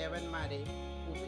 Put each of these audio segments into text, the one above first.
ദേവന്മാരെയും ഉപ-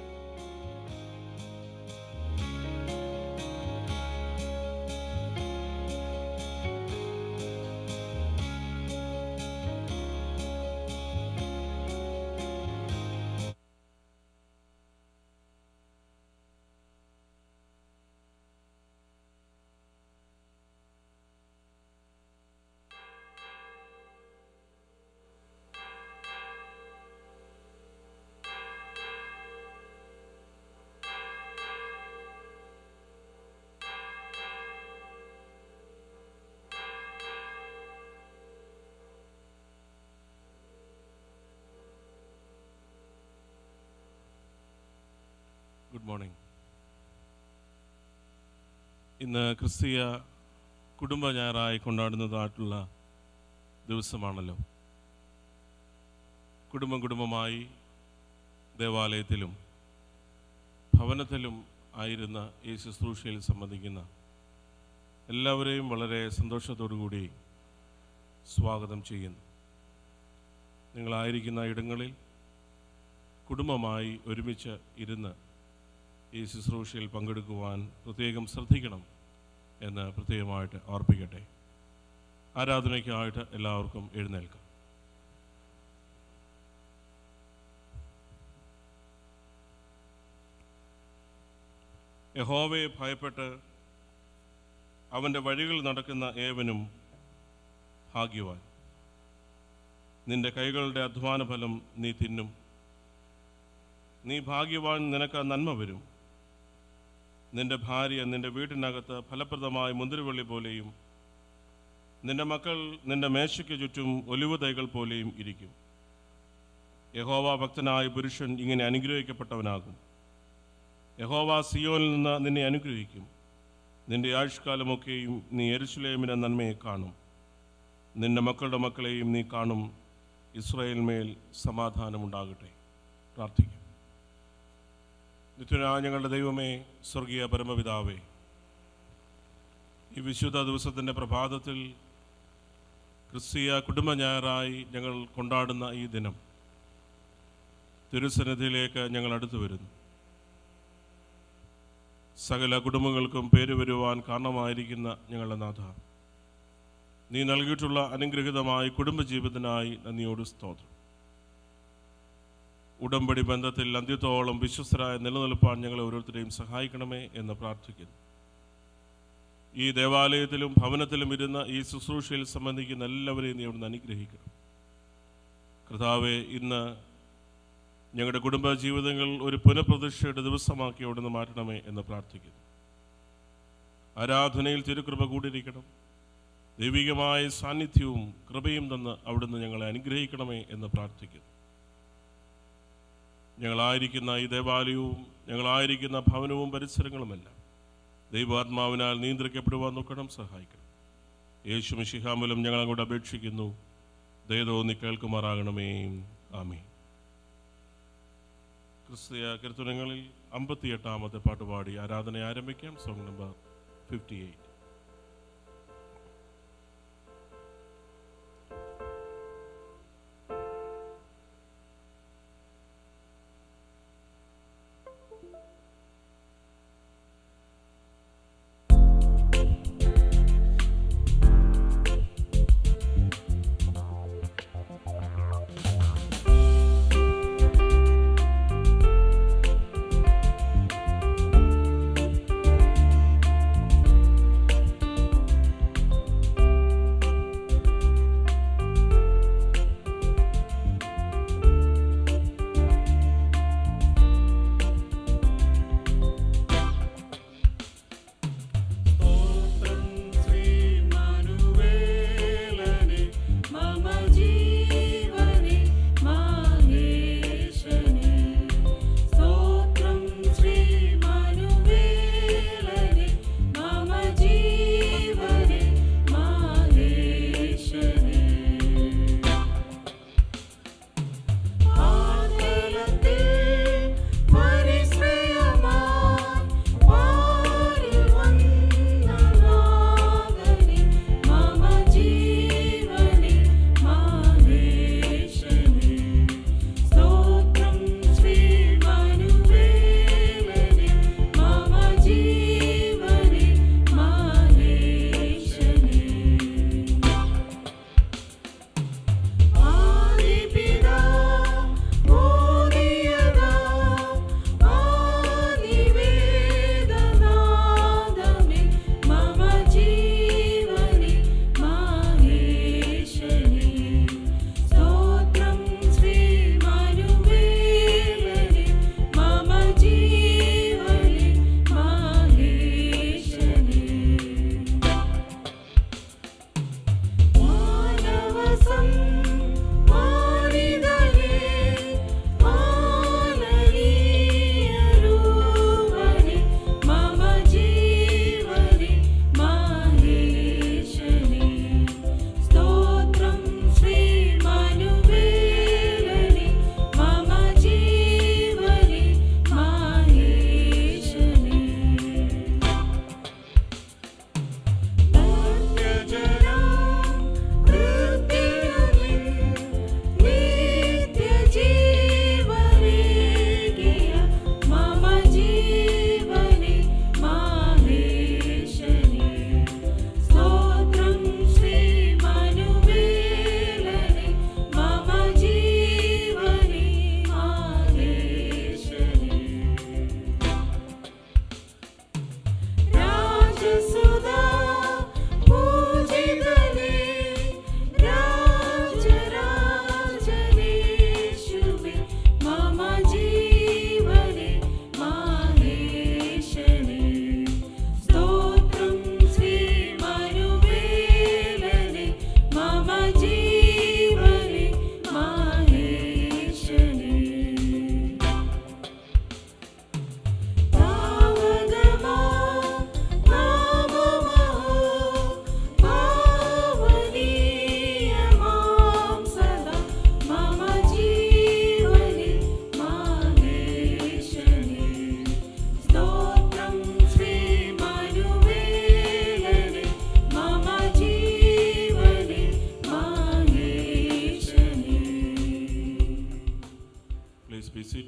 good morning ഇന്ന് ക്രിസ്തീയ കുടുംബ ഞായറായി കൊണ്ടാടുന്നതായിട്ടുള്ള ദിവസമാണല്ലോ കുടുംബം കുടുംബമായി ദേവാലയത്തിലും ഭവനത്തിലും ആയിരുന്ന ഈ ശുശ്രൂഷയിൽ സംബന്ധിക്കുന്ന എല്ലാവരെയും വളരെ സന്തോഷത്തോടു കൂടി സ്വാഗതം ചെയ്യുന്നു നിങ്ങളായിരിക്കുന്ന ഇടങ്ങളിൽ കുടുംബമായി ഒരുമിച്ച് ഇരുന്ന് ഈ ശുശ്രൂഷയിൽ പങ്കെടുക്കുവാൻ പ്രത്യേകം ശ്രദ്ധിക്കണം എന്ന് പ്രത്യേകമായിട്ട് ഓർപ്പിക്കട്ടെ ആരാധനയ്ക്കായിട്ട് എല്ലാവർക്കും എഴുന്നേൽക്കാം യഹോവയെ ഭയപ്പെട്ട് അവൻ്റെ വഴികൾ നടക്കുന്ന ഏവനും ഭാഗ്യവാൻ നിന്റെ കൈകളുടെ അധ്വാന ഫലം നീ തിന്നും നീ ഭാഗ്യവാൻ നിനക്ക് നന്മ വരും നിന്റെ ഭാര്യ നിന്റെ വീട്ടിനകത്ത് ഫലപ്രദമായ മുന്തിരിവള്ളി പോലെയും നിന്റെ മക്കൾ നിന്റെ മേശയ്ക്ക് ചുറ്റും ഒലിവ് തൈകൾ പോലെയും ഇരിക്കും യഹോവ ഭക്തനായ പുരുഷൻ ഇങ്ങനെ അനുഗ്രഹിക്കപ്പെട്ടവനാകും യഹോവ സിയോനിൽ നിന്ന് നിന്നെ അനുഗ്രഹിക്കും നിന്റെ ആയുഷ്കാലമൊക്കെയും നീ എരുശുലേമിൻ്റെ നന്മയെ കാണും നിന്റെ മക്കളുടെ മക്കളെയും നീ കാണും ഇസ്രായേൽ മേൽ സമാധാനമുണ്ടാകട്ടെ പ്രാർത്ഥിക്കും നിത്യനായ ഞങ്ങളുടെ ദൈവമേ സ്വർഗീയ പരമപിതാവേ ഈ വിശുദ്ധ ദിവസത്തിൻ്റെ പ്രഭാതത്തിൽ ക്രിസ്തീയ കുടുംബ ഞായറായി ഞങ്ങൾ കൊണ്ടാടുന്ന ഈ ദിനം തിരുസന്നിധിയിലേക്ക് ഞങ്ങൾ അടുത്തു വരുന്നു സകല കുടുംബങ്ങൾക്കും പേര് വരുവാൻ കാരണമായിരിക്കുന്ന ഞങ്ങളുടെ നാഥ നീ നൽകിയിട്ടുള്ള അനുഗ്രഹീതമായ കുടുംബജീവിതത്തിനായി നന്ദിയോട് സ്തോത്രം ഉടമ്പടി ബന്ധത്തിൽ അന്ത്യത്തോളം വിശ്വസ്തരായ നിലനിൽപ്പാൻ ഞങ്ങളെ ഓരോരുത്തരെയും സഹായിക്കണമേ എന്ന് പ്രാർത്ഥിക്കുന്നു ഈ ദേവാലയത്തിലും ഭവനത്തിലും ഇരുന്ന ഈ ശുശ്രൂഷയിൽ സംബന്ധിക്കുന്ന എല്ലാവരെയും നീ അവിടുന്ന് അനുഗ്രഹിക്കണം കർത്താവെ ഇന്ന് ഞങ്ങളുടെ കുടുംബ ജീവിതങ്ങൾ ഒരു പുനഃപ്രതിഷ്ഠയുടെ ദിവസമാക്കി അവിടുന്ന് മാറ്റണമേ എന്ന് പ്രാർത്ഥിക്കുന്നു ആരാധനയിൽ തിരുകൃപ കൂടിയിരിക്കണം ദൈവികമായ സാന്നിധ്യവും കൃപയും തന്ന് അവിടുന്ന് ഞങ്ങളെ അനുഗ്രഹിക്കണമേ എന്ന് പ്രാർത്ഥിക്കുന്നു ഞങ്ങളായിരിക്കുന്ന ഈ ദേവാലയവും ഞങ്ങളായിരിക്കുന്ന ഭവനവും പരിസരങ്ങളുമെല്ലാം ദൈവാത്മാവിനാൽ നിയന്ത്രിക്കപ്പെടുവാൻ നോക്കണം സഹായിക്കണം യേശു മിശിഹാമൂലം ഞങ്ങൾ അങ്ങോട്ട് അപേക്ഷിക്കുന്നു ദയതോന്നി കേൾക്കുമാറാകണമേ ആമേ ക്രിസ്തീയ കീർത്തനങ്ങളിൽ അമ്പത്തിയെട്ടാമത്തെ പാട്ടുപാടി ആരാധന ആരംഭിക്കാം സോങ് നമ്പർ ഫിഫ്റ്റി എയ്റ്റ് യേശുവേ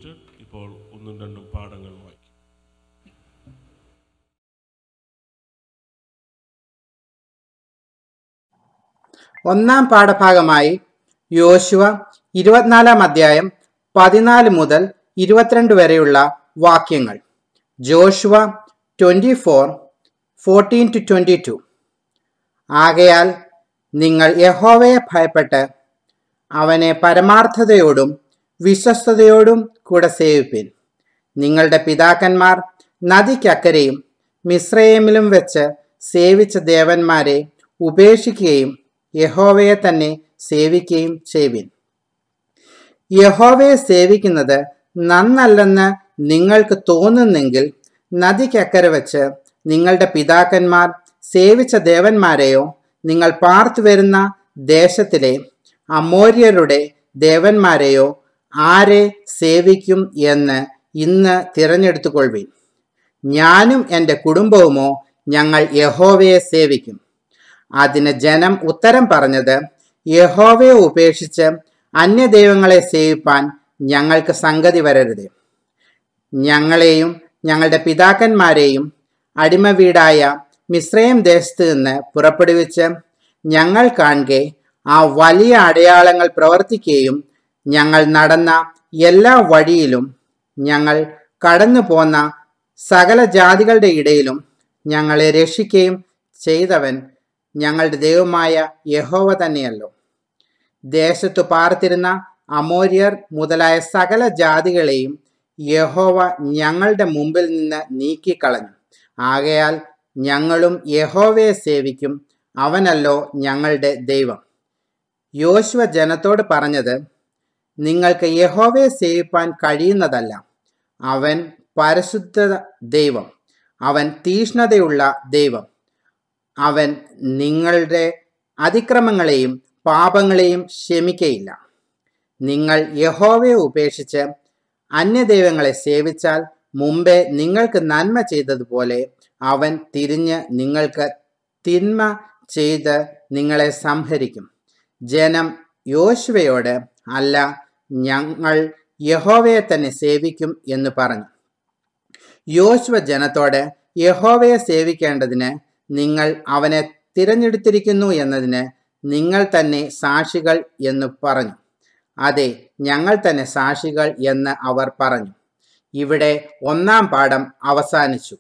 സീറ്റഡ് ഇപ്പോൾ ഒന്നും രണ്ടും പാഠങ്ങൾ വായിക്കും ഒന്നാം പാഠഭാഗമായി യോശുവ ഇരുപത്തിനാലാം അധ്യായം പതിനാല് മുതൽ ഇരുപത്തിരണ്ട് വരെയുള്ള വാക്യങ്ങൾ Joshua twenty four fourteen to twenty two ആകയാൽ നിങ്ങൾ യഹോവയെ ഭയപ്പെട്ട് അവനെ പരമാർത്ഥതയോടും വിശ്വസ്തയോടും കൂടെ സേവിപ്പിൻ നിങ്ങളുടെ പിതാക്കന്മാർ നദിക്കക്കരെയും മിശ്രയമിലും വെച്ച് സേവിച്ച ദേവന്മാരെ ഉപേക്ഷിക്കുകയും യഹോവയെ തന്നെ സേവിക്കുകയും ചെയ്യുവിൻ യഹോവയെ സേവിക്കുന്നത് നന്നല്ലെന്ന് നിങ്ങൾക്ക് തോന്നുന്നെങ്കിൽ നദിക്കക്കരെ വെച്ച് നിങ്ങളുടെ പിതാക്കന്മാർ സേവിച്ച ദേവന്മാരെയോ നിങ്ങൾ പാർത്തു വരുന്ന ദേശത്തിലെ അമോര്യരുടെ ദേവന്മാരെയോ ആരെ സേവിക്കും എന്ന് ഇന്ന് തിരഞ്ഞെടുത്തുകൊള്ളുവിൻ ഞാനും എൻ്റെ കുടുംബവുമോ ഞങ്ങൾ യഹോവയെ സേവിക്കും അതിന് ജനം ഉത്തരം പറഞ്ഞത് യഹോവയെ ഉപേക്ഷിച്ച് അന്യദൈവങ്ങളെ സേവിപ്പാൻ ഞങ്ങൾക്ക് സംഗതി വരരുത് ഞങ്ങളെയും ഞങ്ങളുടെ പിതാക്കന്മാരെയും അടിമ വീടായ മിശ്രയം ദേശത്ത് നിന്ന് പുറപ്പെടുവിച്ച് ഞങ്ങൾ കാണുകെ ആ വലിയ അടയാളങ്ങൾ പ്രവർത്തിക്കുകയും ഞങ്ങൾ നടന്ന എല്ലാ വഴിയിലും ഞങ്ങൾ കടന്നു പോന്ന സകല ജാതികളുടെ ഇടയിലും ഞങ്ങളെ രക്ഷിക്കുകയും ചെയ്തവൻ ഞങ്ങളുടെ ദൈവമായ യഹോവ തന്നെയല്ലോ ദേശത്തു പാർത്തിരുന്ന അമോര്യർ മുതലായ സകല ജാതികളെയും യഹോവ ഞങ്ങളുടെ മുമ്പിൽ നിന്ന് നീക്കിക്കളഞ്ഞു ആകയാൽ ഞങ്ങളും യഹോവയെ സേവിക്കും അവനല്ലോ ഞങ്ങളുടെ ദൈവം യോശുവ ജനത്തോട് പറഞ്ഞത് നിങ്ങൾക്ക് യഹോവയെ സേവിപ്പാൻ കഴിയുന്നതല്ല അവൻ പരിശുദ്ധ ദൈവം അവൻ തീഷ്ണതയുള്ള ദൈവം അവൻ നിങ്ങളുടെ അതിക്രമങ്ങളെയും പാപങ്ങളെയും ക്ഷമിക്കയില്ല നിങ്ങൾ യഹോവയെ ഉപേക്ഷിച്ച് അന്യദൈവങ്ങളെ സേവിച്ചാൽ മുമ്പേ നിങ്ങൾക്ക് നന്മ ചെയ്തതുപോലെ അവൻ തിരിഞ്ഞ് നിങ്ങൾക്ക് തിന്മ ചെയ്ത് നിങ്ങളെ സംഹരിക്കും ജനം യോശുവയോട് അല്ല ഞങ്ങൾ യഹോവയെ തന്നെ സേവിക്കും എന്ന് പറഞ്ഞു യോശുവ ജനത്തോട് യഹോവയെ സേവിക്കേണ്ടതിന് നിങ്ങൾ അവനെ തിരഞ്ഞെടുത്തിരിക്കുന്നു എന്നതിന് നിങ്ങൾ തന്നെ സാക്ഷികൾ എന്ന് പറഞ്ഞു അതെ ഞങ്ങൾ തന്നെ സാക്ഷികൾ എന്ന് അവർ പറഞ്ഞു ഇവിടെ ഒന്നാം പാഠം അവസാനിച്ചു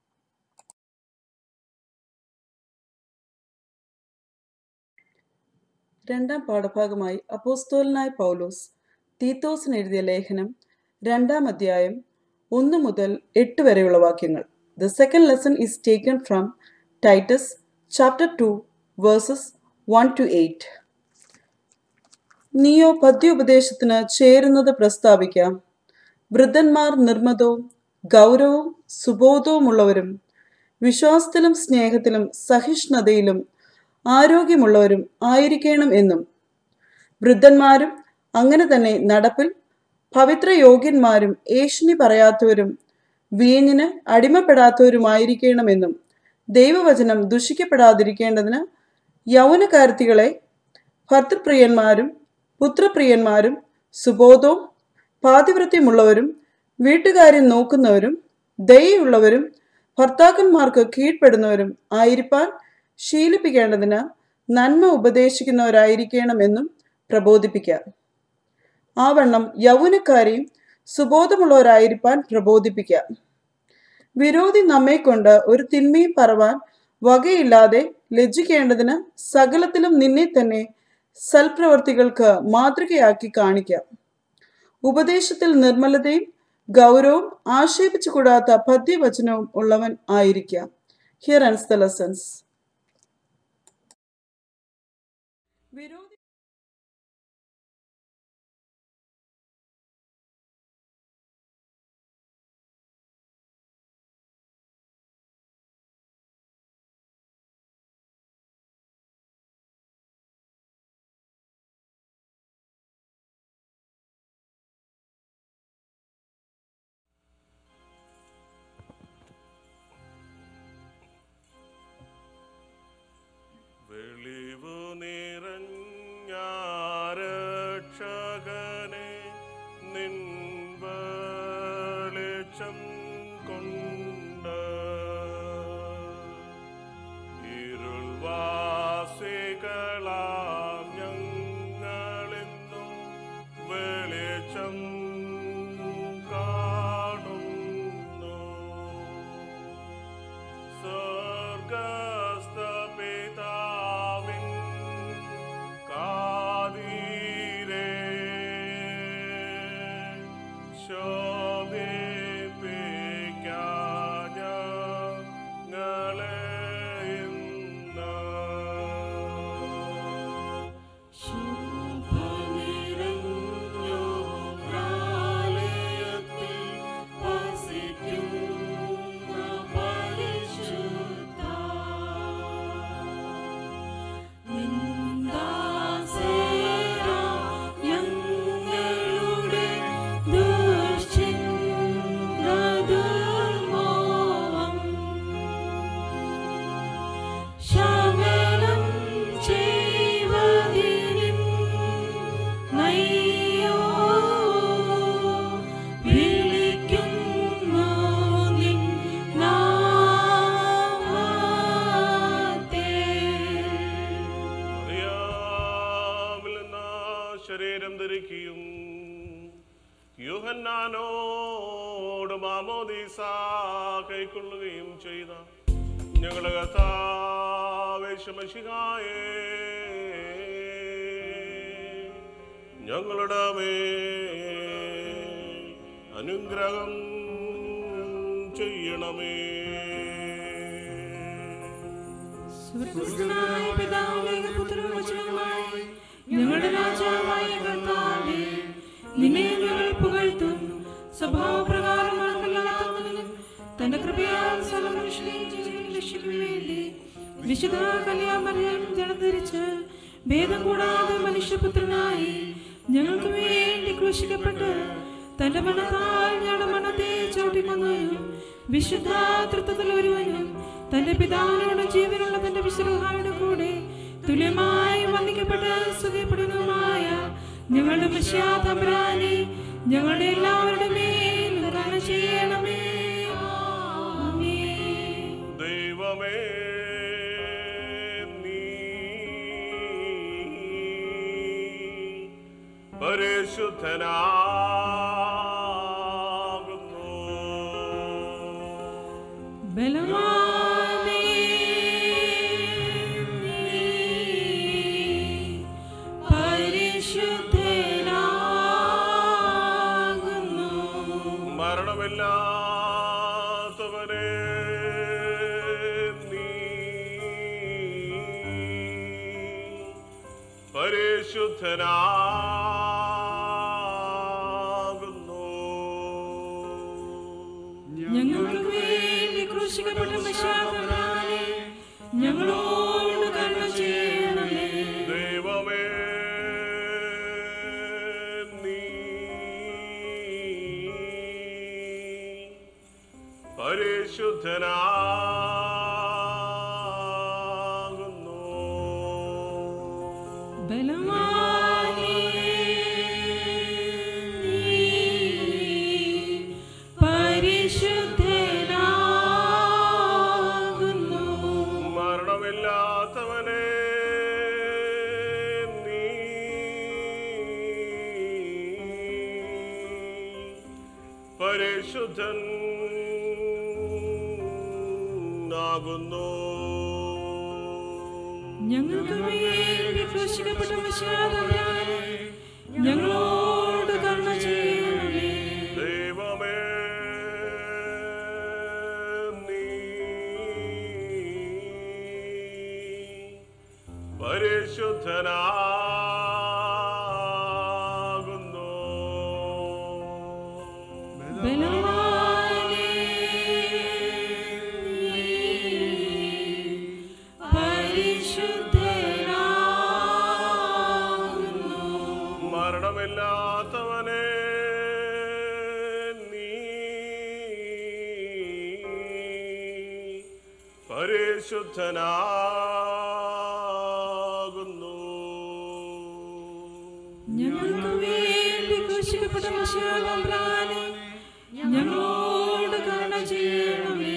രണ്ടാം പാഠഭാഗമായി അപ്പോസ്തോലനായ പൗലോസ് തീത്തോസിന് എഴുതിയ ലേഖനം രണ്ടാം അധ്യായം ഒന്ന് മുതൽ എട്ട് വരെയുള്ള വാക്യങ്ങൾ the second lesson is taken from Titus chapter two verses one to eight നീയോ പദ്യോപദേശത്തിന് ചേരുന്നത് പ്രസ്താവിക്കാം വൃദ്ധന്മാർ നിർമ്മതവും ഗൗരവവും സുബോധവുമുള്ളവരും വിശ്വാസത്തിലും സ്നേഹത്തിലും സഹിഷ്ണുതയിലും ആരോഗ്യമുള്ളവരും ആയിരിക്കണം എന്നും വൃദ്ധന്മാരും അങ്ങനെ തന്നെ നടപ്പിൽ പവിത്രയോഗ്യന്മാരും ഏഷണി പറയാത്തവരും വീഞ്ഞിന് അടിമപ്പെടാത്തവരുമായിരിക്കണമെന്നും ദൈവവചനം ദുഷിക്കപ്പെടാതിരിക്കേണ്ടതിന് യൗവനകാർത്തികളെ ഭർത്തൃപ്രിയന്മാരും പുത്രപ്രിയന്മാരും സുബോധവും പാതിവൃത്യമുള്ളവരും വീട്ടുകാര്യം നോക്കുന്നവരും ദയുള്ളവരും ഭർത്താക്കന്മാർക്ക് കീഴ്പ്പെടുന്നവരും ആയിരിക്കാൻ ശീലിപ്പിക്കേണ്ടതിന് നന്മ ഉപദേശിക്കുന്നവരായിരിക്കണമെന്നും പ്രബോധിപ്പിക്കാം ആവണ്ണം യൗവനക്കാരെയും സുബോധമുള്ളവരായിരിക്കാൻ പ്രബോധിപ്പിക്കാം വിരോധി നമ്മെക്കൊണ്ട് ഒരു തിന്മയും പറവാൻ വകയില്ലാതെ ലജ്ജിക്കേണ്ടതിന് സകലത്തിലും നിന്നെ തന്നെ സൽപ്രവർത്തികൾക്ക് മാതൃകയാക്കി കാണിക്കാം ഉപദേശത്തിൽ നിർമ്മലതയും ഗൗരവവും ആക്ഷേപിച്ചു കൂടാത്ത പദ്യവചനവും ഉള്ളവൻ ആയിരിക്കാം ഹിയർ ആൻസ് ദ ലെസൺസ് വിരോധി വെളിച്ചം കൊണ്ട് ഇരുൾവാസികളാം ഞങ്ങളെന്നും വെളിച്ചം കാണുന്നു സ്വർഗസ്ഥ പിതാവിൻ കാതീരേ ശോഭിപ്പിക്കാഞ്ഞ ഞങ്ങളെ ഇന്ന് ശമനം ചെയ്വതിനും നയ്യോ വിളിക്കുന്നു നിൻ നാമത്തെ മറിയാമിൽ നിന്ന് ശരീരം ധരിക്കുകയും യുഹന്നാനോട് മാമോദീസ കൈക്കൊള്ളുകയും ചെയ്ത ഞങ്ങളുടെ കഥാവേശമശിഹായേ ഞങ്ങളുടെ മേൽ അനുഗ്രഹം ചെയ്യണമേ സ്വർഗ്ഗസ്ഥനായ പിതാവേ, പുത്രനും വചനവുമായി ഞങ്ങളുടെ രാജാവായ കർത്താവേ നിന്നെ ഞങ്ങൾ പുകഴ്ത്തും സ്വഭാവപ്രകാരം നടക്കുന്നതിനും തന്റെ കൃപയാൽ സർവമനുഷ്യനെയും ജീവൻ രക്ഷിക്കും വേണ്ടി വിശുദ്ധ കല്യാമറിയം ജനം ധരിച്ച് ഭേദം കൂടാതെ മനുഷ്യപുത്രനായി ഞങ്ങൾക്ക് വേണ്ടി ക്രൂശിക്കപ്പെട്ട് തന്റെ മണത്താൽ ഞങ്ങളുടെ മണത്തെ ചവിട്ടിക്കൊന്നവനും വിശുദ്ധ തൃത്വത്തിൽ ഒരുവനും തന്റെ പിതാവിനോട് ജീവനുള്ള തന്റെ വിശ്രഹായുടെ കൂടെ തുല്യമായി വന്ദിക്കപ്പെട്ട് സുഖപ്പെടുന്നതുമായ ഞങ്ങളുടെ പശ്ചാത്തപരാനെ ഞങ്ങളുടെ എല്ലാവരുടെ മേൽ കരുണ ചെയ്യണമേ ആമേൻ. ദൈവമേ നീ പരിശുദ്ധനാകുന്നു ബലവാനേ, നീ പരിശുദ്ധനാകുന്നു. മരണമില്ലാത്തവനെ നീ പരിശുദ്ധനാകുന്നു ഞങ്ങൾക്ക് വേണ്ടി ക്രൂശിക്കപ്പെട്ട മെശിഹായെ ഞങ്ങളോട് കരുണ ചെയ്യണമേ ദൈവമേ നീ പരിശുദ്ധനാകുന്നു ബലവാനേ, നീ പരിശുദ്ധനാകുന്നു. മരണമില്ലാത്തവനെ നീ പരിശുദ്ധൻ ആകുന്നു ഞങ്ങൾക്ക് വേണ്ടി ക്രൂശിക്കപ്പെട്ട മെശിഹായെ ഞങ്ങളോട് കരുണ ചെയ്യണമേ ദൈവമേ നീ പരിശുദ്ധനാകുന്നു ബലവാനേ, നീ പരിശുദ്ധനാകുന്നു. മരണമില്ലാത്തവനെ നീ പരിശുദ്ധനാകുന്നു ഞങ്ങൾക്ക് വേണ്ടി ക്രൂശിക്കപ്പെട്ട മെശിഹായെ ഞങ്ങളോട് കരുണ ചെയ്യണമേ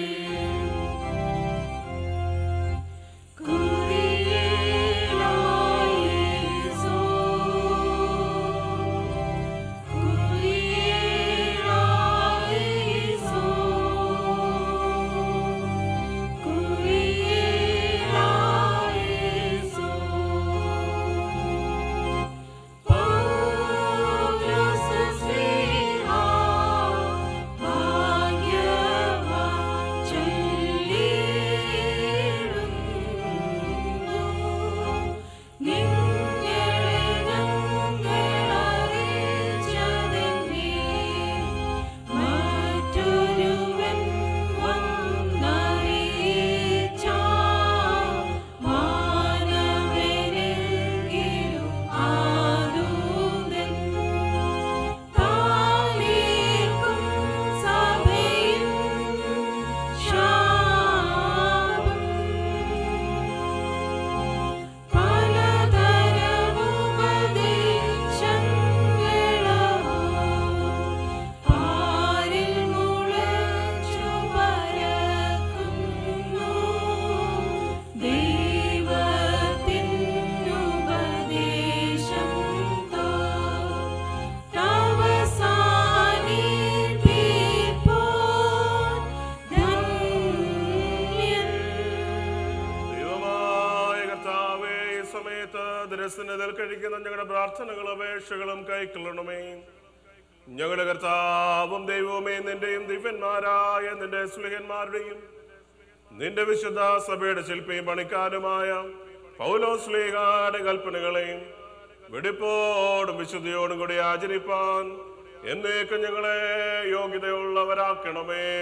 ദൈവമായ കർത്താവേ ഈ സമയത്ത് ദരസനതൽ കഴിക്കുന്ന ഞങ്ങളുടെ പ്രാർത്ഥനകളും അപേക്ഷകളും കൈക്കൊള്ളണമേ ഞങ്ങളുടെ കർത്താവും ദൈവവുമേ നിന്റെയും ദിവ്യന്മാരായ നിന്റെ സ്ലിഹന്മാരുടെയും നിന്റെ വിശുദ്ധ സഭയുടെ ശില്പിയും പണിക്കാരുമായ പൗലോസ്ലിഹായുടെ കൽപ്പനകളെയും വെടിപ്പോടും വിശുദ്ധിയോടും കൂടി ആചരിപ്പാൻ എന്നേക്കും ഞങ്ങളെ യോഗ്യതയുള്ളവരാക്കണമേ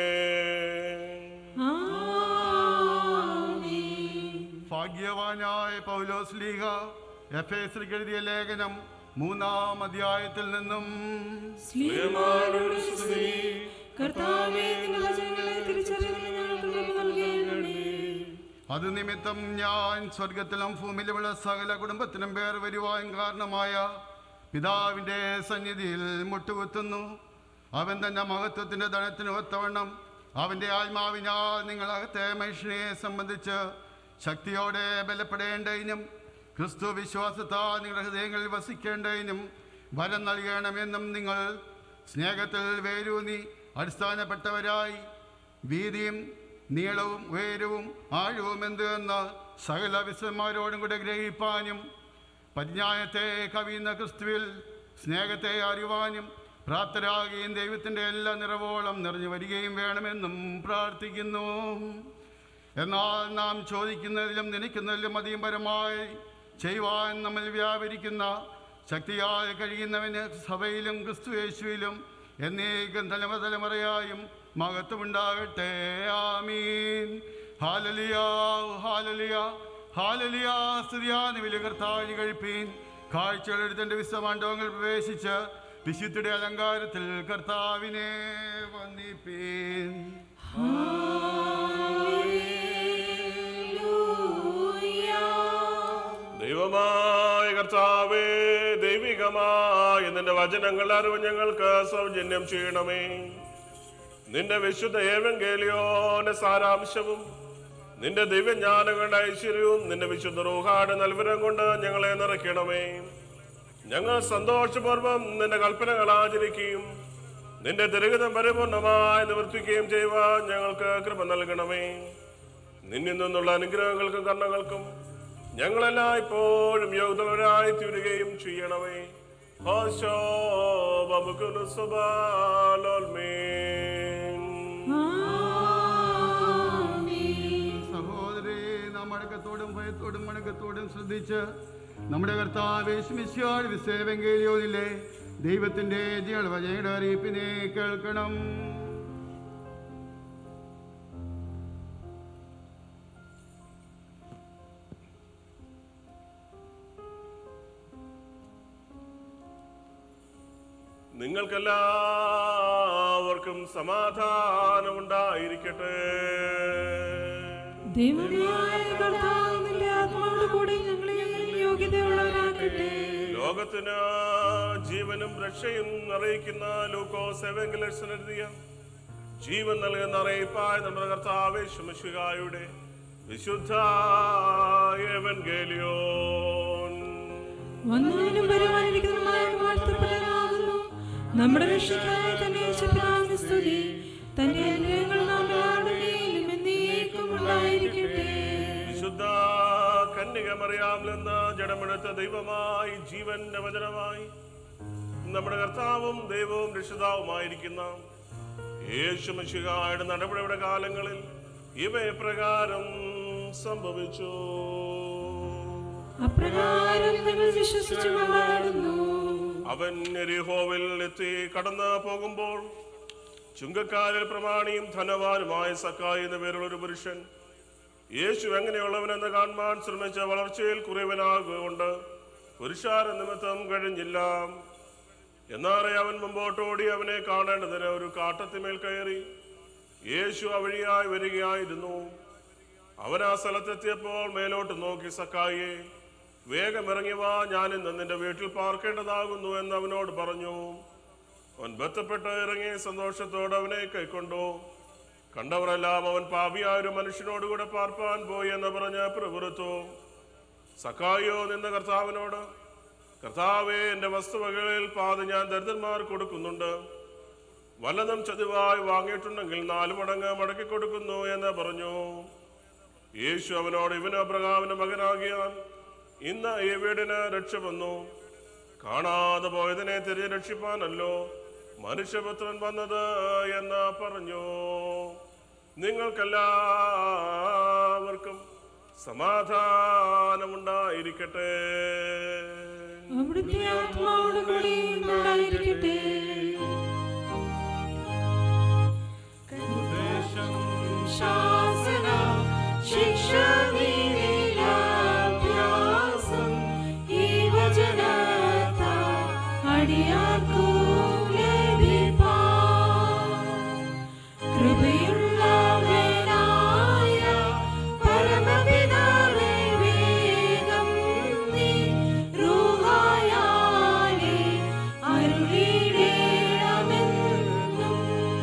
ഭാഗ്യവാനായ പൗലോസ് ലീഗ എഫ് എസ് എഴുതിയ ലേഖനം മൂന്നാം അധ്യായത്തിൽ നിന്നും സ്ലീഹന്മാരോട് സ്തുതി. കർത്താവേ നിന്റെ വചനങ്ങളെ തിരിച്ചറിയുന്നതിന് ഞങ്ങൾക്ക് കൃപ നൽകണമേ അത് നിമിത്തം ഞാൻ സ്വർഗത്തിലും ഭൂമിയിലുമുള്ള സകല കുടുംബത്തിനും പേർ വരുവാൻ കാരണമായ പിതാവിൻ്റെ സന്നിധിയിൽ മുട്ടുകുത്തുന്നു അവൻ തന്റെ മഹത്വത്തിൻ്റെ ധനത്തിന് ഒത്തവണ്ണം അവൻ്റെ ആത്മാവിനാൽ നിങ്ങളകത്തെ മനുഷ്യനെ സംബന്ധിച്ച് ശക്തിയോടെ ബലപ്പെടേണ്ടതിനും ക്രിസ്തു വിശ്വാസത്താൽ നിങ്ങളുടെ ഹൃദയങ്ങളിൽ വസിക്കേണ്ടതിനും വരം നൽകണമെന്നും നിങ്ങൾ സ്നേഹത്തിൽ വേരൂന്നി അടിസ്ഥാനപ്പെട്ടവരായി വീതിയും നീളവും ഉയരവും ആഴവും എന്ത് എന്ന് സകല വിശ്വന്മാരോടും കൂടെ ഗ്രഹിപ്പാനും പരിജ്ഞാനത്തെ കവിയുന്ന ക്രിസ്തുവിൽ സ്നേഹത്തെ അറിയുവാനും പ്രാപ്തരാകുകയും ദൈവത്തിൻ്റെ എല്ലാ നിറവോളം നിറഞ്ഞു വരികയും വേണമെന്നും പ്രാർത്ഥിക്കുന്നു എന്നാൽ നാം ചോദിക്കുന്നതിലും നനയ്ക്കുന്നതിലും അധികം പരമായി ചെയ്യുവാൻ നമ്മൾ വ്യാപരിക്കുന്ന ശക്തിയാൽ കഴിയുന്നവന് സഭയിലും ക്രിസ്തു യേശുവിലും എന്നേക്കും തലമുറ തലമുറയായും മഹത്വമുണ്ടാകട്ടെ ആമീൻ ഹാലലിയാ ഹാലലിയ ഹാലലിയാ സ്തുതിയാന്ന് വലിയ കർത്താവിന് കഴിപ്പീൻ കാഴ്ചകളെടുത്തൻ്റെ വിശ്വമാണ്ഡവങ്ങൾ പ്രവേശിച്ച് വിശുദ്ധിയുടെ അലങ്കാരത്തിൽ കർത്താവിനെ വന്ദിപ്പീൻ ദൈവമായ കർത്താവേ ദൈവികമായ നിന്റെ വചനങ്ങൾ അറിവ് ഞങ്ങൾക്ക് സൗജന്യം ചെയ്യണമേ നിന്റെ വിശുദ്ധ ഏവങ്കേലിയോന്റെ സാരാംശവും നിന്റെ ദിവ്യജ്ഞാനങ്ങളുടെ ഐശ്വര്യവും നിന്റെ വിശുദ്ധ റൂഹാട് നൽവരം കൊണ്ട് ഞങ്ങളെ നിറയ്ക്കണമേ ഞങ്ങൾ സന്തോഷപൂർവ്വം നിന്റെ കൽപ്പനകൾ ആചരിക്കുകയും നിന്റെ ദുരിതം പരിപൂർണമായി നിവർത്തിക്കുകയും ചെയ്യുവാൻ ഞങ്ങൾക്ക് കൃപ നൽകണമേ നിന്നിൽ നിന്നുള്ള അനുഗ്രഹങ്ങൾക്കും കർണങ്ങൾക്കും ഞങ്ങളെല്ലാം ഇപ്പോഴും യോഗ്യതരായി തീരുകയും ചെയ്യണമേ ഹോശോ ബബുക്കുലു സുബാലോൽമീൻ. സഹോദരി നാം അടക്കത്തോടും ഭയത്തോടും മടക്കത്തോടും ശ്രദ്ധിച്ച് നമ്മുടെ കർത്താവ് യേശുമിശിയോട് വിസേവെങ്കിലിയോനിലെ ദൈവത്തിന്റെ ജീവജയുടെ അറിയിപ്പിനെ കേൾക്കണം നിങ്ങൾക്കെല്ലാവർക്കും സമാധാനം ഉണ്ടായിരിക്കട്ടെ ദൈവമായ കർത്താവ് നിന്റെ ആത്മാവോട് കൂടി ഞങ്ങളെ യോഗ്യതയുള്ളവരാക്കട്ടെ ലോകത്തിന് ജീവനും രക്ഷയും അറിയിക്കുന്ന ലൂക്കോസ് എവെങ്കലേഷൻ എഴുതിയ ജീവൻ നൽകുന്ന അറിയിപ്പായ നമ്മുടെ കർത്താവേ ശുമശികായുടെ വിശുദ്ധ എവൻഗേലിയോൻ വന്നവനും വരുവാനിരിക്കുന്നതുമായ വാഴ്ത്തപ്പെട്ടവനാകുന്നു നമ്മുടെ രക്ഷയ്ക്കായി തന്നെ യേശുപിതാവിന് സ്തുതി തന്റെ അനുഗ്രഹങ്ങൾ നാം എല്ലാവരുടെയും എന്നേക്കും ഉണ്ടായിരിക്കട്ടെ വിശുദ്ധ കന്യക മറിയാമിൽ നിന്ന് ജഡമെടുത്ത ദൈവമായി ജീവന്റെ വചനമായി നമ്മുടെ കർത്താവും ദൈവവും രക്ഷിതാവുമായിരിക്കുന്ന യേശുമശികായുടെ നടപടിയുടെ കാലങ്ങളിൽ ഇവ പ്രകാരം സംഭവിച്ചു അപ്രകാരം നിങ്ങൾ വിശ്വസിച്ചു കൊണ്ടാടുന്നു അവൻ എരിഹോവിൽ എത്തി കടന്നു പോകുമ്പോൾ ചുങ്കക്കാരിൽ പ്രമാണിയും ധനവാനുമായ സക്കായി എന്ന പേരുള്ള ഒരു പുരുഷൻ യേശു എങ്ങനെയുള്ളവനെന്ന് കാണുവാൻ ശ്രമിച്ച വളർച്ചയിൽ കുറവനാകൊണ്ട് പുരുഷാര നിമിത്തം കഴിഞ്ഞില്ല എന്നാറെ അവൻ മുമ്പോട്ടോടി അവനെ കാണേണ്ടതിന് ഒരു കാട്ടത്തിമേൽ കയറി യേശു ആ വഴിയായി വരികയായിരുന്നു അവൻ ആ സ്ഥലത്തെത്തിയപ്പോൾ മേലോട്ട് നോക്കി സക്കായിയെ വേഗം ഇറങ്ങി വാ ഞാൻ ഇന്ന് നിന്റെ വീട്ടിൽ പാർക്കേണ്ടതാകുന്നു എന്ന് അവനോട് പറഞ്ഞു അവൻ ബന്ധപ്പെട്ട് ഇറങ്ങി സന്തോഷത്തോടെ അവനെ കൈക്കൊണ്ടു കണ്ടവരെല്ലാം അവൻ പാപിയായ ഒരു മനുഷ്യനോടുകൂടെ പാർപ്പാൻ പോയി എന്ന് പറഞ്ഞ് പ്രവൃത്തു സക്കായോ നിന്ന കർത്താവിനോട് കർത്താവെ എൻ്റെ വസ്തുവകകളിൽ പാതി ഞാൻ ദരിദ്രന്മാർ കൊടുക്കുന്നുണ്ട് വല്ലതും ചതിവായി വാങ്ങിയിട്ടുണ്ടെങ്കിൽ നാലു മടങ്ങ് മടക്കി കൊടുക്കുന്നു എന്ന് പറഞ്ഞു യേശു അവനോട് ഇവന് അബ്രഹാമിന്റെ മകനാകിയാൽ ഇന്ന് ഈ വീടിന് രക്ഷ വന്നു കാണാതെ പോയതിനെ തിരികെ രക്ഷിപ്പാനല്ലോ മനുഷ്യപുത്രൻ വന്നത് എന്ന് പറഞ്ഞു നിങ്ങൾക്കെല്ലാവർക്കും സമാധാനമുണ്ടായിരിക്കട്ടെ അവിടുത്തെ ആത്മാവോട് കൂടി ഉണ്ടായിരിക്കട്ടെ ശാസന ശിക്ഷ അഭ്യാസം ഈ വചനത്താ അടിയാർക്കു ലഭിപ്പാ കൃപയുള്ളവനായ പരമപിതാവേ വേഗം നീ റൂഹായാലേ അരുളിയിടേണമെന്നും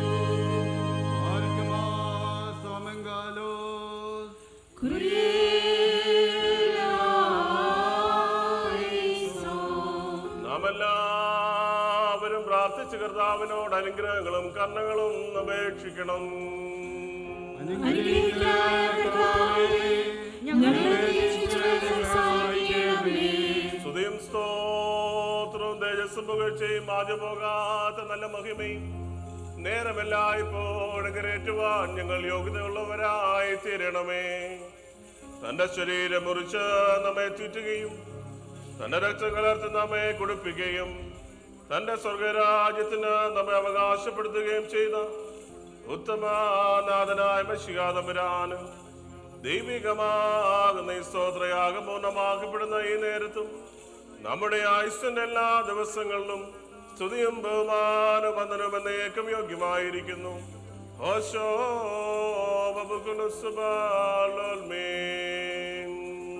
കുരിയേലായിസോൻ. നാം എല്ലാവരും പ്രാർത്ഥിച്ച് കർത്താവിനോട് അനുഗ്രഹങ്ങളും കർണങ്ങളും അപേക്ഷിക്കണം അനുഗ്രഹിക്കണമേ കർത്താവേ, ഞങ്ങളെ രക്ഷിച്ച് സഹായിക്കണമേ. സ്തുതിയും സ്തോത്രവും തേജസ്സും പുകഴ്ചയും ആദ്യ പോകാത്ത നല്ല മഹിമയും നേരമെല്ലായ്പ്പോഴും കരേറ്റുവാൻ ഞങ്ങൾ യോഗ്യതയുള്ളവരായി തീരണമേ തന്റെ ശരീരം മുറിച്ച് നമ്മെ ചുറ്റുകയും തന്റെ രക്തം കലർത്തി നമ്മെ കുടിപ്പിക്കുകയും തന്റെ സ്വർഗരാജ്യത്തിന് നമ്മെ അവകാശപ്പെടുത്തുകയും ചെയ്ത ഉത്തമനാഥനായ മഷികാതമ്പരാനും ദൈവികമാകുന്ന ഈ സ്തോത്രയാഗം പൂർണ്ണമാക്കപ്പെടുന്ന ഈ നേരത്തും നമ്മുടെ ആയുസ്സിന്റെ എല്ലാ ദിവസങ്ങളിലും സ്തുതിയും ബഹുമാനവും വന്ദനവും എന്നേക്കും യോഗ്യമായിരിക്കുന്നു ഹോശോ ബബുകുലു സുബാലോൽമീൻ.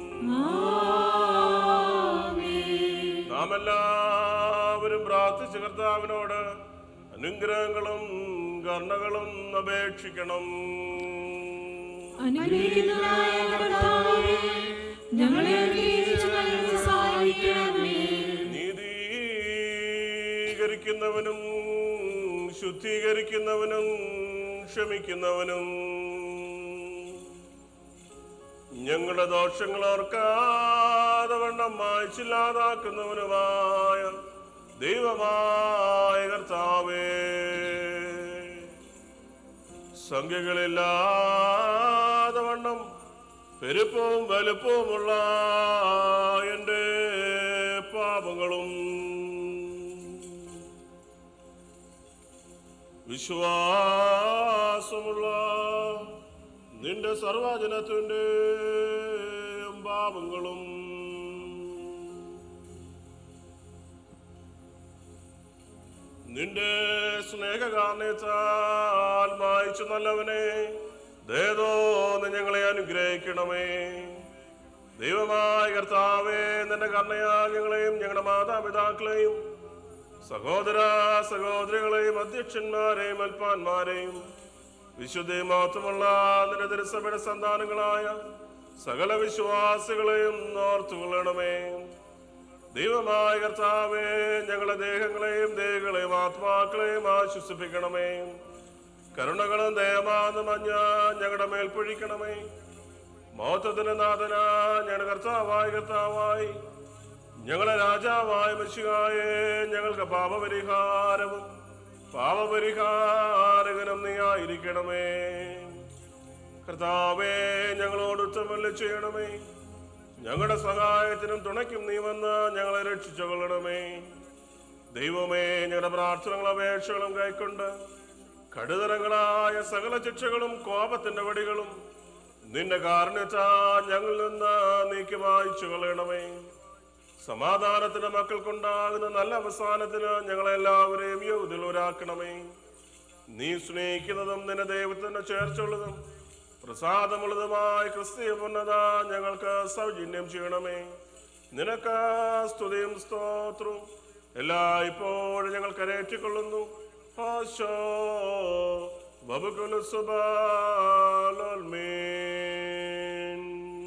നാം എല്ലാവരും പ്രാർത്ഥിച്ച കർത്താവിനോട് അനുഗ്രഹങ്ങളും കർണകളും അപേക്ഷിക്കണം അനുഗ്രഹിക്കുന്നവനായ കർത്താവേ, ഞങ്ങളെ അനുഗ്രഹിച്ച് ഞങ്ങളെ സഹായിക്കണമേ നീതീകരിക്കുന്നവനും ശുദ്ധീകരിക്കുന്നവനും ക്ഷമിക്കുന്നവനും ഞങ്ങളുടെ ദോഷങ്ങൾ ഓർക്കാതെ വണ്ണം മായ്ച്ചില്ലാതാക്കുന്നവനുമായ ദൈവമായ കർത്താവേ സംഖ്യകളില്ലാതെ വണ്ണം പെരുപ്പവും വലുപ്പവുമുള്ള എൻ്റെ പാപങ്ങളും വിശ്വാസമുള്ള നിന്റെ സർവജനത്തിൻ്റെ പാപങ്ങളും നിന്റെ സ്നേഹകാരണത്താൽ മായിച്ചു നല്ലവനെ ദേതോന്ന് ഞങ്ങളെ അനുഗ്രഹിക്കണമേ ദൈവമായ കർത്താവേ നിന്റെ കർണയാഗങ്ങളെയും ഞങ്ങളുടെ മാതാപിതാക്കളെയും സഹോദര സഹോദരികളെയും അധ്യക്ഷന്മാരെയും അൽപ്പാന്മാരെയും വിശുദ്ധ മാത്രമുള്ള നിന്റെ തിരുസഭയുടെ സന്താനങ്ങളായ സകല വിശ്വാസികളെയും ഓർത്തുകൊള്ളണമേ ദൈവമായ കർത്താവേ ഞങ്ങളുടെ ദേഹങ്ങളെയും ദേഹങ്ങളെയും ആത്മാക്കളെയും ആശ്വസിപ്പിക്കണമേ കരുണകളും ദയമാന്ന് മഞ്ഞ ഞങ്ങളുടെ മേൽ പൊഴിക്കണമേ മഹത്വത്തിന് നാഥന ഞങ്ങളുടെ കർത്താവായി കർത്താവായി ഞങ്ങളെ രാജാവായ മനുഷ്യകായെ ഞങ്ങൾക്ക് പാപപരിഹാരവും പാപപരിഹാരകനും നീ ആയിരിക്കണമേ കർത്താവേ ഞങ്ങളോട് ഉത്തമല്ല ചെയ്യണമേ ഞങ്ങളുടെ സഹായത്തിനും തുണയ്ക്കും നീ വന്ന് ഞങ്ങളെ രക്ഷിച്ചുകൊള്ളണമേ ദൈവമേ ഞങ്ങളുടെ പ്രാർത്ഥനകളും അപേക്ഷകളും കൈക്കൊണ്ട് കടുതരങ്ങളായ സകല ശിക്ഷകളും കോപത്തിന്റെ വടികളും നിന്റെ കാരണത്താ ഞങ്ങളിൽ നിന്ന് നീക്കി വായിച്ചു കൊള്ളണമേ സമാധാനത്തിന്റെ മക്കൾക്കുണ്ടാകുന്ന നല്ല അവസാനത്തിന് ഞങ്ങളെല്ലാവരെയും യോഗ്യതരാക്കണമേ നീ സ്നേഹിക്കുന്നതും നിന്റെ ദൈവത്തിന്റെ ചേർച്ചുള്ളതും പ്രസാദമുള്ളതുമായ ക്രിസ്തീയ പൂർണ്ണത ഞങ്ങൾക്ക് സൗജന്യം ചെയ്യണമേ നിനക്ക് സ്തുതിയും സ്തോത്രവും എല്ലാ ഇപ്പോഴും ഞങ്ങൾ കരയേറ്റിക്കൊള്ളുന്നു ഹോശോ ബബുകുലു സുബാലോൽമീൻ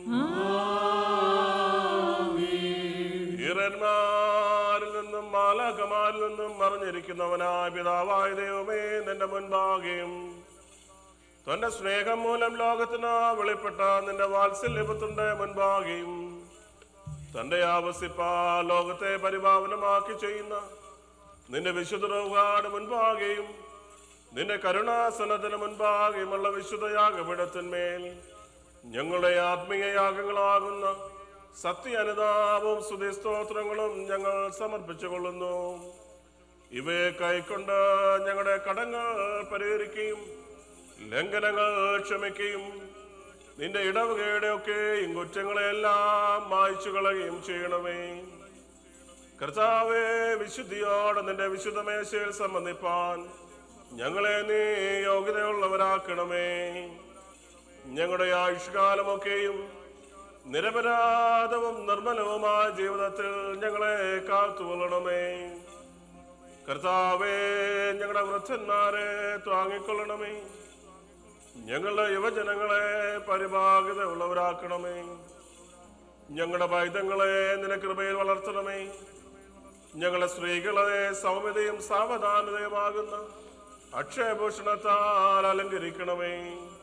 ഈറന്മാരിൽ നിന്നും മാലാകമാരിൽ നിന്നും മറിഞ്ഞിരിക്കുന്നവനായ പിതാവായ ദൈവമേ നിന്റെ മുൻപാകെയും തന്റെ സ്നേഹം മൂലം ലോകത്തിന് വെളിപ്പെട്ട നിന്റെ വാത്സല്യപുത്രന്റെ മുൻപാകെയും തന്റെ ആവസിപ്പ ലോകത്തെ പരിപാവനമാക്കി ചെയ്യുന്ന നിന്റെ വിശുദ്ധ മുൻപാകെയും നിന്റെ കരുണാസനത്തിന് മുൻപാകെയുമുള്ള വിശുദ്ധ യാഗപീഠത്തിന്മേൽ ഞങ്ങളുടെ ആത്മീയ യാഗങ്ങളാകുന്ന സത്യ അനുതാപവും സ്തുതിസ്തോത്രങ്ങളും ഞങ്ങൾ സമർപ്പിച്ചു കൊള്ളുന്നു ഇവയെ കൈക്കൊണ്ട് ഞങ്ങളുടെ കടങ്ങൾ പരിഹരിക്കുകയും ലംഘനങ്ങൾ ക്ഷമിക്കുകയും നിന്റെ ഇടവകയുടെ ഒക്കെയും കുറ്റങ്ങളെല്ലാം മായ്ച്ചു കളയുകയും ചെയ്യണമേ കർത്താവെ വിശുദ്ധിയോടെ നിന്റെ വിശുദ്ധ മേശയിൽ സംബന്ധിപ്പാൻ ഞങ്ങളെ നീ യോഗ്യതയുള്ളവരാക്കണമേ ഞങ്ങളുടെ ആയുഷ്കാലമൊക്കെയും നിരപരാധവും നിർമ്മലവുമായ ജീവിതത്തിൽ ഞങ്ങളെ കാത്തുകൊള്ളണമേ കർത്താവേ ഞങ്ങളുടെ വൃദ്ധന്മാരെ താങ്ങിക്കൊള്ളണമേ ഞങ്ങളുടെ യുവജനങ്ങളെ പരിഭാഗതയുള്ളവരാക്കണമേ ഞങ്ങളുടെ പൈതങ്ങളെ നിന കൃപയിൽ വളർത്തണമേ ഞങ്ങളുടെ സ്ത്രീകളെ സൗമ്യതയും സാവധാനതയുമാകുന്ന അക്ഷയഭൂഷണത്താൽ അലങ്കരിക്കണമേ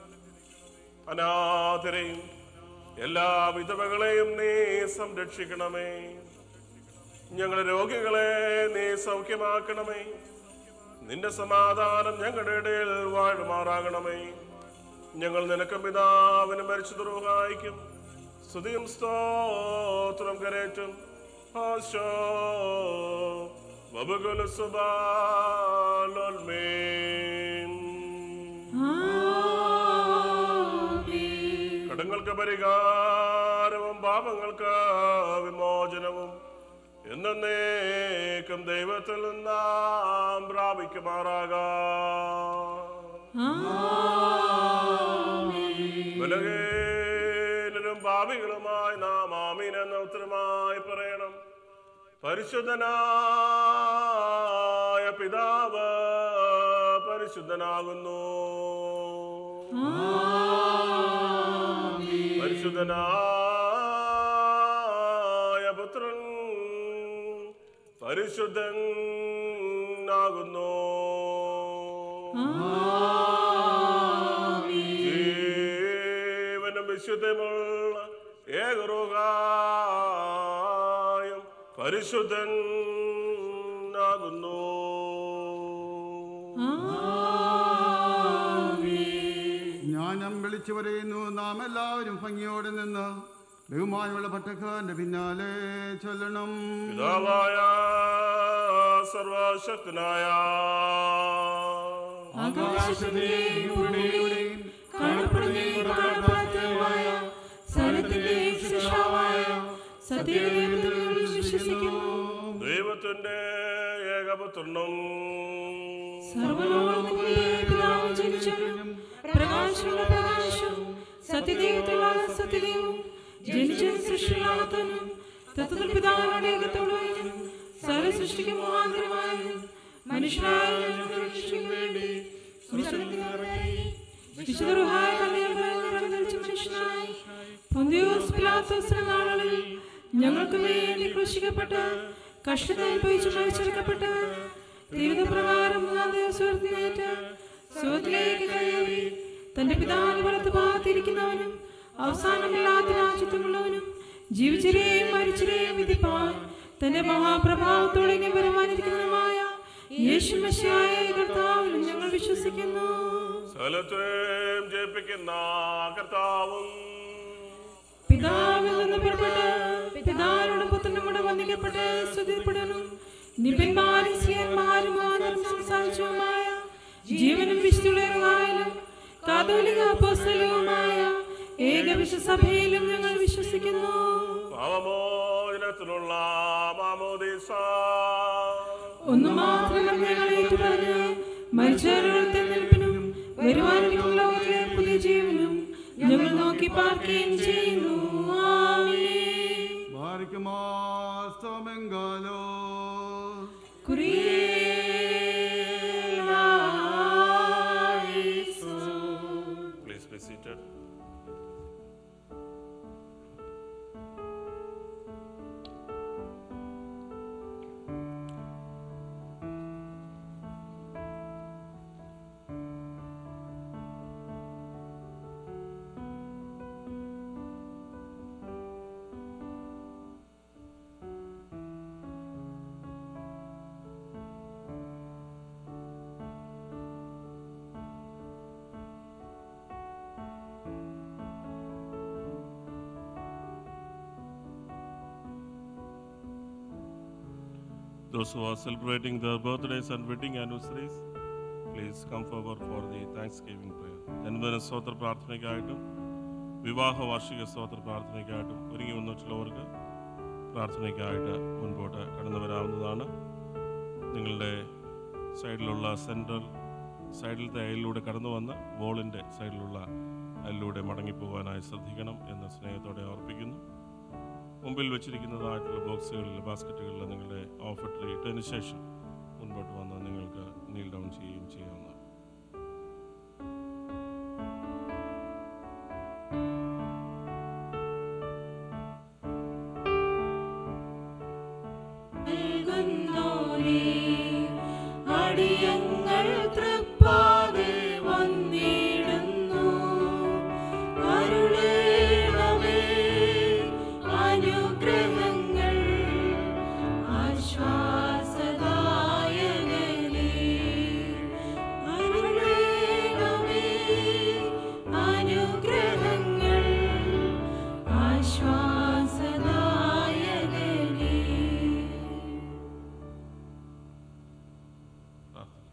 അനാഥരെയും എല്ലാ വിധവകളെയും നീ സംരക്ഷിക്കണമേ ഞങ്ങളുടെ രോഗികളെ നീ സൗഖ്യമാക്കണമേ നിന്റെ സമാധാനം ഞങ്ങളുടെ ഇടയിൽ വാഴുമാറാകണമേ ഞങ്ങൾ നിനക്കും പിതാവിനും മരിച്ചു ദുർഹായിക്കും സ്തുതിയും സ്തോത്രം കരേറ്റും ആശോ വബുകുല സുബാലോൽമേൻ കടങ്ങൾക്ക് പരിഹാരവും പാപങ്ങൾക്ക് വിമോചനവും എന്നേക്കും ദൈവത്തിൽ നിന്നാം പ്രാപിക്കുമാറാകാം ബലഹീനരും പാപികളുമായി നാം ആമീൻ എന്ന ഉത്തരമായി പറയണം പരിശുദ്ധനായ പിതാവ് പരിശുദ്ധനാകുന്നു പരിശുദ്ധനായ പുത്രൻ പരിശുദ്ധൻ ആകുന്നു ജീവനും വിശുദ്ധമുള്ള ഏകറുകായും പരിശുദ്ധൻ ആകുന്നു ജ്ഞാനം വിളിച്ചു പറയുന്നു നാം എല്ലാവരും ഭംഗിയോടെ നിന്ന് ബഹുമാനമുള്ള പട്ടക്കാരന്റെ പിന്നാലെ ചൊല്ലണം പിതാവായ സർവശക്തനായ ആകാശത്തിന്റെയും ഭൂമിയുടെയും കാണപ്പെടുന്നതും കാണപ്പെടാത്തതുമായ സകലത്തിന്റെയും സൃഷ്ടാവായ സത്യദൈവത്തിൽ വിശ്വസിക്കുന്നു ദൈവത്തിന്റെ ഏകപുത്രനും സർവ്വലോകങ്ങളുടെ പിതാവ് ജനിച്ചവനും പ്രകാശമുള്ള പ്രകാശവും സത്യദൈവത്തിലുള്ള സത്യദൈവവും ജനിച്ചതും സൃഷ്ടിയിലാകത്തവനും തത്വത്തിൽ പിതാവിനോട് ഏകത്തോടും സകല സൃഷ്ടിക്ക് മുഖാന്തരമായും മനുഷ്യരായ ഞങ്ങളുടെ രക്ഷയ്ക്ക് വേണ്ടി വിശുദ്ധരുഹായ കല്യാണം ധരിച്ച മനുഷ്യനായി പൊന്തിയോസ് പിലാത്തോസിന്റെ നാളുകളിൽ ഞങ്ങൾക്ക് വേണ്ടി ക്രൂശിക്കപ്പെട്ട് കഷ്ടത അനുഭവിച്ച് മരിച്ചെടുക്കപ്പെട്ട് തീർത്ഥപ്രകാരം മൂന്നാം ദിവസം ഉയർത്തിനേറ്റ് സുഖത്തിലേക്ക് കയറി തന്റെ പിതാവിന് വലത്ത് ഭാഗത്തിരിക്കുന്നവനും അവസാനമില്ലാത്ത രാജ്യത്വമുള്ളവനും ജീവിച്ചിരെയും മരിച്ചിരെയും വിധിപ്പാൻ തന്റെ മഹാപ്രഭാവത്തോടെ ഇനി വരുവാനിരിക്കുന്നതുമായ യേശു മെസ്സിയായ കർത്താവിലും ഞങ്ങൾ വിശ്വസിക്കുന്നു സകലത്തെയും ജയിപ്പിക്കുന്ന കർത്താവും പിതാവിൽ നിന്ന് പുറപ്പെട്ട് പിതാവിനോടും പുത്രനും കൂടെ വന്ദിക്കപ്പെട്ട് സ്തുതിപ്പെടണം നിബന്മാരും സിയന്മാരും ആദരം സംസാരിച്ചതുമായ ജീവനും വിശുദ്ധുളയായാലും കാതോലിക അപ്പോസ്തലവുമായ ഏകവിശ്വസഭയിലും ഞങ്ങൾ വിശ്വസിക്കുന്നു പാവമോചനത്തിനുള്ള മാമോദീസ ഒന്നു മാത്രം ഞങ്ങൾ ഏറ്റുപറഞ്ഞ് മരിച്ചവരുടെ നിൽപ്പിനും വരുവാനിരിക്കുന്ന ലോകത്തിലെ പുതിയ ജീവനും ഞങ്ങൾ നോക്കി പാർക്കുകയും ചെയ്യുന്നു ആമേൻ. ബാരിക്കുമാസ്തമെങ്കാലോ കുരിയേലായിസോ. Please be seated Those who are celebrating their birthdays and wedding anniversaries, please come forward for the Thanksgiving prayer. ജന്മദിന സ്തോത്ര പ്രാർത്ഥനയ്ക്കായിട്ടും വിവാഹ വാർഷിക സ്തോത്ര പ്രാർത്ഥനയ്ക്കായിട്ടും ഒരുങ്ങി വന്നിട്ടുള്ളവർക്ക് പ്രാർത്ഥനയ്ക്കായിട്ട് മുൻപോട്ട് കടന്നു വരാവുന്നതാണ് നിങ്ങളുടെ സൈഡിലുള്ള സെൻട്രൽ സൈഡിലത്തെ അയലിലൂടെ കടന്നു വന്ന് വോളിൻ്റെ സൈഡിലുള്ള അയലിലൂടെ മടങ്ങിപ്പോകാനായി ശ്രദ്ധിക്കണം എന്ന് സ്നേഹത്തോടെ ഓർപ്പിക്കുന്നു മുമ്പിൽ വെച്ചിരിക്കുന്നതായിട്ടുള്ള ബോക്സുകളിൽ ബാസ്ക്കറ്റുകളിൽ നിങ്ങളുടെ ഓഫർ ഇട്ടതിന് ശേഷം മുൻപോട്ട് വന്ന് നിങ്ങൾക്ക് നീൽ ഡൗൺ ചെയ്യുകയും ചെയ്യാവുന്നതാണ് നൽകുന്നോനേ, അടിയങ്ങൾ തൃപ്പാതെ വന്നിടുന്നു അരുളേണമേ അനുഗ്രഹങ്ങൾ ആശ്വാസദായകനേ അരുളേണമേ അനുഗ്രഹങ്ങൾ ആശ്വാസദായകനേ പ്രാർത്ഥിക്കാം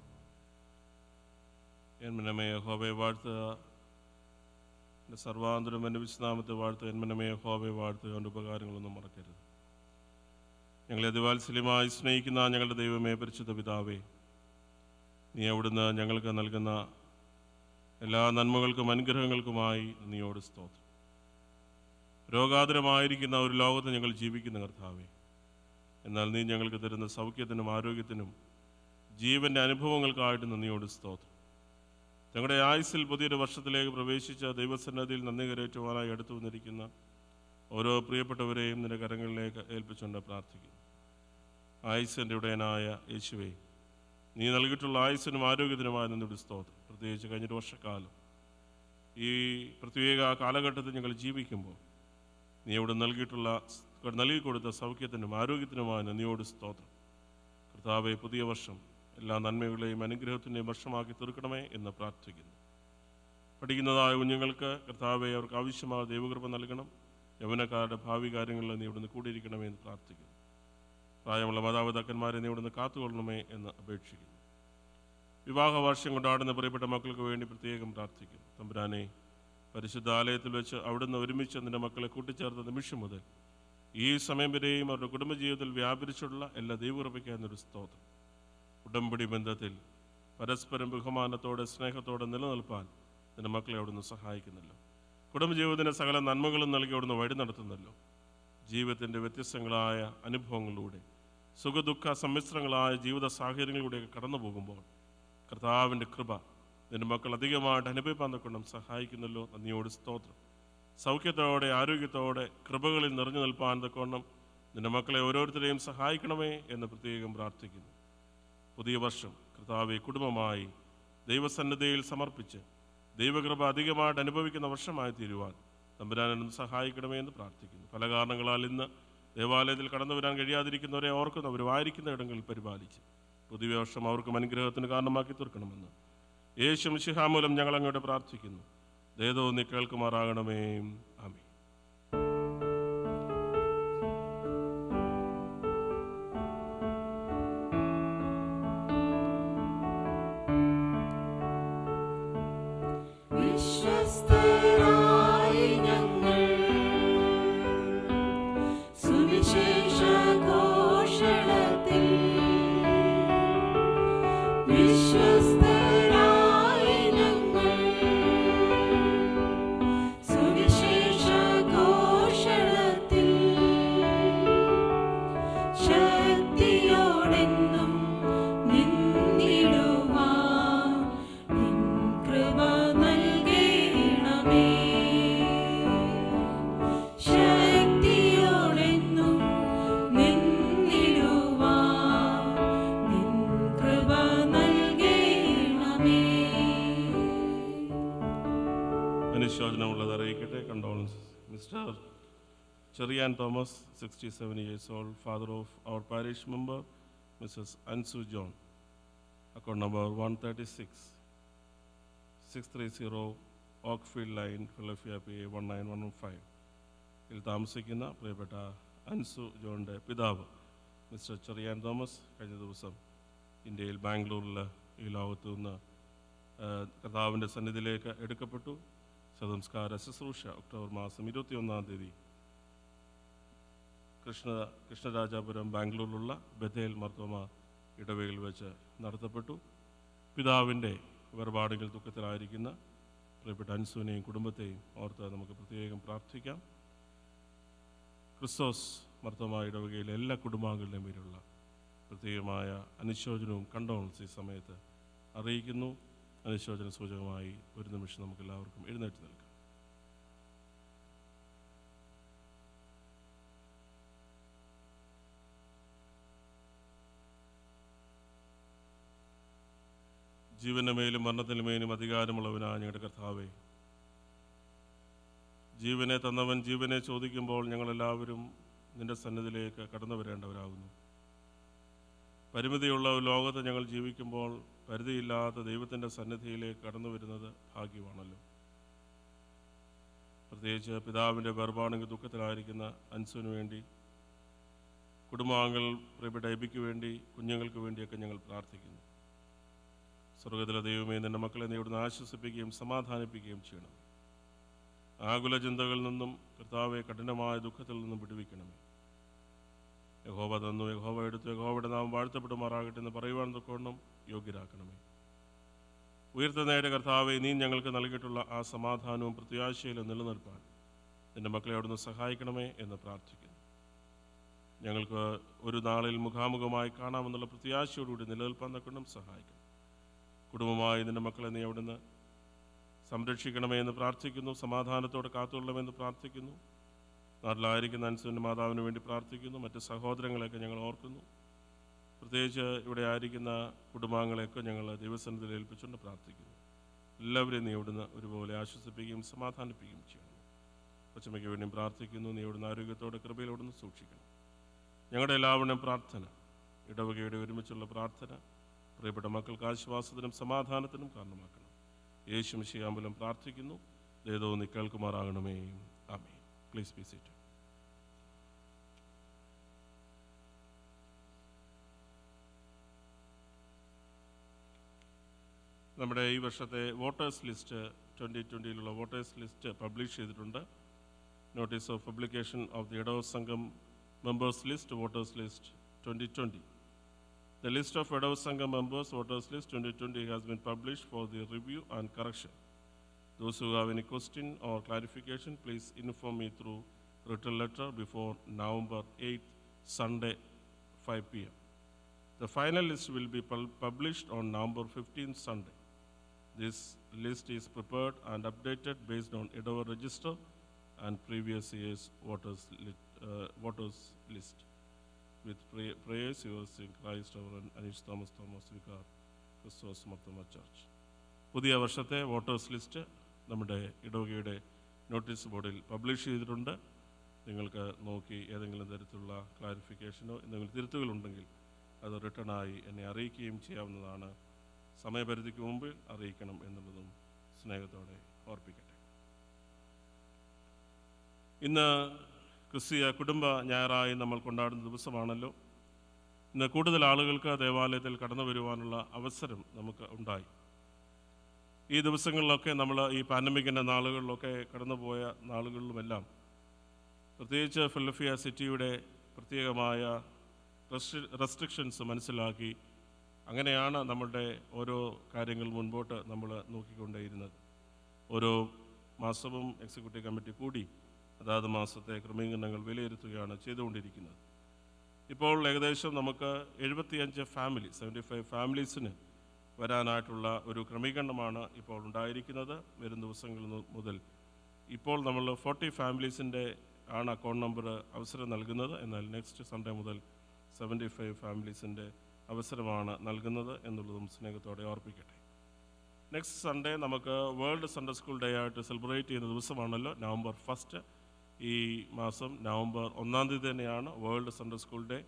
എന്മനമേ ഹോബെ വാഴ്ത്തുക എൻ്റെ സർവാന്തരം എൻ്റെ വിശ്വനാമത്തെ വാഴ്ത്തുക എന്മനമേ ഹോബെ വാഴ്ത്തുക എൻ്റെ ഉപകാരങ്ങളൊന്നും മറക്കരുത് ഞങ്ങളെ ദിവാത്സല്യമായി സ്നേഹിക്കുന്ന ഞങ്ങളുടെ ദൈവമേ പരിശുദ്ധ പിതാവേ നീ അവിടുന്ന് ഞങ്ങൾക്ക് നൽകുന്ന എല്ലാ നന്മകൾക്കും അനുഗ്രഹങ്ങൾക്കുമായി നീയോട് സ്തോത്രം രോഗാതുരമായിരിക്കുന്ന ഒരു ലോകത്ത് ഞങ്ങൾ ജീവിക്കുന്ന കർത്താവേ എന്നാൽ നീ ഞങ്ങൾക്ക് തരുന്ന സൗഖ്യത്തിനും ആരോഗ്യത്തിനും ജീവന്റെ അനുഭവങ്ങൾക്കായിട്ട് നന്ദിയോട് സ്തോത്രം ഞങ്ങളുടെ ആയുസ്സിൽ പുതിയൊരു വർഷത്തിലേക്ക് പ്രവേശിച്ച ദൈവസന്നദ്ധിയിൽ നന്ദി കരേറ്റുവാനായി അടുത്തു വന്നിരിക്കുന്ന ഓരോ പ്രിയപ്പെട്ടവരെയും നിന്റെ കരങ്ങളിലേക്ക് ഏൽപ്പിച്ചുകൊണ്ട് പ്രാർത്ഥിക്കുന്നു ആയുസ്സിൻ്റെ ഉടയനായ യേശുവേ നീ നൽകിയിട്ടുള്ള ആയുസ്സിനും ആരോഗ്യത്തിനുമായ നിന്നോട് സ്തോത്രം പ്രത്യേകിച്ച് കഴിഞ്ഞൊരു വർഷക്കാലം ഈ പ്രത്യേക കാലഘട്ടത്തിൽ ഞങ്ങൾ ജീവിക്കുമ്പോൾ നീ അവിടെ നൽകിയിട്ടുള്ള നൽകി കൊടുത്ത സൗഖ്യത്തിനും ആരോഗ്യത്തിനുമായ നന്ദിയോട് സ്തോത്രം കർത്താവെ പുതിയ വർഷം എല്ലാ നന്മകളെയും അനുഗ്രഹത്തിൻ്റെയും വർഷമാക്കി തീർക്കണമേ എന്ന് പ്രാർത്ഥിക്കുന്നു പഠിക്കുന്നതായ കുഞ്ഞുങ്ങൾക്ക് കർത്താവെ അവർക്ക് ആവശ്യമായ ദൈവകൃപ നൽകണം യൗവനക്കാരുടെ ഭാവി കാര്യങ്ങളിൽ നീ ഇവിടുന്ന് കൂടിയിരിക്കണമേ എന്ന് പ്രാർത്ഥിക്കുന്നു പ്രായമുള്ള മാതാപിതാക്കന്മാരെ നീ ഇവിടുന്ന് കാത്തുകൊള്ളണമേ എന്ന് അപേക്ഷിക്കുന്നു വിവാഹ വാർഷികം കൊണ്ടാടുന്ന പ്രിയപ്പെട്ട മക്കൾക്ക് വേണ്ടി പ്രത്യേകം പ്രാർത്ഥിക്കുന്നു തമ്പുരാനെ പരിശുദ്ധ ആലയത്തിൽ വെച്ച് അവിടുന്ന് ഒരുമിച്ച് നിന്റെ മക്കളെ കൂട്ടിച്ചേർത്ത നിമിഷം മുതൽ ഈ സമയം വരെയും അവരുടെ കുടുംബജീവിതത്തിൽ വ്യാപരിച്ചുള്ള എല്ലാ ദൈവകൃപയ്ക്കാന്നൊരു സ്തോത്രം ഉടമ്പടി ബന്ധത്തിൽ പരസ്പരം ബഹുമാനത്തോടെ സ്നേഹത്തോടെ നിലനിൽപ്പാൻ നിന്റെ മക്കളെ അവിടുന്ന് സഹായിക്കുന്നല്ലോ കുടുംബജീവിതത്തിന് സകല നന്മകളും നൽകി അവിടുന്ന് വഴി നടത്തുന്നല്ലോ ജീവിതത്തിൻ്റെ വ്യത്യസ്തങ്ങളായ അനുഭവങ്ങളിലൂടെ സുഖദുഃഖ സമ്മിശ്രങ്ങളായ ജീവിത സാഹചര്യങ്ങളിലൂടെയൊക്കെ കടന്നു പോകുമ്പോൾ കർത്താവിൻ്റെ കൃപ നിന്റെ മക്കൾ അധികമായിട്ട് അനുഭവിപ്പാൻ കൊണ്ടും സഹായിക്കുന്നല്ലോ നന്ദിയോട് സ്തോത്രം സൗഖ്യത്തോടെ ആരോഗ്യത്തോടെ കൃപകളിൽ നിറഞ്ഞു നിൽപ്പാൻ തക്കോണം നിന്റെ മക്കളെ ഓരോരുത്തരെയും സഹായിക്കണമേ എന്ന് പ്രത്യേകം പ്രാർത്ഥിക്കുന്നു പുതിയ വർഷം കർത്താവെ കുടുംബമായി ദൈവസന്നദ്ധയിൽ സമർപ്പിച്ച് ദൈവകൃപ അധികമായിട്ട് അനുഭവിക്കുന്ന വർഷമായി തീരുവാൻ തമ്പുരാനും സഹായിക്കണമേ എന്ന് പ്രാർത്ഥിക്കുന്നു പല കാരണങ്ങളാൽ ഇന്ന് ദേവാലയത്തിൽ കടന്നു വരാൻ കഴിയാതിരിക്കുന്നവരെ ഓർക്കുന്നവരും ആയിരിക്കുന്ന ഇടങ്ങളിൽ പരിപാലിച്ച് പുതിയ വർഷം അവർക്കും അനുഗ്രഹത്തിന് കാരണമാക്കി തീർക്കണമെന്ന് യേശു മിശിഹാമൂലം ഞങ്ങൾ അങ്ങോട്ട് പ്രാർത്ഥിക്കുന്നു ദേതോ നീ കേൾക്കുമാറാകണമേ ആമേ വിശ്വസ്തരായി ഞങ്ങൾ സുവിശേഷ ഘോഷണത്തിൽ വിശ്വസ്തരായി ഞങ്ങൾ സുവിശേഷ ഘോഷണത്തിൽ ശക്തിയോടെന്നും നിന്നിടുവാൻ നിൻ കൃപ നൽകണമേ ശക്തിയോടെന്നും നിന്നിടുവാൻ നിൻ കൃപ നൽകണമേ അനുശോചനമുള്ളത് അറിയിക്കട്ടെ condolences mister Cherian Thomas sixty seven years old father of our parish member Mrs Ansu John account number one thirty six six three zero Oakfield lane Philadelphia P A one nine one five ഇതിൽ താമസിക്കുന്ന പ്രിയപ്പെട്ട അൻസു ജോണിൻ്റെ പിതാവ് mister Cherian Thomas കഴിഞ്ഞ ദിവസം ഇന്ത്യയിൽ ബാംഗ്ലൂരിൽ ഈ ലോകത്തു നിന്ന് ആ, കർത്താവിൻ്റെ സന്നിധിയിലേക്ക് എടുക്കപ്പെട്ടു ശതംസ്കാര ശുശ്രൂഷ ഒക്ടോബർ മാസം ഇരുപത്തിയൊന്നാം തീയതി കൃഷ്ണ കൃഷ്ണരാജാപുരം ബാംഗ്ലൂരിലുള്ള ബഥേൽ മർത്തോമ ഇടവയിൽ വെച്ച് നടത്തപ്പെട്ടു പിതാവിൻ്റെ വേർപാടുകൾ ദുഃഖത്തിലായിരിക്കുന്ന പ്രിയപ്പെട്ട അൻസുവിനെയും കുടുംബത്തെയും ഓർത്ത് നമുക്ക് പ്രത്യേകം പ്രാർത്ഥിക്കാം ക്രിസ്തോസ് മർത്തോമ ഇടവകയിലെ എല്ലാ കുടുംബാംഗങ്ങളുടെയും പേരുള്ള പ്രത്യേകമായ അനുശോചനവും കണ്ടോൺസ് ഈ സമയത്ത് അറിയിക്കുന്നു അനുശോചന സൂചകമായി ഒരു നിമിഷം നമുക്ക് എല്ലാവർക്കും എഴുന്നേറ്റ് നിൽക്കാം ജീവന്റെ മേലും മരണത്തിന് മേലും അധികാരമുള്ളവനായ ഞങ്ങളുടെ കർത്താവേ ജീവനെ തന്നവൻ ജീവനെ ചോദിക്കുമ്പോൾ ഞങ്ങളെല്ലാവരും നിന്റെ സന്നിധിയിലേക്ക് കടന്നു വരേണ്ടവരാകുന്നു പരിമിതിയുള്ള ഒരു ലോകത്ത് ഞങ്ങൾ ജീവിക്കുമ്പോൾ പരിധിയില്ലാത്ത ദൈവത്തിൻ്റെ സന്നിധിയിലേക്ക് കടന്നു വരുന്നത് ഭാഗ്യമാണല്ലോ പ്രത്യേകിച്ച് പിതാവിൻ്റെ വേർപാടുകൾ ദുഃഖത്തിലായിരിക്കുന്ന അൻസുവിന് വേണ്ടി കുടുംബാംഗങ്ങൾ പ്രിയപ്പെട്ട എബിക്ക് വേണ്ടി കുഞ്ഞുങ്ങൾക്ക് വേണ്ടിയൊക്കെ ഞങ്ങൾ പ്രാർത്ഥിക്കുന്നു സ്വർഗത്തിലെ ദൈവമേ നിന്റെ മക്കളെ നീ ഇവിടുന്ന് ആശ്വസിപ്പിക്കുകയും സമാധാനിപ്പിക്കുകയും ചെയ്യണം ആകുല ചിന്തകളിൽ നിന്നും കർത്താവെ കഠിനമായ ദുഃഖത്തിൽ നിന്നും വിടുവിക്കണമേ യഹോവ തന്നു യഹോവ എടുത്തു യഹോവയുടെ നാം വാഴ്ത്തപ്പെടുമാറാകട്ടെ എന്ന് പറയുവാൻ തൊക്കോണം യോഗ്യരാക്കണമേ ഉയർത്തുന്നേടെ കർത്താവെ നീ ഞങ്ങൾക്ക് നൽകിയിട്ടുള്ള ആ സമാധാനവും പ്രത്യാശയിലും നിലനിൽപ്പാൻ നിന്റെ മക്കളെ അവിടുന്ന് സഹായിക്കണമേ എന്ന് പ്രാർത്ഥിക്കുന്നു ഞങ്ങൾക്ക് ഒരു നാളിൽ മുഖാമുഖമായി കാണാമെന്നുള്ള പ്രത്യാശയോടുകൂടി നിലനിൽപ്പാൻ തക്കൊണ്ടും സഹായിക്കണം കുടുംബമായി നിന്റെ മക്കളെ നീ അവിടുന്ന് സംരക്ഷിക്കണമേ എന്ന് പ്രാർത്ഥിക്കുന്നു സമാധാനത്തോടെ കാത്തുകൊള്ളണമെന്ന് പ്രാർത്ഥിക്കുന്നു നാട്ടിലായിരിക്കുന്ന അനുസരിച്ച് മാതാവിന് വേണ്ടി പ്രാർത്ഥിക്കുന്നു മറ്റ് സഹോദരങ്ങളെയൊക്കെ ഞങ്ങൾ ഓർക്കുന്നു പ്രത്യേകിച്ച് ഇവിടെ ആയിരിക്കുന്ന കുടുംബാംഗങ്ങളെയൊക്കെ ഞങ്ങൾ ദൈവസന്നിധിയിൽ ഏൽപ്പിച്ചുകൊണ്ട് പ്രാർത്ഥിക്കുന്നു എല്ലാവരെയും നീ ഇവിടുന്ന് ഒരുപോലെ ആശ്വസിപ്പിക്കുകയും സമാധാനിപ്പിക്കുകയും ചെയ്യണം കൊച്ചമ്മയ്ക്ക് വേണ്ടിയും പ്രാർത്ഥിക്കുന്നു നീ ഇവിടുന്ന് ആരോഗ്യത്തോടെ കൃപയിൽ ഇവിടുന്ന് സൂക്ഷിക്കണം ഞങ്ങളുടെ എല്ലാവരുടെയും പ്രാർത്ഥന ഇടവകയുടെ ഒരുമിച്ചുള്ള പ്രാർത്ഥന പ്രിയപ്പെട്ട മക്കൾക്ക് ആശ്വാസത്തിനും സമാധാനത്തിനും കാരണമാക്കണം യേശു മിശിയാമ്പലം പ്രാർത്ഥിക്കുന്നു ദേതോ നീ കേൾക്കുമാറാകണമേ ആമേ പ്ലീസ് ബി സീറ്റ് നമ്മുടെ ഈ വർഷത്തെ വോട്ടേഴ്സ് ലിസ്റ്റ് ട്വൻ്റി ട്വൻ്റിയിലുള്ള വോട്ടേഴ്സ് ലിസ്റ്റ് പബ്ലിഷ് ചെയ്തിട്ടുണ്ട് notice of publication of the ഇടവ സംഘം members list voters list twenty twenty The list of Edav Sangha members, voters list 2020 has been published for the review and correction. Those who have any question or clarification, please inform me through written letter before November 8th, Sunday, 5 p.m. The final list will be pul- published on November 15th, Sunday. This list is prepared and updated based on Edover register and previous year's voters, lit, uh, voters list. With pray- prayers, yours in Christ, our Anish Thomas Thomas Vicar, Christos Martama Church. പുതിയ വർഷത്തെ voters list നമ്മുടെ ഇടവകയുടെ notice ബോർഡിൽ publish ചെയ്തിട്ടുണ്ട് നിങ്ങൾക്ക് നോക്കി ഏതെങ്കിലും തരത്തിലുള്ള ക്ലാരിഫിക്കേഷനോ എന്തെങ്കിലും തിരുത്തുകളുണ്ടെങ്കിൽ അത് റിട്ടേണായി എന്നെ അറിയിക്കുകയും ചെയ്യാവുന്നതാണ് സമയപരിധിക്ക് മുമ്പിൽ അറിയിക്കണം എന്നുള്ളതും സ്നേഹത്തോടെ ഓർപ്പിക്കട്ടെ ഇന്ന് ക്രിസ്തീയ കുടുംബ ഞായറായി നമ്മൾ കൊണ്ടാടുന്ന ദിവസമാണല്ലോ ഇന്ന് കൂടുതൽ ആളുകൾക്ക് ദേവാലയത്തിൽ കടന്നു വരുവാനുള്ള അവസരം നമുക്ക് ഉണ്ടായി ഈ ദിവസങ്ങളിലൊക്കെ നമ്മൾ ഈ പാൻഡമിക്കിൻ്റെ നാളുകളിലൊക്കെ കടന്നുപോയ നാളുകളിലുമെല്ലാം പ്രത്യേകിച്ച് ഫിലഫിയ സിറ്റിയുടെ പ്രത്യേകമായ റെസ്ട്രിക്ഷൻസ് മനസ്സിലാക്കി അങ്ങനെയാണ് നമ്മളുടെ ഓരോ കാര്യങ്ങൾ മുൻപോട്ട് നമ്മൾ നോക്കിക്കൊണ്ടേയിരുന്നത് ഓരോ മാസവും എക്സിക്യൂട്ടീവ് കമ്മിറ്റി കൂടി അതാത് മാസത്തെ ക്രമീകരണങ്ങൾ വിലയിരുത്തുകയാണ് ചെയ്തുകൊണ്ടിരിക്കുന്നത് ഇപ്പോൾ ഏകദേശം നമുക്ക് എഴുപത്തിയഞ്ച് ഫാമിലി സെവൻറ്റി ഫൈവ് ഫാമിലീസിന് വരാനായിട്ടുള്ള ഒരു ക്രമീകരണമാണ് ഇപ്പോൾ ഉണ്ടായിരിക്കുന്നത് വരും ദിവസങ്ങളിൽ നിന്ന് മുതൽ ഇപ്പോൾ നമ്മൾ ഫോർട്ടി ഫാമിലീസിൻ്റെ ആണ് അക്കൗണ്ട് നമ്പർ അവസരം നൽകുന്നത് എന്നാൽ നെക്സ്റ്റ് സൺഡേ മുതൽ സെവൻറ്റി ഫൈവ് ഫാമിലീസിൻ്റെ അവസരമാണ് നൽകുന്നത് എന്നുള്ളതും സ്നേഹത്തോടെ ഓർപ്പിക്കട്ടെ നെക്സ്റ്റ് സൺഡേ നമുക്ക് വേൾഡ് സൺഡേ സ്കൂൾ ഡേ ആയിട്ട് സെലിബ്രേറ്റ് ചെയ്യുന്ന ദിവസമാണല്ലോ നവംബർ ഫസ്റ്റ് ഈ മാസം നവംബർ ഒന്നാം തീയതി തന്നെയാണ് വേൾഡ് സൺഡേ സ്കൂൾ ഡേ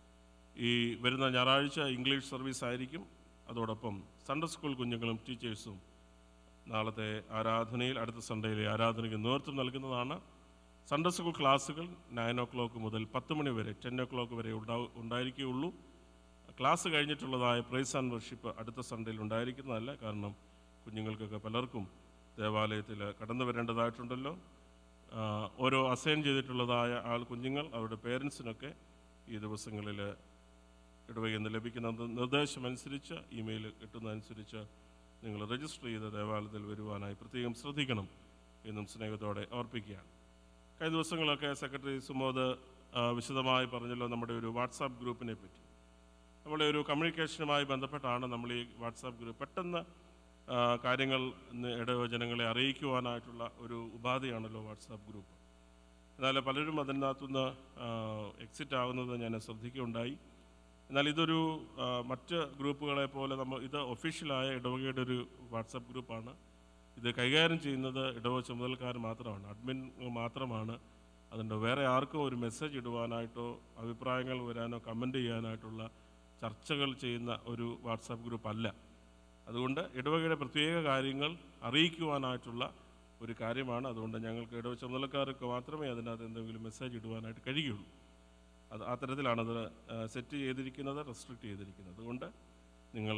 ഈ വരുന്ന ഞായറാഴ്ച ഇംഗ്ലീഷ് സർവീസ് ആയിരിക്കും അതോടൊപ്പം സൺഡേ സ്കൂൾ കുഞ്ഞുങ്ങളും ടീച്ചേഴ്സും നാളത്തെ ആരാധനയിൽ അടുത്ത സൺഡേയിലെ ആരാധനയ്ക്ക് നേതൃത്വം നൽകുന്നതാണ് സൺഡേ സ്കൂൾ ക്ലാസ്സുകൾ നയൻ ഓ ക്ലോക്ക് മുതൽ പത്ത് മണി വരെ ടെൻ ഓ ക്ലോക്ക് വരെ ഉണ്ടാവും ഉണ്ടായിരിക്കുകയുള്ളൂ ക്ലാസ് കഴിഞ്ഞിട്ടുള്ളതായ പ്രൈസ് ആൻഡ് വർഷിപ്പ് അടുത്ത സൺഡേയിൽ ഉണ്ടായിരിക്കുന്നതല്ല കാരണം കുഞ്ഞുങ്ങൾക്കൊക്കെ പലർക്കും ദേവാലയത്തിൽ കടന്നു വരേണ്ടതായിട്ടുണ്ടല്ലോ ആ, ഓരോ അസൈൻ ചെയ്തിട്ടുള്ളതായ ആൾ കുഞ്ഞുങ്ങൾ അവരുടെ പേരൻസിനൊക്കെ ഈ ദിവസങ്ങളിൽ ഇടവകയിൽ നിന്ന് ലഭിക്കുന്ന നിർ- നിർദ്ദേശമനുസരിച്ച് ഇമെയിൽ കിട്ടുന്നതനുസരിച്ച് നിങ്ങൾ രജിസ്റ്റർ ചെയ്ത് ദേവാലയത്തിൽ വരുവാനായി പ്രത്യേകം ശ്രദ്ധിക്കണം എന്നും സ്നേഹത്തോടെ ഓർപ്പിക്കുകയാണ് കഴിഞ്ഞ ദിവസങ്ങളൊക്കെ സെക്രട്ടറി സുമോദ് ആ, വിശദമായി പറഞ്ഞല്ലോ നമ്മുടെ ഒരു വാട്സാപ്പ് ഗ്രൂപ്പിനെ പറ്റി നമ്മുടെ ഒരു കമ്മ്യൂണിക്കേഷനുമായി ബന്ധപ്പെട്ടാണ് നമ്മൾ ഈ വാട്സാപ്പ് ഗ്രൂപ്പ് പെട്ടെന്ന് ആ, കാര്യങ്ങൾ ഇന്ന് ഇടവജനങ്ങളെ അറിയിക്കുവാനായിട്ടുള്ള ഒരു ഉപാധിയാണല്ലോ വാട്സാപ്പ് ഗ്രൂപ്പ് എന്നാൽ പലരും അതിനകത്തുനിന്ന് എക്സിറ്റ് ആകുന്നത് ഞാൻ ശ്രദ്ധിക്കുകയുണ്ടായി എന്നാൽ ഇതൊരു ആ, മറ്റ് ഗ്രൂപ്പുകളെ പോലെ നമ്മൾ ഇത് ഒഫീഷ്യലായ ഇടവകയുടെ ഒരു വാട്സാപ്പ് ഗ്രൂപ്പാണ് ഇത് കൈകാര്യം ചെയ്യുന്നത് ഇടവ ചുമതലക്കാർ മാത്രമാണ് അഡ്മിൻ മാത്രമാണ് അതുകൊണ്ട് വേറെ ആർക്കും ഒരു മെസ്സേജ് ഇടുവാനായിട്ടോ അഭിപ്രായങ്ങൾ വരാനോ കമൻറ്റ് ചെയ്യാനായിട്ടുള്ള ചർച്ചകൾ ചെയ്യുന്ന ഒരു വാട്സാപ്പ് ഗ്രൂപ്പ് അല്ല അതുകൊണ്ട് ഇടവകയുടെ പ്രത്യേക കാര്യങ്ങൾ അറിയിക്കുവാനായിട്ടുള്ള ഒരു കാര്യമാണ് അതുകൊണ്ട് ഞങ്ങൾക്ക് ഇടവ ചുമതലക്കാർക്ക് മാത്രമേ അതിനകത്ത് എന്തെങ്കിലും മെസ്സേജ് ഇടുവാനായിട്ട് കഴിയുള്ളൂ അത് ആ തരത്തിലാണത് സെറ്റ് ചെയ്തിരിക്കുന്നത് റെസ്ട്രിക്റ്റ് ചെയ്തിരിക്കുന്നത് അതുകൊണ്ട് നിങ്ങൾ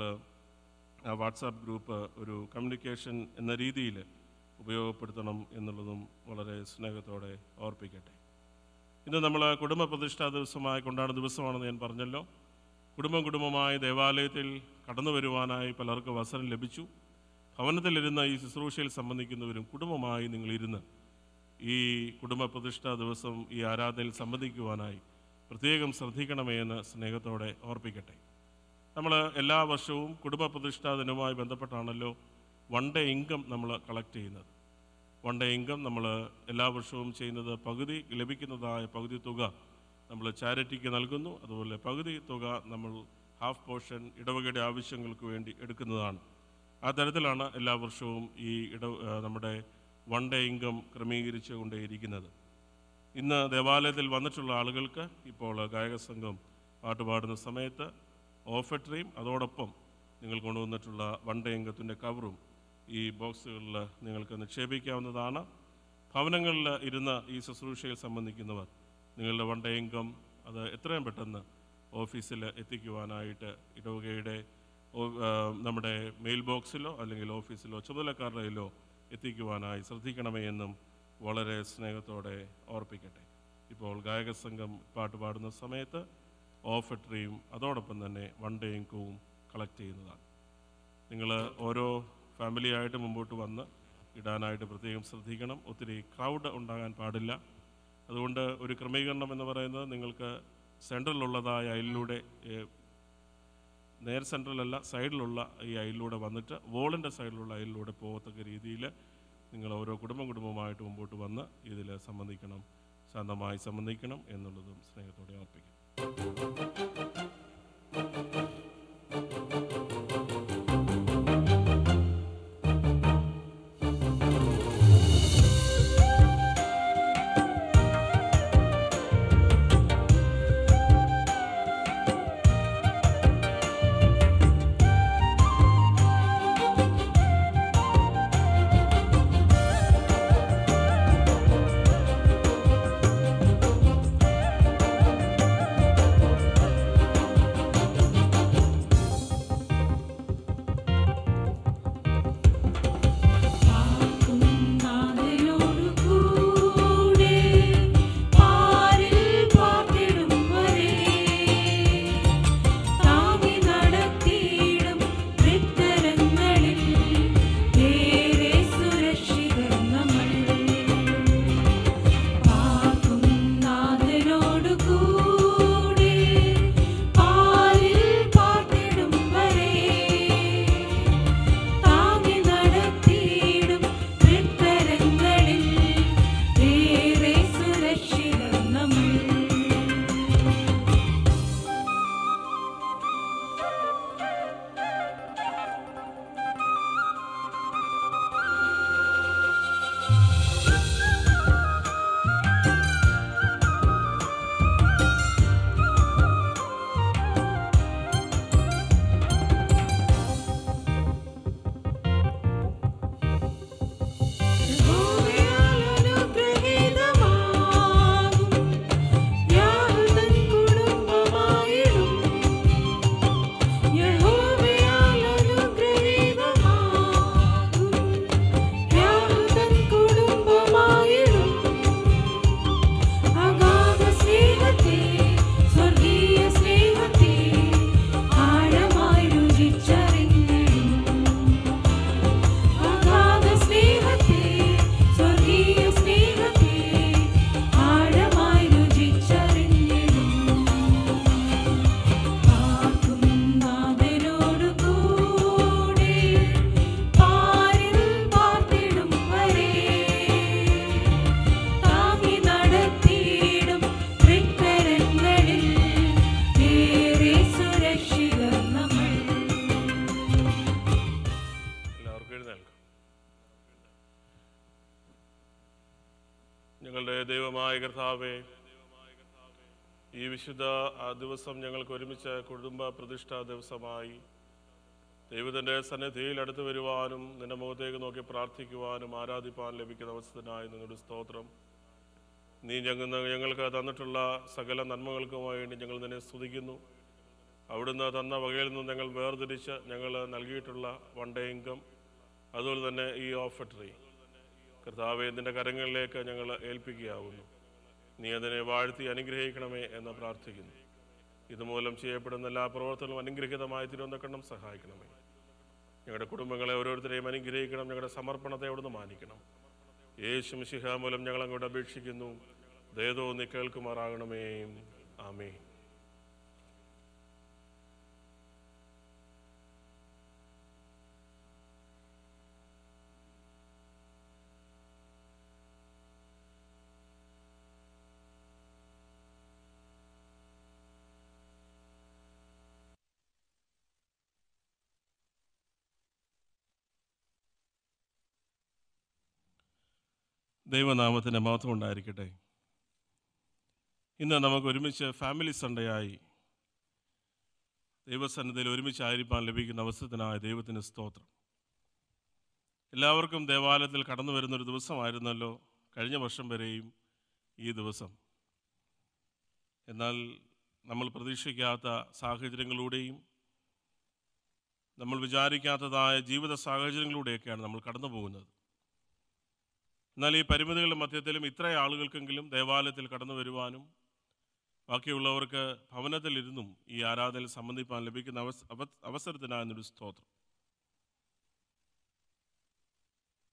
ആ വാട്സാപ്പ് ഗ്രൂപ്പ് ഒരു കമ്മ്യൂണിക്കേഷൻ എന്ന രീതിയിൽ ഉപയോഗപ്പെടുത്തണം എന്നുള്ളതും വളരെ സ്നേഹത്തോടെ ഓർപ്പിക്കട്ടെ ഇന്ന് നമ്മൾ കുടുംബ പ്രതിഷ്ഠാ ദിവസമായി കൊണ്ടാടുന്ന ദിവസമാണെന്ന് ഞാൻ പറഞ്ഞല്ലോ കുടുംബം കുടുംബമായി ദേവാലയത്തിൽ കടന്നു വരുവാനായി പലർക്കും അവസരം ലഭിച്ചു ഭവനത്തിലിരുന്ന ഈ ശുശ്രൂഷയിൽ സംബന്ധിക്കുന്നവരും കുടുംബമായി നിങ്ങളിരുന്ന് ഈ കുടുംബ പ്രതിഷ്ഠാ ദിവസം ഈ ആരാധനയിൽ സംബന്ധിക്കുവാനായി പ്രത്യേകം ശ്രദ്ധിക്കണമേ എന്ന് സ്നേഹത്തോടെ ഓർപ്പിക്കട്ടെ നമ്മൾ എല്ലാ വർഷവും കുടുംബ പ്രതിഷ്ഠാ ദിനവുമായി ബന്ധപ്പെട്ടാണല്ലോ വൺ ഡേ ഇൻകം നമ്മൾ കളക്ട് ചെയ്യുന്നത് വൺ ഡേ ഇൻകം നമ്മൾ എല്ലാ വർഷവും ചെയ്യുന്നത് പകുതി ലഭിക്കുന്നതായ പകുതി തുക നമ്മൾ ചാരിറ്റിക്ക് നൽകുന്നു അതുപോലെ പകുതി തുക നമ്മൾ ഹാഫ് പോർഷൻ ഇടവകയുടെ ആവശ്യങ്ങൾക്ക് വേണ്ടി എടുക്കുന്നതാണ് ആ തരത്തിലാണ് എല്ലാ വർഷവും ഈ ഇട ആ, നമ്മുടെ വൺ ഡേ ഇൻകം ക്രമീകരിച്ചു കൊണ്ടേയിരിക്കുന്നത് ഇന്ന് ദേവാലയത്തിൽ വന്നിട്ടുള്ള ആളുകൾക്ക് ഇപ്പോൾ ഗായക സംഘം പാട്ട് പാടുന്ന സമയത്ത് ഓഫട്രിയും അതോടൊപ്പം നിങ്ങൾ കൊണ്ടുവന്നിട്ടുള്ള വൺ ഡേ ഇൻകത്തിൻ്റെ കവറും ഈ ബോക്സുകളിൽ നിങ്ങൾക്ക് നിക്ഷേപിക്കാവുന്നതാണ് ഭവനങ്ങളിൽ ഇരുന്ന് ഈ ശുശ്രൂഷയിൽ സംബന്ധിക്കുന്നവർ നിങ്ങളുടെ വൺ ഡേ ഇൻകം അത് എത്രയും പെട്ടെന്ന് ഓഫീസിൽ എത്തിക്കുവാനായിട്ട് ഇടവകയുടെ ഓ- ആ, നമ്മുടെ മെയിൽ ബോക്സിലോ അല്ലെങ്കിൽ ഓഫീസിലോ ചുമതലക്കാരുടെ കയ്യിലോ എത്തിക്കുവാനായി ശ്രദ്ധിക്കണമേ എന്നും വളരെ സ്നേഹത്തോടെ ഓർപ്പിക്കട്ടെ ഇപ്പോൾ ഗായക സംഘം പാട്ട് പാടുന്ന സമയത്ത് ഓഫട്രിയും അതോടൊപ്പം തന്നെ വൺ ഡേ ഇൻകവും കളക്ട് ചെയ്യുന്നതാണ് നിങ്ങൾ ഓരോ ഫാമിലിയായിട്ട് മുമ്പോട്ട് വന്ന് ഇടാനായിട്ട് പ്രത്യേകം ശ്രദ്ധിക്കണം ഒത്തിരി ക്രൗഡ് ഉണ്ടാകാൻ പാടില്ല അതുകൊണ്ട് ഒരു ക്രമീകരണം എന്ന് പറയുന്നത് നിങ്ങൾക്ക് സെൻട്രലിലുള്ളതായ അയലിലൂടെ ഏഹ്, നേർ സെൻട്രലല്ല സൈഡിലുള്ള ഈ അയലിലൂടെ വന്നിട്ട് വോളിൻ്റെ സൈഡിലുള്ള അയലിലൂടെ പോകത്തക്ക രീതിയിൽ നിങ്ങൾ ഓരോ കുടുംബം കുടുംബമായിട്ട് മുമ്പോട്ട് വന്ന് ഇതിൽ സംബന്ധിക്കണം ശാന്തമായി സംബന്ധിക്കണം എന്നുള്ളതും സ്നേഹത്തോടെ ഓർപ്പിക്കും നാഥനോടു കൂടെ പാരിൽ പാർത്തിടും വരെ താങ്ങി നടത്തിയിടും തൃക്കരങ്ങളിൽ ഏറെ സുരക്ഷിതർ നമ്മൾ പാർക്കും നാഥനോടു കൂടെ പാരിൽ പാർത്തിടും വരെ താങ്ങി നടത്തിയിടും തൃക്കരങ്ങളിൽ ഏറെ സുരക്ഷിതർ നമ്മൾ യഹോവയാൽ അനുഗ്രഹീതമാകും യാഹൂദൻ കുടുംബമായിടും യഹോവയാൽ അനുഗ്രഹീതമാകും യാഹൂദൻ കുടുംബമായിടും അഗാധ സ്നേഹത്തെ സ്വർഗീയ സ്നേഹത്തെ ആഴമായി രുചിച്ചറിഞ്ഞിടും അഗാധ സ്നേഹത്തെ സ്വർഗീയ സ്നേഹത്തെ ആഴമായി രുചിച്ചറിഞ്ഞിടും പാർക്കും നാഥനോടു കൂടെ പാരിൽ പാർത്തിടും വരെ താങ്ങി നടത്തിയിടും തൃക്കരങ്ങളിൽ ഏറെ സുരക്ഷിതർ നമ്മൾ എല്ലാവർക്കും എഴുന്നേൽക്കാം ഞങ്ങളുടെ ദൈവമായ കർത്താവേ ഈ വിശുദ്ധ ആ ദിവസം ഞങ്ങൾക്ക് ഒരുമിച്ച് കുടുംബ പ്രതിഷ്ഠാ ദിവസമായി ദൈവത്തിൻ്റെ സന്നിധിയിൽ അടുത്ത് വരുവാനും നിന്റെ മുഖത്തേക്ക് നോക്കി പ്രാർത്ഥിക്കുവാനും ആരാധിപ്പാൻ ലഭിക്കുന്ന അവസരത്തിനായി നിങ്ങളുടെ സ്തോത്രം നീ ഞങ്ങൾ ഞങ്ങൾക്ക് തന്നിട്ടുള്ള സകല നന്മകൾക്കും വേണ്ടി ഞങ്ങൾ നിന്നെ സ്തുതിക്കുന്നു അവിടുന്ന് തന്ന വകയിൽ നിന്ന് ഞങ്ങൾ വേർതിരിച്ച് ഞങ്ങൾ നൽകിയിട്ടുള്ള വൺ ഡേ ഇൻകം അതുപോലെ തന്നെ ഈ ഓഫർട്ടറി കർത്താവെ നിന്റെ കരങ്ങളിലേക്ക് ഞങ്ങൾ ഏൽപ്പിക്കുകയാവുന്നു നീ അതിനെ വാഴ്ത്തി അനുഗ്രഹിക്കണമേ എന്ന് പ്രാർത്ഥിക്കുന്നു ഇതുമൂലം ചെയ്യപ്പെടുന്ന എല്ലാ പ്രവർത്തനവും അനുഗ്രഹീതമായി തിരുവനന്തപുരം സഹായിക്കണമേ ഞങ്ങളുടെ കുടുംബങ്ങളെ ഓരോരുത്തരെയും അനുഗ്രഹിക്കണം ഞങ്ങളുടെ സമർപ്പണത്തെ അവിടുന്ന് മാനിക്കണം യേശു മിശിഹ മൂലം ഞങ്ങൾ അങ്ങോട്ട് അപേക്ഷിക്കുന്നു ദയതോ നീ കേൾക്കുമാറാകണമേ ആമേ ദൈവനാമത്തിൻ്റെ മഹത്വം ഉണ്ടായിരിക്കട്ടെ ഇന്ന് നമുക്ക് ഒരുമിച്ച് ഫാമിലി സൺഡേ ആയി ദൈവസന്നിധിയിൽ ഒരുമിച്ചായിരിക്കാൻ ലഭിക്കുന്ന അവസരത്തിനായ ദൈവത്തിന് സ്തോത്രം എല്ലാവർക്കും ദേവാലയത്തിൽ കടന്നു വരുന്നൊരു ദിവസമായിരുന്നല്ലോ കഴിഞ്ഞ വർഷം വരെയും ഈ ദിവസം എന്നാൽ നമ്മൾ പ്രതീക്ഷിക്കാത്ത സാഹചര്യങ്ങളിലൂടെയും നമ്മൾ വിചാരിക്കാത്തതായ ജീവിത സാഹചര്യങ്ങളിലൂടെയൊക്കെയാണ് നമ്മൾ കടന്നു പോകുന്നത് എന്നാൽ ഈ പരിമിതികളുടെ മധ്യത്തിലും ഇത്ര ആളുകൾക്കെങ്കിലും ദേവാലയത്തിൽ കടന്നു വരുവാനും ബാക്കിയുള്ളവർക്ക് ഭവനത്തിലിരുന്നും ഈ ആരാധനയിൽ സംബന്ധിപ്പാൻ ലഭിക്കുന്ന അവസ അവ- അവസരത്തിനായെന്നൊരു സ്തോത്രം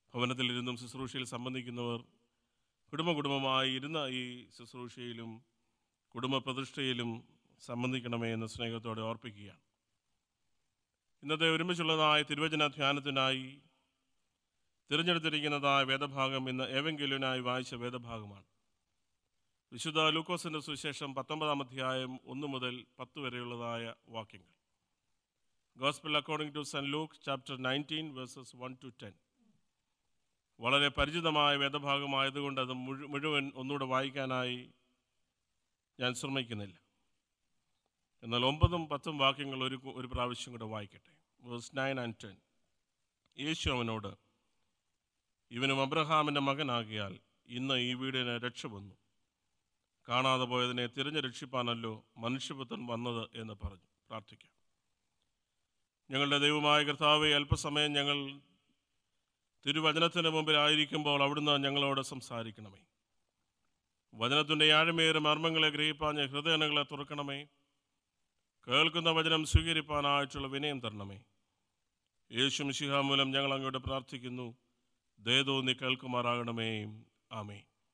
ഭവനത്തിലിരുന്നും ശുശ്രൂഷയിൽ സംബന്ധിക്കുന്നവർ കുടുംബ കുടുംബമായി ഇരുന്ന ഈ ശുശ്രൂഷയിലും കുടുംബ പ്രതിഷ്ഠയിലും സംബന്ധിക്കണമേ എന്ന് സ്നേഹത്തോടെ ഓർപ്പിക്കുകയാണ് ഇന്നത്തെ ഒരുമിച്ചുള്ളതായ തിരുവചന ധ്യാനത്തിനായി തിരഞ്ഞെടുത്തിരിക്കുന്നതായ വേദഭാഗം ഇന്ന് ഏവെങ്കിലുനായി വായിച്ച വേദഭാഗമാണ് വിശുദ്ധ ലൂക്കോസിന്റെ സുവിശേഷം പത്തൊമ്പതാം അധ്യായം ഒന്ന് മുതൽ പത്ത് വരെയുള്ളതായ വാക്യങ്ങൾ gospel according to Saint Luke chapter nineteen verses one to ten വളരെ പരിചിതമായ വേദഭാഗമായതുകൊണ്ട് അത് മുഴു മുഴുവൻ ഒന്നുകൂടെ വായിക്കാനായി ഞാൻ ശ്രമിക്കുന്നില്ല എന്നാൽ ഒമ്പതും പത്തും വാക്യങ്ങൾ ഒരു ഒരു പ്രാവശ്യം കൂടെ വായിക്കട്ടെ വേഴ്സ് നയൻ ആൻഡ് ടെൻ യേശു അവനോട് ഇവനും അബ്രഹാമിൻ്റെ മകനാകിയാൽ ഇന്ന് ഈ വീടിന് രക്ഷ വന്നു കാണാതെ പോയതിനെ തിരഞ്ഞു രക്ഷിപ്പാനല്ലോ മനുഷ്യപുത്രൻ വന്നത് എന്ന് പറഞ്ഞു പ്രാർത്ഥിക്കാം ഞങ്ങളുടെ ദൈവമായ കർത്താവെ അല്പസമയം ഞങ്ങൾ തിരുവചനത്തിന് മുമ്പിലായിരിക്കുമ്പോൾ അവിടുന്ന് ഞങ്ങളോട് സംസാരിക്കണമേ വചനത്തിൻ്റെ ആഴമേറെ മർമ്മങ്ങളെ ഗ്രഹിപ്പാഞ്ഞ ഹൃദയങ്ങളെ തുറക്കണമേ കേൾക്കുന്ന വചനം സ്വീകരിപ്പാനായിട്ടുള്ള വിനയം തരണമേ യേശു മിശിഹ മൂലം ഞങ്ങൾ അങ്ങോട്ട് പ്രാർത്ഥിക്കുന്നു ദേതോ നീ കേൾക്കുമാറാകണമേ ആമേ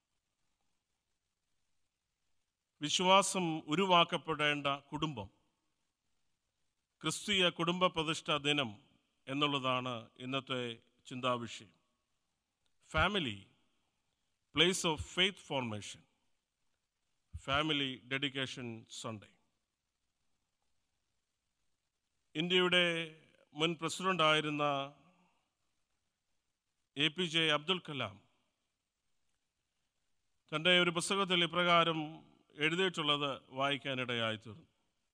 വിശ്വാസം ഉരുവാക്കപ്പെടേണ്ട കുടുംബം ക്രിസ്തീയ കുടുംബ പ്രതിഷ്ഠ ദിനം എന്നുള്ളതാണ് ഇന്നത്തെ ചിന്താവിഷയം family place of faith formation family dedication Sunday ഇന്ത്യയുടെ മുൻ പ്രസിഡൻ്റായിരുന്ന A P J Abdul Kalam തൻ്റെ ഒരു പുസ്തകത്തിൽ ഇപ്രകാരം എഴുതിയിട്ടുള്ളത് വായിക്കാനിടയായി തീർന്നു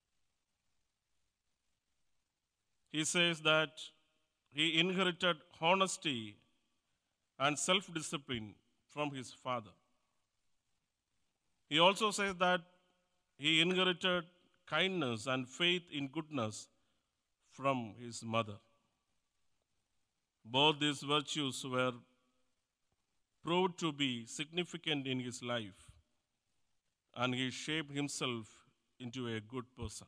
He says that he inherited honesty and self discipline from his father. He also says that he inherited kindness and faith in goodness from his mother. Both these virtues were proved to be significant in his life, and he shaped himself into a good person.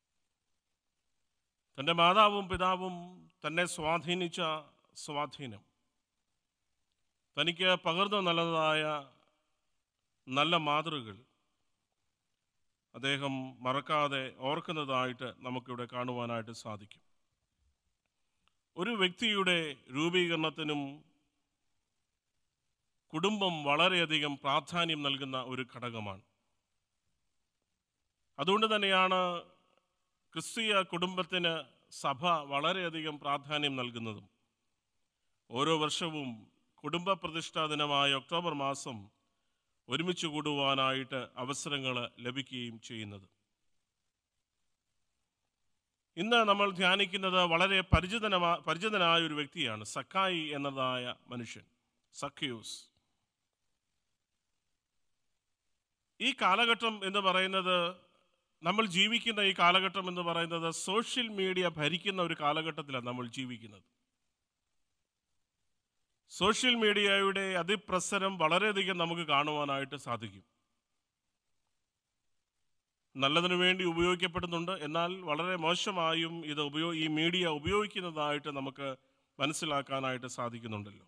തൻ്റെ മാതാവും പിതാവും തന്നെ സ്വാധീനിച്ച സ്വാധീനം തനിക്ക് പകർന്നു നല്ലതായ നല്ല മാതൃകൾ അദ്ദേഹം മറക്കാതെ ഓർക്കുന്നതായിട്ട് നമുക്കിവിടെ കാണുവാനായിട്ട് സാധിക്കും ഒരു വ്യക്തിയുടെ രൂപീകരണത്തിനും കുടുംബം വളരെയധികം പ്രാധാന്യം നൽകുന്ന ഒരു ഘടകമാണ് അതുകൊണ്ട് തന്നെയാണ് ക്രിസ്തീയ കുടുംബത്തിന് സഭ വളരെയധികം പ്രാധാന്യം നൽകുന്നതും ഓരോ വർഷവും കുടുംബ പ്രതിഷ്ഠാ ദിനമായ ഒക്ടോബർ മാസം ഒരുമിച്ച് കൂടുവാനായിട്ട് അവസരങ്ങൾ ലഭിക്കുകയും ചെയ്യുന്നത് ഇന്ന് നമ്മൾ ധ്യാനിക്കുന്നത് വളരെ പരിചിതനമാ പരിചിതനായ ഒരു വ്യക്തിയാണ് സക്കായി എന്നതായ മനുഷ്യൻ സഖ്യൂസ് ഈ കാലഘട്ടം എന്ന് പറയുന്നത് നമ്മൾ ജീവിക്കുന്ന ഈ കാലഘട്ടം എന്ന് പറയുന്നത് സോഷ്യൽ മീഡിയ ഭരിക്കുന്ന ഒരു കാലഘട്ടത്തിലാണ് നമ്മൾ ജീവിക്കുന്നത് സോഷ്യൽ മീഡിയയുടെ അതിപ്രസരം വളരെയധികം നമുക്ക് കാണുവാനായിട്ട് സാധിക്കും നല്ലതിനു വേണ്ടി ഉപയോഗിക്കപ്പെടുന്നുണ്ട് എന്നാൽ വളരെ മോശമായും ഇത് ഉപയോ ഈ മീഡിയ ഉപയോഗിക്കുന്നതായിട്ട് നമുക്ക് മനസ്സിലാക്കാനായിട്ട് സാധിക്കുന്നുണ്ടല്ലോ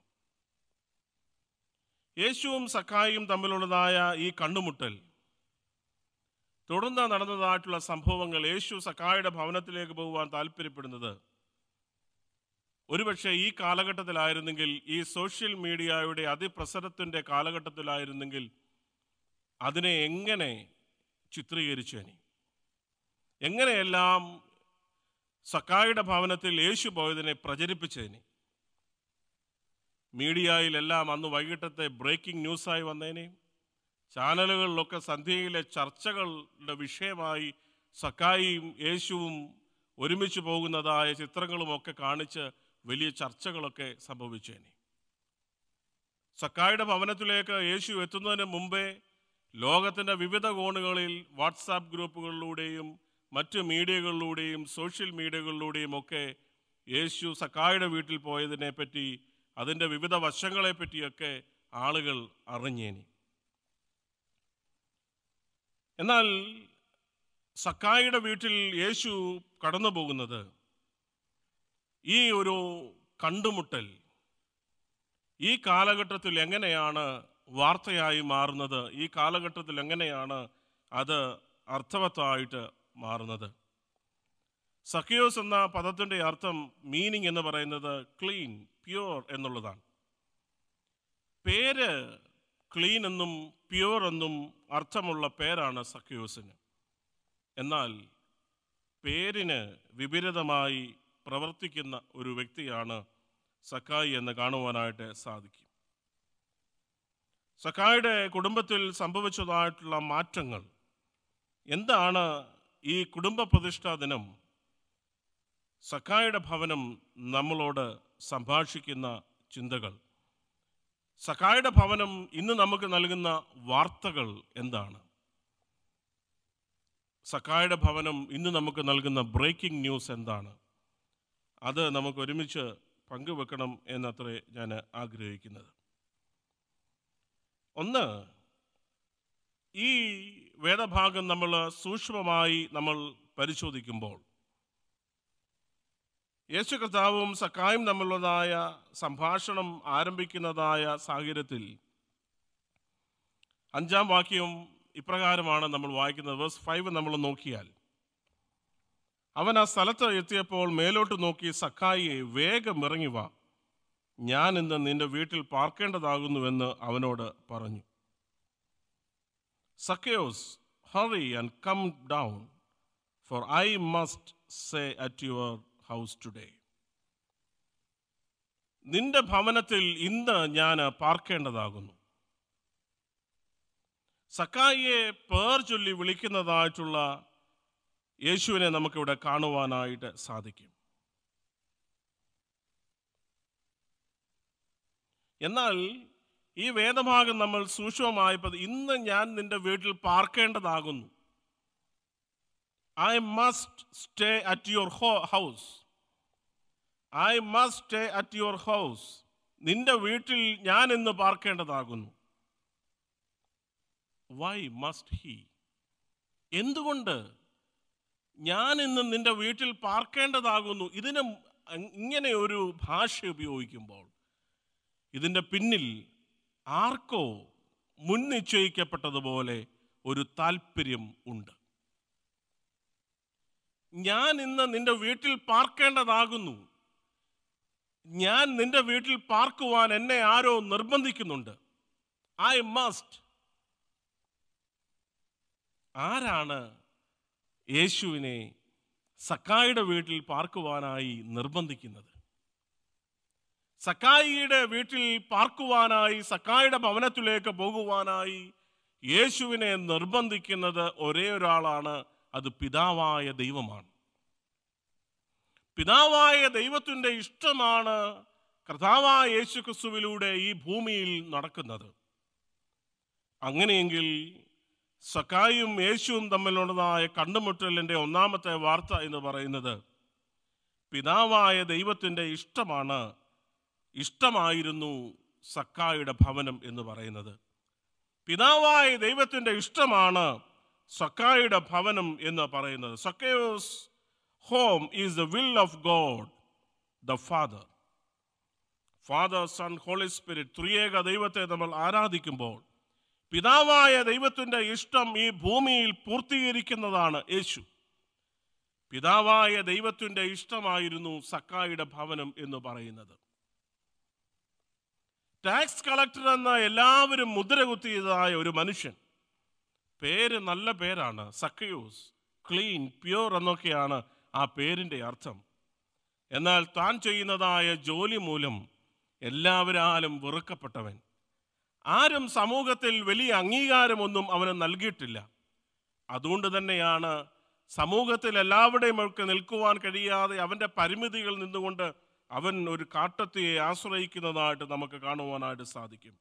യേശുവും സഖായും തമ്മിലുള്ളതായ ഈ കണ്ടുമുട്ടൽ തുടർന്ന് നടന്നതായിട്ടുള്ള സംഭവങ്ങൾ യേശു സഖായുടെ ഭവനത്തിലേക്ക് പോകുവാൻ താല്പര്യപ്പെടുന്നത് ഒരുപക്ഷെ ഈ കാലഘട്ടത്തിലായിരുന്നെങ്കിൽ ഈ സോഷ്യൽ മീഡിയയുടെ അതിപ്രസരത്തിൻ്റെ കാലഘട്ടത്തിലായിരുന്നെങ്കിൽ അതിനെ എങ്ങനെ ചിത്രീകരിച്ചേനെ എങ്ങനെയെല്ലാം സക്കായുടെ ഭവനത്തിൽ യേശു പോയതിനെ പ്രചരിപ്പിച്ചേനെ മീഡിയയിലെല്ലാം അന്ന് വൈകിട്ടത്തെ ബ്രേക്കിംഗ് ന്യൂസായി വന്നേനെ ചാനലുകളിലൊക്കെ സന്ധ്യയിലെ ചർച്ചകളുടെ വിഷയമായി സക്കായിയും യേശുവും ഒരുമിച്ച് പോകുന്നതായ ചിത്രങ്ങളുമൊക്കെ കാണിച്ച് വലിയ ചർച്ചകളൊക്കെ സംഭവിച്ചേനെ സക്കായുടെ ഭവനത്തിലേക്ക് യേശു എത്തുന്നതിന് മുമ്പേ ലോകത്തിൻ്റെ വിവിധ കോണുകളിൽ വാട്സാപ്പ് ഗ്രൂപ്പുകളിലൂടെയും മറ്റ് മീഡിയകളിലൂടെയും സോഷ്യൽ മീഡിയകളിലൂടെയും ഒക്കെ യേശു സക്കായുടെ വീട്ടിൽ പോയതിനെ പറ്റി അതിൻ്റെ വിവിധ വശങ്ങളെ പറ്റിയൊക്കെ ആളുകൾ അറിഞ്ഞേനി എന്നാൽ സക്കായിയുടെ വീട്ടിൽ യേശു കടന്നു പോകുന്നത് ഈ ഒരു കണ്ടുമുട്ടൽ ഈ കാലഘട്ടത്തിൽ എങ്ങനെയാണ് വാർത്തയായി മാറുന്നത് ഈ കാലഘട്ടത്തിൽ എങ്ങനെയാണ് അത് അർത്ഥവത്തായിട്ട് മാറുന്നത് സഖിയോസ് എന്ന പദത്തിൻ്റെ അർത്ഥം മീനിങ് എന്ന് പറയുന്നത് ക്ലീൻ പ്യുവർ എന്നുള്ളതാണ് പേര് ക്ലീൻ എന്നും പ്യുവർ എന്നും അർത്ഥമുള്ള പേരാണ് സഖിയോസിന് എന്നാൽ പേരിന് വിപരീതമായി പ്രവർത്തിക്കുന്ന ഒരു വ്യക്തിയാണ് സക്കായി എന്ന് കാണുവാനായിട്ട് സാധിക്കും സക്കായിയുടെ കുടുംബത്തിൽ സംഭവിച്ചതായിട്ടുള്ള മാറ്റങ്ങൾ എന്താണ് ഈ കുടുംബ പ്രതിഷ്ഠാ ദിനം സക്കായുടെ ഭവനം നമ്മളോട് സംഭാഷിക്കുന്ന ചിന്തകൾ സക്കായുടെ ഭവനം ഇന്ന് നമുക്ക് നൽകുന്ന വാർത്തകൾ എന്താണ് സക്കായുടെ ഭവനം ഇന്ന് നമുക്ക് നൽകുന്ന ബ്രേക്കിംഗ് ന്യൂസ് എന്താണ് അത് നമുക്ക് ഒരുമിച്ച് പങ്കുവെക്കണം എന്നത്രേ ഞാൻ ആഗ്രഹിക്കുന്നത് ഒന്ന് ഈ വേദഭാഗം നമ്മൾ സൂക്ഷ്മമായി നമ്മൾ പരിശോധിക്കുമ്പോൾ യേശു കർത്താവും സക്കായും തമ്മിലുള്ളതായ സംഭാഷണം ആരംഭിക്കുന്നതായ സാഹചര്യത്തിൽ അഞ്ചാം വാക്യം ഇപ്രകാരമാണ് നമ്മൾ വായിക്കുന്നത് വേഴ്സ് ഫൈവ് നമ്മൾ നോക്കിയാൽ അവൻ ആ സ്ഥലത്ത് എത്തിയപ്പോൾ മേലോട്ട് നോക്കി സക്കായിയെ വേഗം ഇറങ്ങി വാ ഞാൻ ഇന്ന് നിന്റെ വീട്ടിൽ പാർക്കേണ്ടതാകുന്നുവെന്ന് അവനോട് പറഞ്ഞു Zacchaeus hurry and come down for I must say at your house today നിന്റെ ഭവനത്തിൽ ഇന്ന് ഞാൻ പാർക്കേണ്ടതാകുന്നു സക്കായിയെ പേർ ചൊല്ലി വിളിക്കുന്നതായിട്ടുള്ള യേശുവിനെ നമുക്കിവിടെ കാണുവാനായിട്ട് സാധിക്കും എന്നാൽ ഈ വേദഭാഗം നമ്മൾ സൂക്ഷ്മമായപ്പോൾ ഇന്ന് ഞാൻ നിന്റെ വീട്ടിൽ പാർക്കേണ്ടതാകുന്നു I must stay at your house I must stay at your house നിന്റെ വീട്ടിൽ ഞാൻ ഇന്ന് പാർക്കേണ്ടതാകുന്നു വൈ മസ്റ്റ് ഹി എന്തുകൊണ്ട് ഞാൻ ഇന്ന് നിന്റെ വീട്ടിൽ പാർക്കേണ്ടതാകുന്നു ഇതിന് ഇങ്ങനെ ഒരു ഭാഷ ഉപയോഗിക്കുമ്പോൾ ഇതിൻ്റെ പിന്നിൽ ആർക്കോ മുൻ നിശ്ചയിക്കപ്പെട്ടതുപോലെ ഒരു താല്പര്യം ഉണ്ട് ഞാൻ ഇന്ന് നിന്റെ വീട്ടിൽ പാർക്കേണ്ടതാകുന്നു ഞാൻ നിന്റെ വീട്ടിൽ പാർക്കുവാൻ എന്നെ ആരോ നിർബന്ധിക്കുന്നുണ്ട് ഐ മസ്റ്റ് ആരാണ് യേശുവിനെ സക്കായിയുടെ വീട്ടിൽ പാർക്കുവാനായി നിർബന്ധിക്കുന്നത് സക്കായിയുടെ വീട്ടിൽ പാർക്കുവാനായി സക്കായിയുടെ ഭവനത്തിലേക്ക് പോകുവാനായി യേശുവിനെ നിർബന്ധിക്കുന്നത് ഒരേ ഒരാളാണ് അത് പിതാവായ ദൈവമാണ് പിതാവായ ദൈവത്തിൻ്റെ ഇഷ്ടമാണ് കർത്താവായ യേശു ക്രിസ്തുവിലൂടെ ഈ ഭൂമിയിൽ നടക്കുന്നത് അങ്ങനെയെങ്കിൽ സക്കായും യേശുവും തമ്മിലുള്ളതായ കണ്ടുമുട്ടലിൻ്റെ ഒന്നാമത്തെ വാർത്ത എന്ന് പറയുന്നത് പിതാവായ ദൈവത്തിൻ്റെ ഇഷ്ടമാണ് ഇഷ്ടമായിരുന്നു സക്കായുടെ ഭവനം എന്ന് പറയുന്നത് പിതാവായ ദൈവത്തിൻ്റെ ഇഷ്ടമാണ് സക്കായുടെ ഭവനം എന്ന് പറയുന്നത് Zacchaeus home is the will of God the father father son holy spirit ത്രിയേക ദൈവത്തെ നമ്മൾ ആരാധിക്കുമ്പോൾ പിതാവായ ദൈവത്തിൻ്റെ ഇഷ്ടം ഈ ഭൂമിയിൽ പൂർത്തീകരിക്കുന്നതാണ് യേശു പിതാവായ ദൈവത്തിൻ്റെ ഇഷ്ടമായിരുന്നു സക്കായുടെ ഭവനം എന്ന് പറയുന്നത് ടാക്സ് കളക്ടർ എന്ന എല്ലാവരും മുദ്ര കുത്തിയതായ ഒരു മനുഷ്യൻ പേര് നല്ല പേരാണ് സക്കയൂസ് ക്ലീൻ പ്യൂർ എന്നൊക്കെയാണ് ആ പേരിൻ്റെ അർത്ഥം എന്നാൽ താൻ ചെയ്യുന്നതായ ജോലി മൂലം എല്ലാവരാലും വെറുക്കപ്പെട്ടവൻ ആരും സമൂഹത്തിൽ വലിയ അംഗീകാരമൊന്നും അവന് നൽകിയിട്ടില്ല അതുകൊണ്ട് തന്നെയാണ് സമൂഹത്തിൽ എല്ലാവരുടെയും ഒക്കെ നിൽക്കുവാൻ കഴിയാതെ അവൻ്റെ പരിമിതികൾ നിന്നുകൊണ്ട് അവൻ ഒരു കാട്ടത്തിയെ ആശ്രയിക്കുന്നതായിട്ട് നമുക്ക് കാണുവാനായിട്ട് സാധിക്കും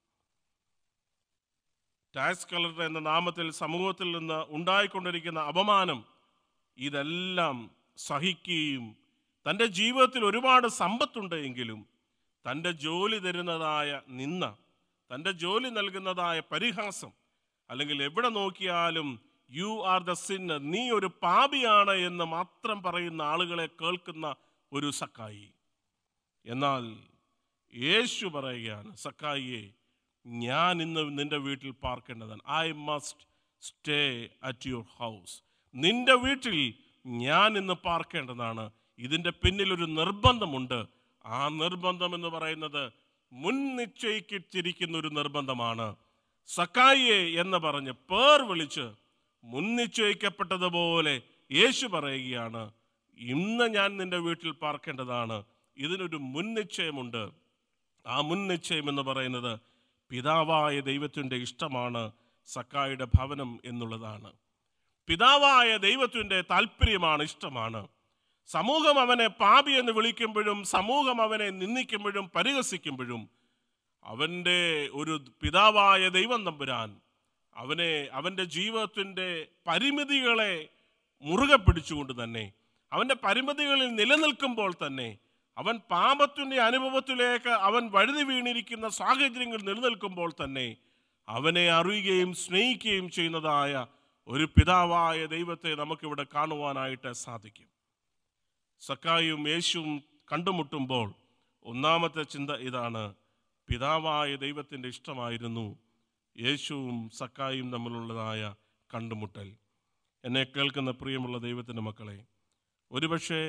ടാക്സ് കളക്ടർ എന്ന നാമത്തിൽ സമൂഹത്തിൽ നിന്ന് ഉണ്ടായിക്കൊണ്ടിരിക്കുന്ന അപമാനം ഇതെല്ലാം സഹിക്കുകയും തൻ്റെ ജീവിതത്തിൽ ഒരുപാട് സമ്പത്തുണ്ട് എങ്കിലും തൻ്റെ ജോലി തരുന്നതായ നിന്ന തൻ്റെ ജോലി നൽകുന്നതായ പരിഹാസം അല്ലെങ്കിൽ എവിടെ നോക്കിയാലും യു ആർ ദ സിന്ന നീ ഒരു പാപിയാണ് എന്ന് മാത്രം പറയുന്ന ആളുകളെ കേൾക്കുന്ന ഒരു സക്കായി എന്നാൽ യേശു പറയുകയാണ് സക്കായിയെ ഞാൻ ഇന്ന് നിന്റെ വീട്ടിൽ പാർക്കേണ്ടതാണ് I must stay at your house നിന്റെ വീട്ടിൽ ഞാൻ ഇന്ന് പാർക്കേണ്ടതാണ് ഇതിൻ്റെ പിന്നിൽ ഒരു നിർബന്ധമുണ്ട് ആ നിർബന്ധം എന്ന് പറയുന്നത് മുൻ നിശ്ചയിച്ചിരിക്കുന്ന ഒരു നിർബന്ധമാണ് സക്കായിയെ എന്ന് പറഞ്ഞ് പേർ വിളിച്ച് മുൻ നിശ്ചയിക്കപ്പെട്ടതുപോലെ യേശു പറയുകയാണ് ഇന്ന് ഞാൻ നിന്റെ വീട്ടിൽ പാർക്കേണ്ടതാണ് ഇതിനൊരു മുൻ നിശ്ചയമുണ്ട് ആ മുൻ നിശ്ചയം എന്ന് പറയുന്നത് പിതാവായ ദൈവത്തിൻ്റെ ഇഷ്ടമാണ് സക്കായിയുടെ ഭവനം എന്നുള്ളതാണ് പിതാവായ ദൈവത്തിൻ്റെ താല്പര്യമാണ് ഇഷ്ടമാണ് സമൂഹം അവനെ പാപി എന്ന് വിളിക്കുമ്പോഴും സമൂഹം അവനെ നിന്ദിക്കുമ്പോഴും പരിഹസിക്കുമ്പോഴും അവൻ്റെ ഒരു പിതാവായ ദൈവം തമ്പുരാൻ അവനെ അവൻ്റെ ജീവിതത്തിൻ്റെ പരിമിതികളെ മുറുകെ പിടിച്ചുകൊണ്ട് തന്നെ അവൻ്റെ പരിമിതികളിൽ നിലനിൽക്കുമ്പോൾ തന്നെ അവൻ പാപത്തിൻ്റെ അനുഭവത്തിലേക്ക് അവൻ വഴുതി വീണിരിക്കുന്ന സാഹചര്യങ്ങൾ നിലനിൽക്കുമ്പോൾ തന്നെ അവനെ അറിയുകയും സ്നേഹിക്കുകയും ചെയ്യുന്നതായ ഒരു പിതാവായ ദൈവത്തെ നമുക്കിവിടെ കാണുവാനായിട്ട് സാധിക്കും സക്കായും യേശുവും കണ്ടുമുട്ടുമ്പോൾ ഒന്നാമത്തെ ചിന്ത ഇതാണ് പിതാവായ ദൈവത്തിൻ്റെ ഇഷ്ടമായിരുന്നു യേശുവും സക്കായും തമ്മിലുള്ളതായ കണ്ടുമുട്ടൽ എന്നെ കേൾക്കുന്ന പ്രിയമുള്ള ദൈവത്തിൻ്റെ മക്കളെ ഒരുപക്ഷെ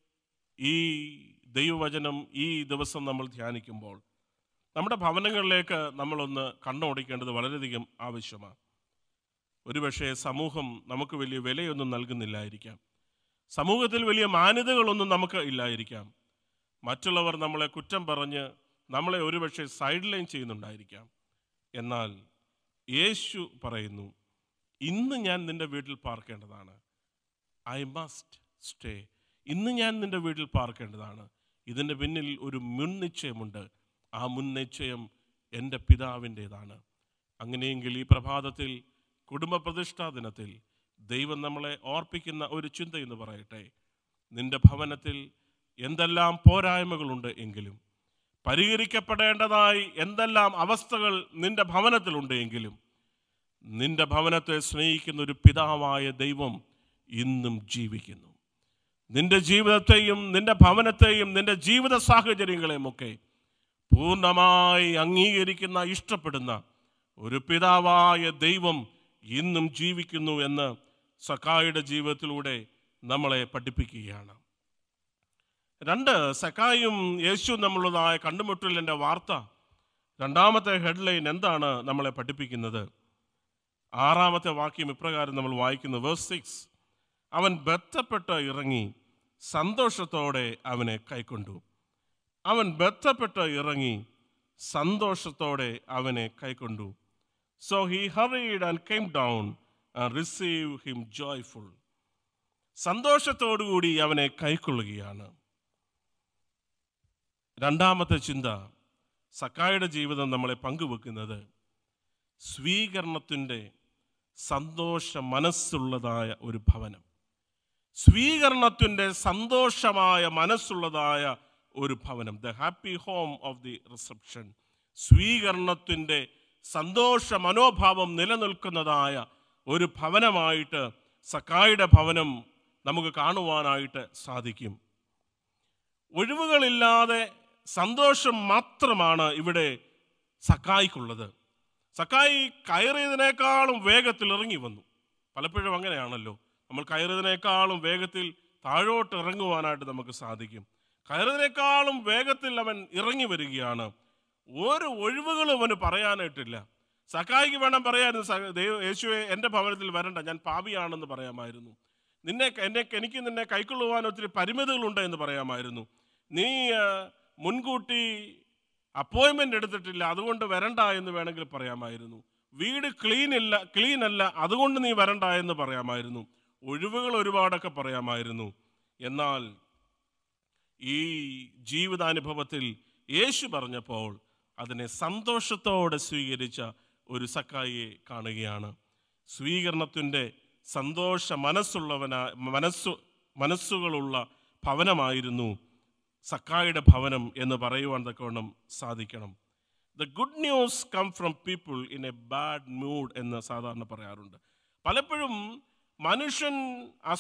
ഈ ദൈവവചനം ഈ ദിവസം നമ്മൾ ധ്യാനിക്കുമ്പോൾ നമ്മുടെ ഭവനങ്ങളിലേക്ക് നമ്മളൊന്ന് കണ്ണോടിക്കേണ്ടത് വളരെയധികം ആവശ്യമാണ് ഒരുപക്ഷെ സമൂഹം നമുക്ക് വലിയ വിലയൊന്നും നൽകുന്നില്ലായിരിക്കാം സമൂഹത്തിൽ വലിയ മാന്യതകളൊന്നും നമുക്ക് ഇല്ലായിരിക്കാം മറ്റുള്ളവർ നമ്മളെ കുറ്റം പറഞ്ഞ് നമ്മളെ ഒരുപക്ഷെ സൈഡ് ലൈൻ ചെയ്യുന്നുണ്ടായിരിക്കാം എന്നാൽ യേശു പറയുന്നു ഇന്ന് ഞാൻ നിന്റെ വീട്ടിൽ പാർക്കേണ്ടതാണ് ഐ മസ്റ്റ് സ്റ്റേ ഇന്ന് ഞാൻ നിന്റെ വീട്ടിൽ പാർക്കേണ്ടതാണ് ഇതിൻ്റെ പിന്നിൽ ഒരു മുൻനിശ്ചയമുണ്ട് ആ മുൻനിശ്ചയം എൻ്റെ പിതാവിൻ്റേതാണ് അങ്ങനെയെങ്കിൽ ഈ പ്രഭാതത്തിൽ കുടുംബ പ്രതിഷ്ഠാ ദിനത്തിൽ ദൈവം നമ്മളെ ഓർപ്പിക്കുന്ന ഒരു ചിന്ത എന്ന് പറയട്ടെ നിന്റെ ഭവനത്തിൽ എന്തെല്ലാം പോരായ്മകളുണ്ട് എങ്കിലും പരിഹരിക്കപ്പെടേണ്ടതായി എന്തെല്ലാം അവസ്ഥകൾ നിന്റെ ഭവനത്തിലുണ്ട് എങ്കിലും നിന്റെ ഭവനത്തെ സ്നേഹിക്കുന്ന ഒരു പിതാവായ ദൈവം ഇന്നും ജീവിക്കുന്നു നിന്റെ ജീവിതത്തെയും നിന്റെ ഭവനത്തെയും നിന്റെ ജീവിത സാഹചര്യങ്ങളെയും ഒക്കെ പൂർണ്ണമായി അംഗീകരിക്കുന്ന ഇഷ്ടപ്പെടുന്ന ഒരു പിതാവായ ദൈവം ഇന്നും ജീവിക്കുന്നു എന്ന് സക്കായുടെ ജീവിതത്തിലൂടെ നമ്മളെ പഠിപ്പിക്കുകയാണ് രണ്ട് സക്കായും യേശു നമ്മളുള്ളതായ കണ്ടുമുട്ടലിൻ്റെ വാർത്ത രണ്ടാമത്തെ ഹെഡ്ലൈൻ എന്താണ് നമ്മളെ പഠിപ്പിക്കുന്നത് ആറാമത്തെ വാക്യം ഇപ്രകാരം നമ്മൾ വായിക്കുന്നു വേഴ്സ് സിക്സ് അവൻ ബന്ധപ്പെട്ട് ഇറങ്ങി സന്തോഷത്തോടെ അവനെ കൈക്കൊണ്ടു അവൻ ബന്ധപ്പെട്ട് ഇറങ്ങി സന്തോഷത്തോടെ അവനെ കൈക്കൊണ്ടു so he hurried and came down and receive him joyful സന്തോഷത്തോടുകൂടി അവനെ കൈക്കൊള്ളുകയാണ് രണ്ടാമത്തെ ചിന്ത സക്കായുടെ ജീവിതം നമ്മളെ പങ്കുവെക്കുന്നത് സ്വീകരണത്തിൻ്റെ സന്തോഷ മനസ്സുള്ളതായ ഒരു ഭവനം സ്വീകരണത്തിൻ്റെ സന്തോഷമായ മനസ്സുള്ളതായ ഒരു ഭവനം the happy home of the reception സ്വീകരണത്തിൻ്റെ സന്തോഷ മനോഭാവം നിലനിൽക്കുന്നതായ ഒരു ഭവനമായിട്ട് സക്കായുടെ ഭവനം നമുക്ക് കാണുവാനായിട്ട് സാധിക്കും ഒഴിവുകളില്ലാതെ സന്തോഷം മാത്രമാണ് ഇവിടെ സക്കായിക്കുള്ളത് സക്കായി കയറിയതിനേക്കാളും വേഗത്തിൽ ഇറങ്ങി വന്നു പലപ്പോഴും അങ്ങനെയാണല്ലോ നമ്മൾ കയറിയതിനേക്കാളും വേഗത്തിൽ താഴോട്ട് ഇറങ്ങുവാനായിട്ട് നമുക്ക് സാധിക്കും കയറിയതിനേക്കാളും വേഗത്തിൽ അവൻ ഇറങ്ങി വരികയാണ് ഒരു ഒഴിവുകളും അവന് പറയാനായിട്ടില്ല സക്കായിക്ക് വേണം പറയായിരുന്നു സ- ദൈവ യേശുവെ എൻ്റെ ഭവനത്തിൽ വരണ്ട ഞാൻ പാപിയാണെന്ന് പറയാമായിരുന്നു നിന്നെ എന്നെ എനിക്ക് നിന്നെ കൈക്കൊള്ളുവാൻ ഒത്തിരി പരിമിതികളുണ്ട് എന്ന് പറയാമായിരുന്നു നീ ആ, മുൻകൂട്ടി അപ്പോയിൻമെൻ്റ് എടുത്തിട്ടില്ല അതുകൊണ്ട് വരണ്ട എന്ന് വേണമെങ്കിൽ പറയാമായിരുന്നു വീട് ക്ലീൻ ഇല്ല ക്ലീൻ അല്ല അതുകൊണ്ട് നീ വരണ്ട എന്ന് പറയാമായിരുന്നു ഒഴിവുകൾ ഒരുപാടൊക്കെ പറയാമായിരുന്നു എന്നാൽ ഈ ജീവിതാനുഭവത്തിൽ യേശു പറഞ്ഞപ്പോൾ അതിനെ സന്തോഷത്തോടെ സ്വീകരിച്ച ഒരു സക്കായിയെ കാണുകയാണ് സ്വീകരണത്തിൻ്റെ സന്തോഷ മനസ്സുള്ളവനാ മനസ്സു മനസ്സുകളുള്ള ഭവനമായിരുന്നു സക്കായുടെ ഭവനം എന്ന് പറയുവാൻ തക്കവണ്ണം സാധിക്കണം the good news come from people in a bad mood എന്ന് സാധാരണ പറയാറുണ്ട് പലപ്പോഴും മനുഷ്യൻ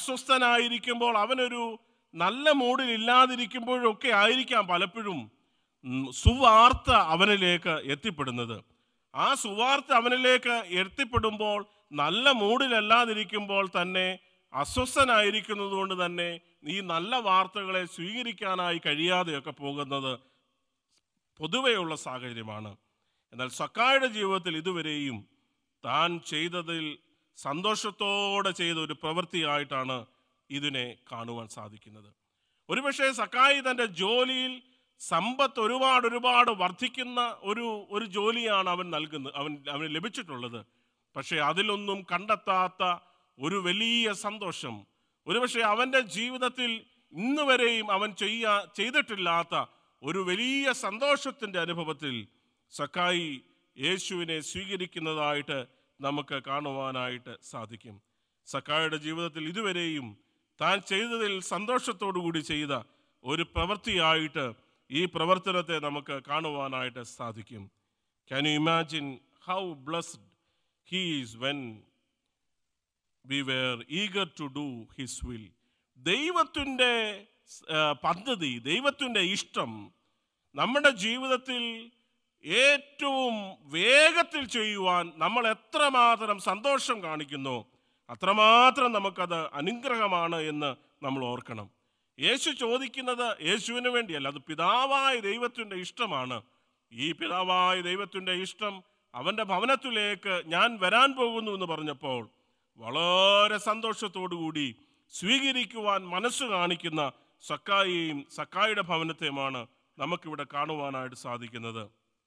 അസ്വസ്ഥനായിരിക്കുമ്പോൾ അവനൊരു നല്ല മൂഡിൽ ഇല്ലാതിരിക്കുമ്പോഴൊക്കെ ആയിരിക്കാം പലപ്പോഴും ഉം, സുവാർത്ത അവനിലേക്ക് എത്തിപ്പെടുന്നത് ആ സുവാർത്ത അവനിലേക്ക് എത്തിപ്പെടുമ്പോൾ നല്ല മൂഡിലല്ലാതിരിക്കുമ്പോൾ തന്നെ അസ്വസ്ഥനായിരിക്കുന്നത് കൊണ്ട് തന്നെ ഈ നല്ല വാർത്തകളെ സ്വീകരിക്കാനായി കഴിയാതെയൊക്കെ പോകുന്നത് പൊതുവെയുള്ള സാഹചര്യമാണ് എന്നാൽ സക്കായുടെ ജീവിതത്തിൽ ഇതുവരെയും താൻ ചെയ്തതിൽ സന്തോഷത്തോടെ ചെയ്ത ഒരു പ്രവൃത്തിയായിട്ടാണ് ഇതിനെ കാണുവാൻ സാധിക്കുന്നത് ഒരുപക്ഷെ സക്കായി തൻ്റെ ജോലിയിൽ സമ്പത്ത് ഒരുപാട് ഒരുപാട് വർദ്ധിക്കുന്ന ഒരു ഒരു ജോലിയാണ് അവൻ നൽകുന്നത് അവൻ അവന് ലഭിച്ചിട്ടുള്ളത് പക്ഷേ അതിലൊന്നും കണ്ടെത്താത്ത ഒരു വലിയ സന്തോഷം ഒരുപക്ഷെ അവൻ്റെ ജീവിതത്തിൽ ഇന്ന് വരെയും അവൻ ചെയ്യാ ചെയ്തിട്ടില്ലാത്ത ഒരു വലിയ സന്തോഷത്തിൻ്റെ അനുഭവത്തിൽ സക്കായി യേശുവിനെ സ്വീകരിക്കുന്നതായിട്ട് നമുക്ക് കാണുവാനായിട്ട് സാധിക്കും സക്കായുടെ ജീവിതത്തിൽ ഇതുവരെയും താൻ ചെയ്തതിൽ സന്തോഷത്തോടു കൂടി ചെയ്ത ഒരു പ്രവൃത്തിയായിട്ട് ഈ പ്രവർത്തനത്തെ നമുക്ക് കാണുവാനായിട്ട് സാധിക്കും can you imagine how blessed he's when we were eager to do his will ദൈവത്തിൻ്റെ പദ്ധതി ദൈവത്തിൻ്റെ ഇഷ്ടം നമ്മുടെ ജീവിതത്തിൽ ഏറ്റവും വേഗത്തിൽ ചെയ്യുവാൻ നമ്മൾ എത്രമാത്രം സന്തോഷം കാണിക്കുന്നു അത്രമാത്രം നമുക്കത് അനുഗ്രഹമാണ് എന്ന് നമ്മൾ ഓർക്കണം യേശു ചോദിക്കുന്നത് യേശുവിന് വേണ്ടിയല്ല അത് പിതാവായ ദൈവത്തിൻ്റെ ഇഷ്ടമാണ് ഈ പിതാവായ ദൈവത്തിൻ്റെ ഇഷ്ടം അവൻ്റെ ഭവനത്തിലേക്ക് ഞാൻ വരാൻ പോകുന്നു എന്ന് പറഞ്ഞപ്പോൾ വളരെ സന്തോഷത്തോടു കൂടി സ്വീകരിക്കുവാൻ മനസ്സ് കാണിക്കുന്ന സക്കായിയെയും സക്കായിയുടെ ഭവനത്തെയുമാണ് നമുക്കിവിടെ കാണുവാനായിട്ട് സാധിക്കുന്നത്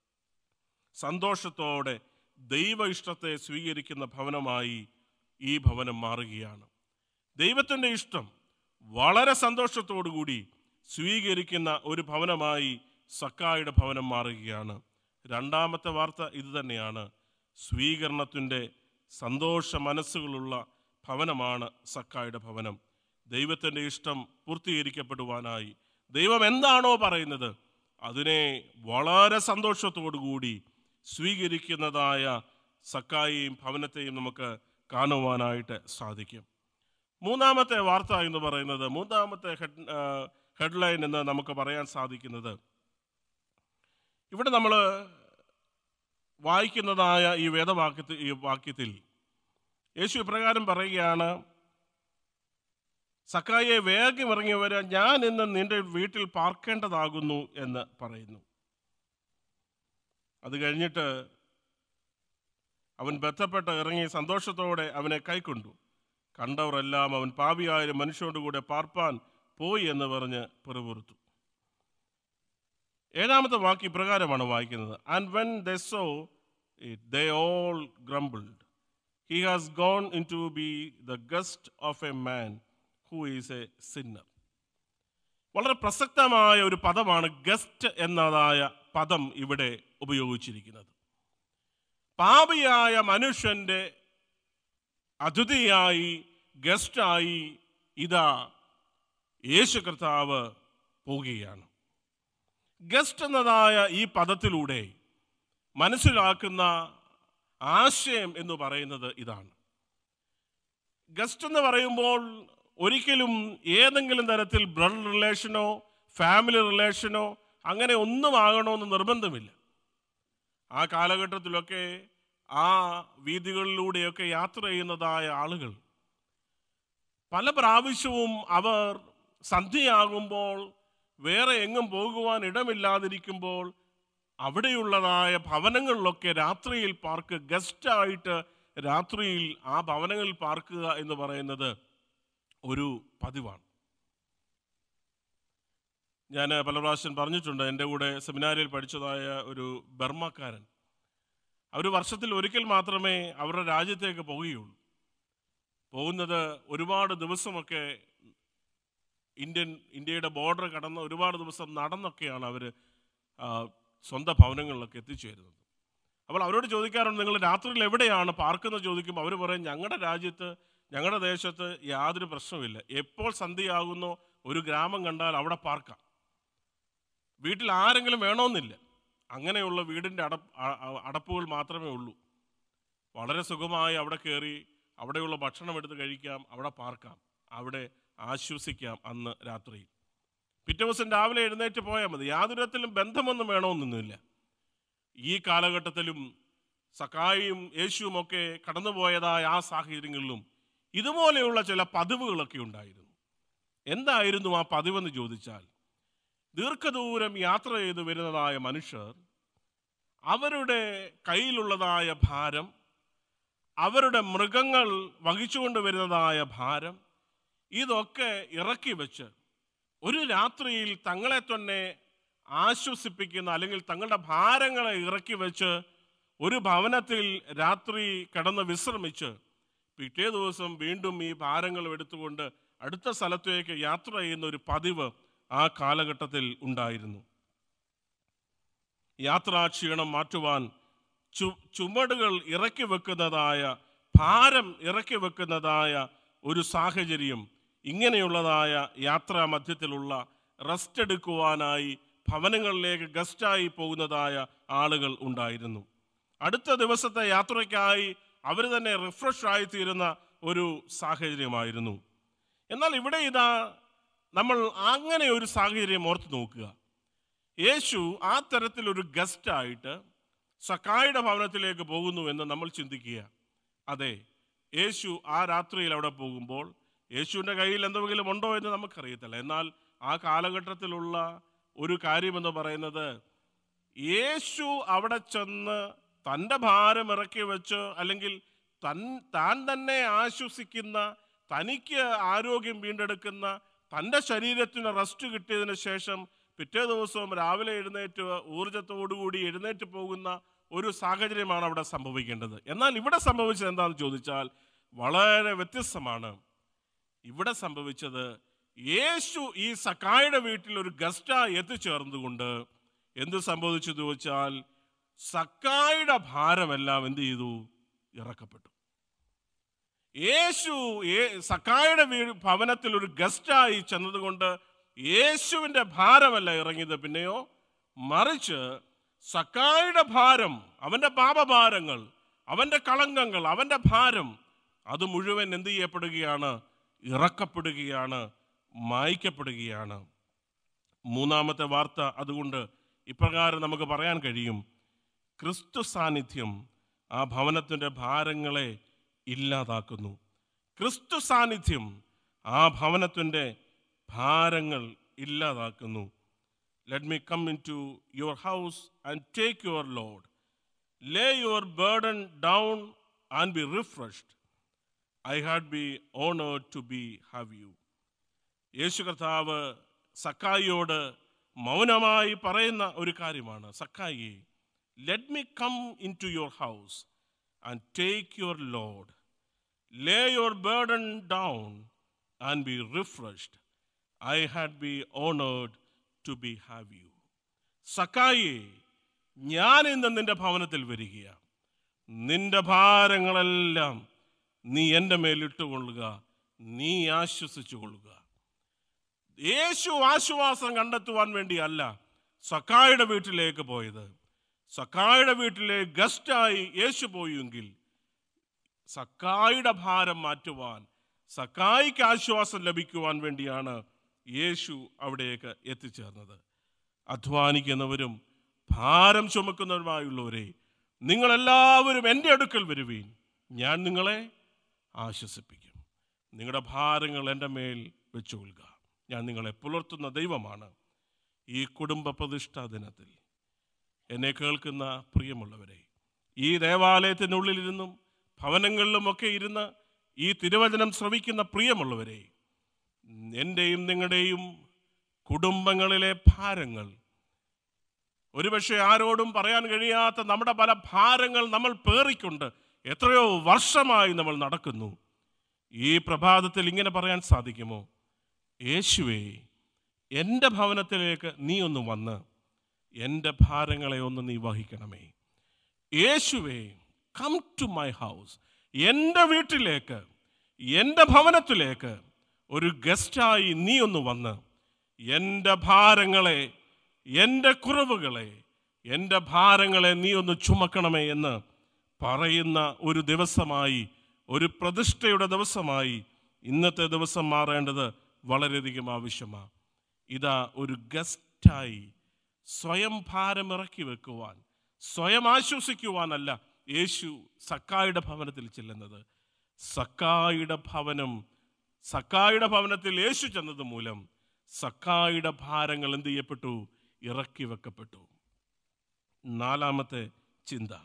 സന്തോഷത്തോടെ ദൈവ ഇഷ്ടത്തെ സ്വീകരിക്കുന്ന ഭവനമായി ഈ ഭവനം മാറുകയാണ് ദൈവത്തിൻ്റെ ഇഷ്ടം വളരെ സന്തോഷത്തോടു കൂടി സ്വീകരിക്കുന്ന ഒരു ഭവനമായി സക്കായുടെ ഭവനം മാറുകയാണ് രണ്ടാമത്തെ വാർത്ത ഇതുതന്നെയാണ് സ്വീകരണത്തിൻ്റെ സന്തോഷ മനസ്സുകളുള്ള ഭവനമാണ് സക്കായുടെ ഭവനം ദൈവത്തിൻ്റെ ഇഷ്ടം പൂർത്തീകരിക്കപ്പെടുവാനായി ദൈവം എന്താണോ പറയുന്നത് അതിനെ വളരെ സന്തോഷത്തോടു കൂടി സ്വീകരിക്കുന്നതായ സക്കായിയും ഭവനത്തെയും നമുക്ക് കാണുവാനായിട്ട് സാധിക്കും മൂന്നാമത്തെ വാർത്ത എന്ന് പറയുന്നത് മൂന്നാമത്തെ ഹെഡ് ഹെഡ്ലൈൻ എന്ന് നമുക്ക് പറയാൻ സാധിക്കുന്നത് ഇവിടെ നമ്മൾ വായിക്കുന്നതായ ഈ വേദവാക്യത്തിൽ ഈ വാക്യത്തിൽ യേശു ഇപ്രകാരം പറയുകയാണ് സക്കായെ വേഗം ഇറങ്ങിയവരെ ഞാൻ ഇന്ന് നിന്റെ വീട്ടിൽ പാർക്കേണ്ടതാകുന്നു എന്ന് പറയുന്നു അത് കഴിഞ്ഞിട്ട് അവൻ ബന്ധപ്പെട്ട് ഇറങ്ങി സന്തോഷത്തോടെ അവനെ കൈക്കൊണ്ടു കണ്ടവരെല്ലാം അവൻ പാപിയായ ഒരു മനുഷ്യനോട് കൂടെ പാർപ്പാൻ പോയി എന്ന് പറഞ്ഞ് പിറുപിറുത്തു ഏഴാമത്തെ വാക്ക് ഇപ്രകാരമാണ് വായിക്കുന്നത് and when the saw it they all grumbled he has gone in to be the guest of a man who is a sinner വളരെ പ്രസക്തമായ ഒരു പദമാണ് ഗസ്റ്റ് എന്നതായ പദം ഇവിടെ ഉപയോഗിച്ചിരിക്കുന്നത് പാപിയായ മനുഷ്യൻ്റെ അതിഥിയായി ഗസ്റ്റായി ഇതാ യേശു കർത്താവ് പോവുകയാണ് ഗസ്റ്റ് എന്നതായ ഈ പദത്തിലൂടെ മനസ്സിലാക്കുന്ന ആശയം എന്ന് പറയുന്നത് ഇതാണ് ഗസ്റ്റ് എന്ന് പറയുമ്പോൾ ഒരിക്കലും ഏതെങ്കിലും തരത്തിൽ ബ്ലഡ് റിലേഷനോ ഫാമിലി റിലേഷനോ അങ്ങനെ ഒന്നും ആകണമെന്ന് നിർബന്ധമില്ല ആ കാലഘട്ടത്തിലൊക്കെ ആ വീതികളിലൂടെയൊക്കെ യാത്ര ചെയ്യുന്നതായ ആളുകൾ പല പ്രാവശ്യവും അവർ സന്ധ്യയാകുമ്പോൾ വേറെ എങ്ങും പോകുവാൻ ഇടമില്ലാതിരിക്കുമ്പോൾ അവിടെയുള്ളതായ ഭവനങ്ങളിലൊക്കെ രാത്രിയിൽ പാർക്ക് ഗസ്റ്റായിട്ട് രാത്രിയിൽ ആ ഭവനങ്ങളിൽ പാർക്കുക എന്ന് പറയുന്നത് ഒരു പതിവാണ് ഞാൻ പല പ്രാവശ്യം പറഞ്ഞിട്ടുണ്ട് എൻ്റെ കൂടെ സെമിനാരിയിൽ പഠിച്ചതായ ഒരു ബർമ്മക്കാരൻ അവർ വർഷത്തിൽ ഒരിക്കൽ മാത്രമേ അവരുടെ രാജ്യത്തേക്ക് പോവുകയുള്ളൂ പോകുന്നത് ഒരുപാട് ദിവസമൊക്കെ ഇന്ത്യൻ ഇന്ത്യയുടെ ബോർഡർ കടന്ന് ഒരുപാട് ദിവസം നടന്നൊക്കെയാണ് അവർ സ്വന്തം ഭവനങ്ങളിലൊക്കെ എത്തിച്ചേരുന്നത് അപ്പോൾ അവരോട് ചോദിക്കാറുണ്ട് നിങ്ങൾ രാത്രിയിൽ എവിടെയാണ് പാർക്കുന്നത് ചോദിക്കുമ്പോൾ അവർ പറയും ഞങ്ങളുടെ രാജ്യത്ത് ഞങ്ങളുടെ ദേശത്ത് യാതൊരു പ്രശ്നമില്ല എപ്പോൾ സന്ധ്യയാകുന്നോ ഒരു ഗ്രാമം കണ്ടാൽ അവിടെ പാർക്കാം വീട്ടിൽ ആരെങ്കിലും വേണമെന്നില്ല അങ്ങനെയുള്ള വീടിൻ്റെ അട അ- അ- അടപ്പുകൾ മാത്രമേ ഉള്ളൂ വളരെ സുഖമായി അവിടെ കയറി അവിടെയുള്ള ഭക്ഷണം എടുത്ത് കഴിക്കാം അവിടെ പാർക്കാം അവിടെ ആശ്വസിക്കാം അന്ന് രാത്രിയിൽ പിറ്റേ ദിവസം രാവിലെ എഴുന്നേറ്റ് പോയാൽ മതി യാതൊരു തരത്തിലും ബന്ധമൊന്നും വേണമെന്നൊന്നുമില്ല ഈ കാലഘട്ടത്തിലും സക്കായിയും യേശുവും ഒക്കെ കടന്നുപോയതായ ആ സാഹചര്യങ്ങളിലും ഇതുപോലെയുള്ള ചില പതിവുകളൊക്കെ ഉണ്ടായിരുന്നു എന്തായിരുന്നു ആ പതിവെന്ന് ചോദിച്ചാൽ ദീർഘദൂരം യാത്ര ചെയ്ത് വരുന്നതായ മനുഷ്യർ അവരുടെ കയ്യിലുള്ളതായ ഭാരം അവരുടെ മൃഗങ്ങൾ വഹിച്ചുകൊണ്ട് വരുന്നതായ ഭാരം ഇതൊക്കെ ഇറക്കി വെച്ച് ഒരു രാത്രിയിൽ തങ്ങളെ തന്നെ ആശ്വസിപ്പിക്കുന്ന അല്ലെങ്കിൽ തങ്ങളുടെ ഭാരങ്ങളെ ഇറക്കി വെച്ച് ഒരു ഭവനത്തിൽ രാത്രി കിടന്ന് വിശ്രമിച്ച് പിറ്റേ ദിവസം വീണ്ടും ഈ ഭാരങ്ങൾ എടുത്തുകൊണ്ട് അടുത്ത സ്ഥലത്തേക്ക് യാത്ര ചെയ്യുന്ന ഒരു പതിവ് ആ കാലഘട്ടത്തിൽ ഉണ്ടായിരുന്നു യാത്രാക്ഷീണം മാറ്റുവാൻ ചു ചുമടുകൾ ഇറക്കി വെക്കുന്നതായ ഭാരം ഇറക്കി വെക്കുന്നതായ ഒരു സാഹചര്യം ഇങ്ങനെയുള്ളതായ യാത്രാ മധ്യത്തിലുള്ള റെസ്റ്റ് എടുക്കുവാനായി ഭവനങ്ങളിലേക്ക് ഗസ്റ്റായി പോകുന്നതായ ആളുകൾ ഉണ്ടായിരുന്നു അടുത്ത ദിവസത്തെ യാത്രയ്ക്കായി അവർ തന്നെ റിഫ്രഷ് ആയി തീരുന്ന ഒരു സാഹചര്യമായിരുന്നു എന്നാൽ ഇവിടെ ഇതാ നമ്മൾ അങ്ങനെ ഒരു സാഹചര്യം ഓർത്ത് നോക്കുക യേശു ആ തരത്തിലൊരു ഗസ്റ്റായിട്ട് സക്കായുടെ ഭവനത്തിലേക്ക് പോകുന്നു എന്ന് നമ്മൾ ചിന്തിക്കുക അതെ യേശു ആ രാത്രിയിൽ അവിടെ പോകുമ്പോൾ യേശുവിൻ്റെ കയ്യിൽ എന്തെങ്കിലും ഉണ്ടോ എന്ന് നമുക്കറിയത്തില്ല എന്നാൽ ആ കാലഘട്ടത്തിലുള്ള ഒരു കാര്യമെന്ന് പറയുന്നത് യേശു അവിടെ ചെന്ന് തൻ്റെ ഭാരം ഇറക്കി വെച്ച് അല്ലെങ്കിൽ തൻ താൻ തന്നെ ആശ്വസിക്കുന്ന തനിക്ക് ആരോഗ്യം വീണ്ടെടുക്കുന്ന തൻ്റെ ശരീരത്തിന് റെസ്റ്റ് കിട്ടിയതിന് ശേഷം പിറ്റേ ദിവസവും രാവിലെ എഴുന്നേറ്റ് ഊർജത്തോടുകൂടി എഴുന്നേറ്റ് പോകുന്ന ഒരു സാഹചര്യമാണ് അവിടെ സംഭവിക്കേണ്ടത് എന്നാൽ ഇവിടെ സംഭവിച്ചത് എന്താണെന്ന് ചോദിച്ചാൽ വളരെ വ്യത്യസ്തമാണ് ഇവിടെ സംഭവിച്ചത് യേശു ഈ സക്കായുടെ വീട്ടിൽ ഒരു ഗസ്റ്റായി എത്തിച്ചേർന്നുകൊണ്ട് എന്ത് സംഭവിച്ചു ചോദിച്ചാൽ സക്കായുടെ ഭാരമെല്ലാം എന്ത് ചെയ്തു ഇറക്കപ്പെട്ടു യേശു ഏ- സക്കായുടെ വീ ഭവനത്തിൽ ഒരു ഗസ്റ്റായി ചെന്നതുകൊണ്ട് യേശുവിൻ്റെ ഭാരമല്ല ഇറങ്ങിയത് പിന്നെയോ മറിച്ച് സക്കായുടെ ഭാരം അവൻ്റെ പാപഭാരങ്ങൾ അവൻ്റെ കളങ്കങ്ങൾ അവൻ്റെ ഭാരം അത് മുഴുവൻ എന്ത് ചെയ്യപ്പെടുകയാണ് ഇറക്കപ്പെടുകയാണ് മായ്ക്കപ്പെടുകയാണ് മൂന്നാമത്തെ വാർത്ത അതുകൊണ്ട് ഇപ്രകാരം നമുക്ക് പറയാൻ കഴിയും ക്രിസ്തു സാന്നിധ്യം ആ ഭവനത്തിൻ്റെ ഭാരങ്ങളെ ഇല്ലാതാക്കുന്നു ക്രിസ്തു സാന്നിധ്യം ആ ഭവനത്തിൻ്റെ ഭാരങ്ങൾ ഇല്ലാതാക്കുന്നു let me come into your house and take your load lay your burden down and be refreshed I had be honored to be have you യേശു കർത്താവ് സക്കായിയോട് മൗനമായി പറയുന്ന ഒരു കാര്യമാണ് സക്കായി let me come into your house and take your load lay your burden down and be refreshed I had be honored to be have you സക്കായി ഞാൻ ഇന്ന് നിന്റെ ഭവനത്തിൽ വരികയാണ് നിന്റെ ഭാരങ്ങളെല്ലാം നീ എൻ്റെ മേലിട്ടുകൊള്ളുക നീ ആശ്വസിച്ചു കൊള്ളുക യേശു ആശ്വാസം കണ്ടെത്തുവാൻ വേണ്ടിയല്ല സക്കായുടെ വീട്ടിലേക്ക് പോയത് സക്കായുടെ വീട്ടിലെ ഗസ്റ്റായി യേശു പോയെങ്കിൽ സക്കായുടെ ഭാരം മാറ്റുവാൻ സക്കായിക്ക് ആശ്വാസം ലഭിക്കുവാൻ വേണ്ടിയാണ് യേശു അവിടേക്ക് എത്തിച്ചേർന്നത് അധ്വാനിക്കുന്നവരും ഭാരം ചുമക്കുന്നവരുമായുള്ളവരെ നിങ്ങളെല്ലാവരും എൻ്റെ അടുക്കൽ വരുവീൻ ഞാൻ നിങ്ങളെ ആശ്വസിപ്പിക്കും നിങ്ങളുടെ ഭാരങ്ങൾ എൻ്റെ മേൽ വെച്ചുകൊള്ളുക ഞാൻ നിങ്ങളെ പുലർത്തുന്ന ദൈവമാണ് ഈ കുടുംബ പ്രതിഷ്ഠാ ദിനത്തിൽ എന്നെ കേൾക്കുന്ന പ്രിയമുള്ളവരെ ഈ ദേവാലയത്തിനുള്ളിലിരുന്നും ഭവനങ്ങളിലുമൊക്കെ ഇരുന്ന് ഈ തിരുവചനം ശ്രവിക്കുന്ന പ്രിയമുള്ളവരെ എൻ്റെയും നിങ്ങളുടെയും കുടുംബങ്ങളിലെ ഭാരങ്ങൾ ഒരുപക്ഷെ ആരോടും പറയാൻ കഴിയാത്ത നമ്മുടെ പല ഭാരങ്ങൾ നമ്മൾ പേറിക്കൊണ്ട് എത്രയോ വർഷമായി നമ്മൾ നടക്കുന്നു ഈ പ്രഭാതത്തിൽ ഇങ്ങനെ പറയാൻ സാധിക്കുമോ യേശുവേ എൻ്റെ ഭവനത്തിലേക്ക് നീ ഒന്ന് വന്ന് എൻ്റെ ഭാരങ്ങളെ ഒന്ന് നീ വഹിക്കണമേ യേശുവേ കം ടു മൈ ഹൗസ് എൻ്റെ വീട്ടിലേക്ക് എൻ്റെ ഭവനത്തിലേക്ക് ഒരു ഗസ്റ്റായി നീ ഒന്ന് വന്ന് എൻ്റെ ഭാരങ്ങളെ എൻ്റെ കുറവുകളെ എൻ്റെ ഭാരങ്ങളെ നീ ഒന്ന് ചുമക്കണമേ എന്ന് പറയുന്ന ഒരു ദിവസമായി ഒരു പ്രതിഷ്ഠയുടെ ദിവസമായി ഇന്നത്തെ ദിവസം മാറേണ്ടത് വളരെയധികം ആവശ്യമാണ് ഇതാ ഒരു ഗസ്റ്റായി സ്വയം ഭാരം ഇറക്കി വെക്കുവാൻ സ്വയം ആശ്വസിക്കുവാനല്ല യേശു സക്കായുടെ ഭവനത്തിൽ ചെല്ലുന്നത് സക്കായുടെ ഭവനം സക്കായുടെ ഭവനത്തിൽ യേശു ചെന്നത് മൂലം സക്കായുടെ ഭാരങ്ങൾ എന്ത് ചെയ്യപ്പെട്ടു ഇറക്കി വെക്കപ്പെട്ടു നാലാമത്തെ ചിന്ത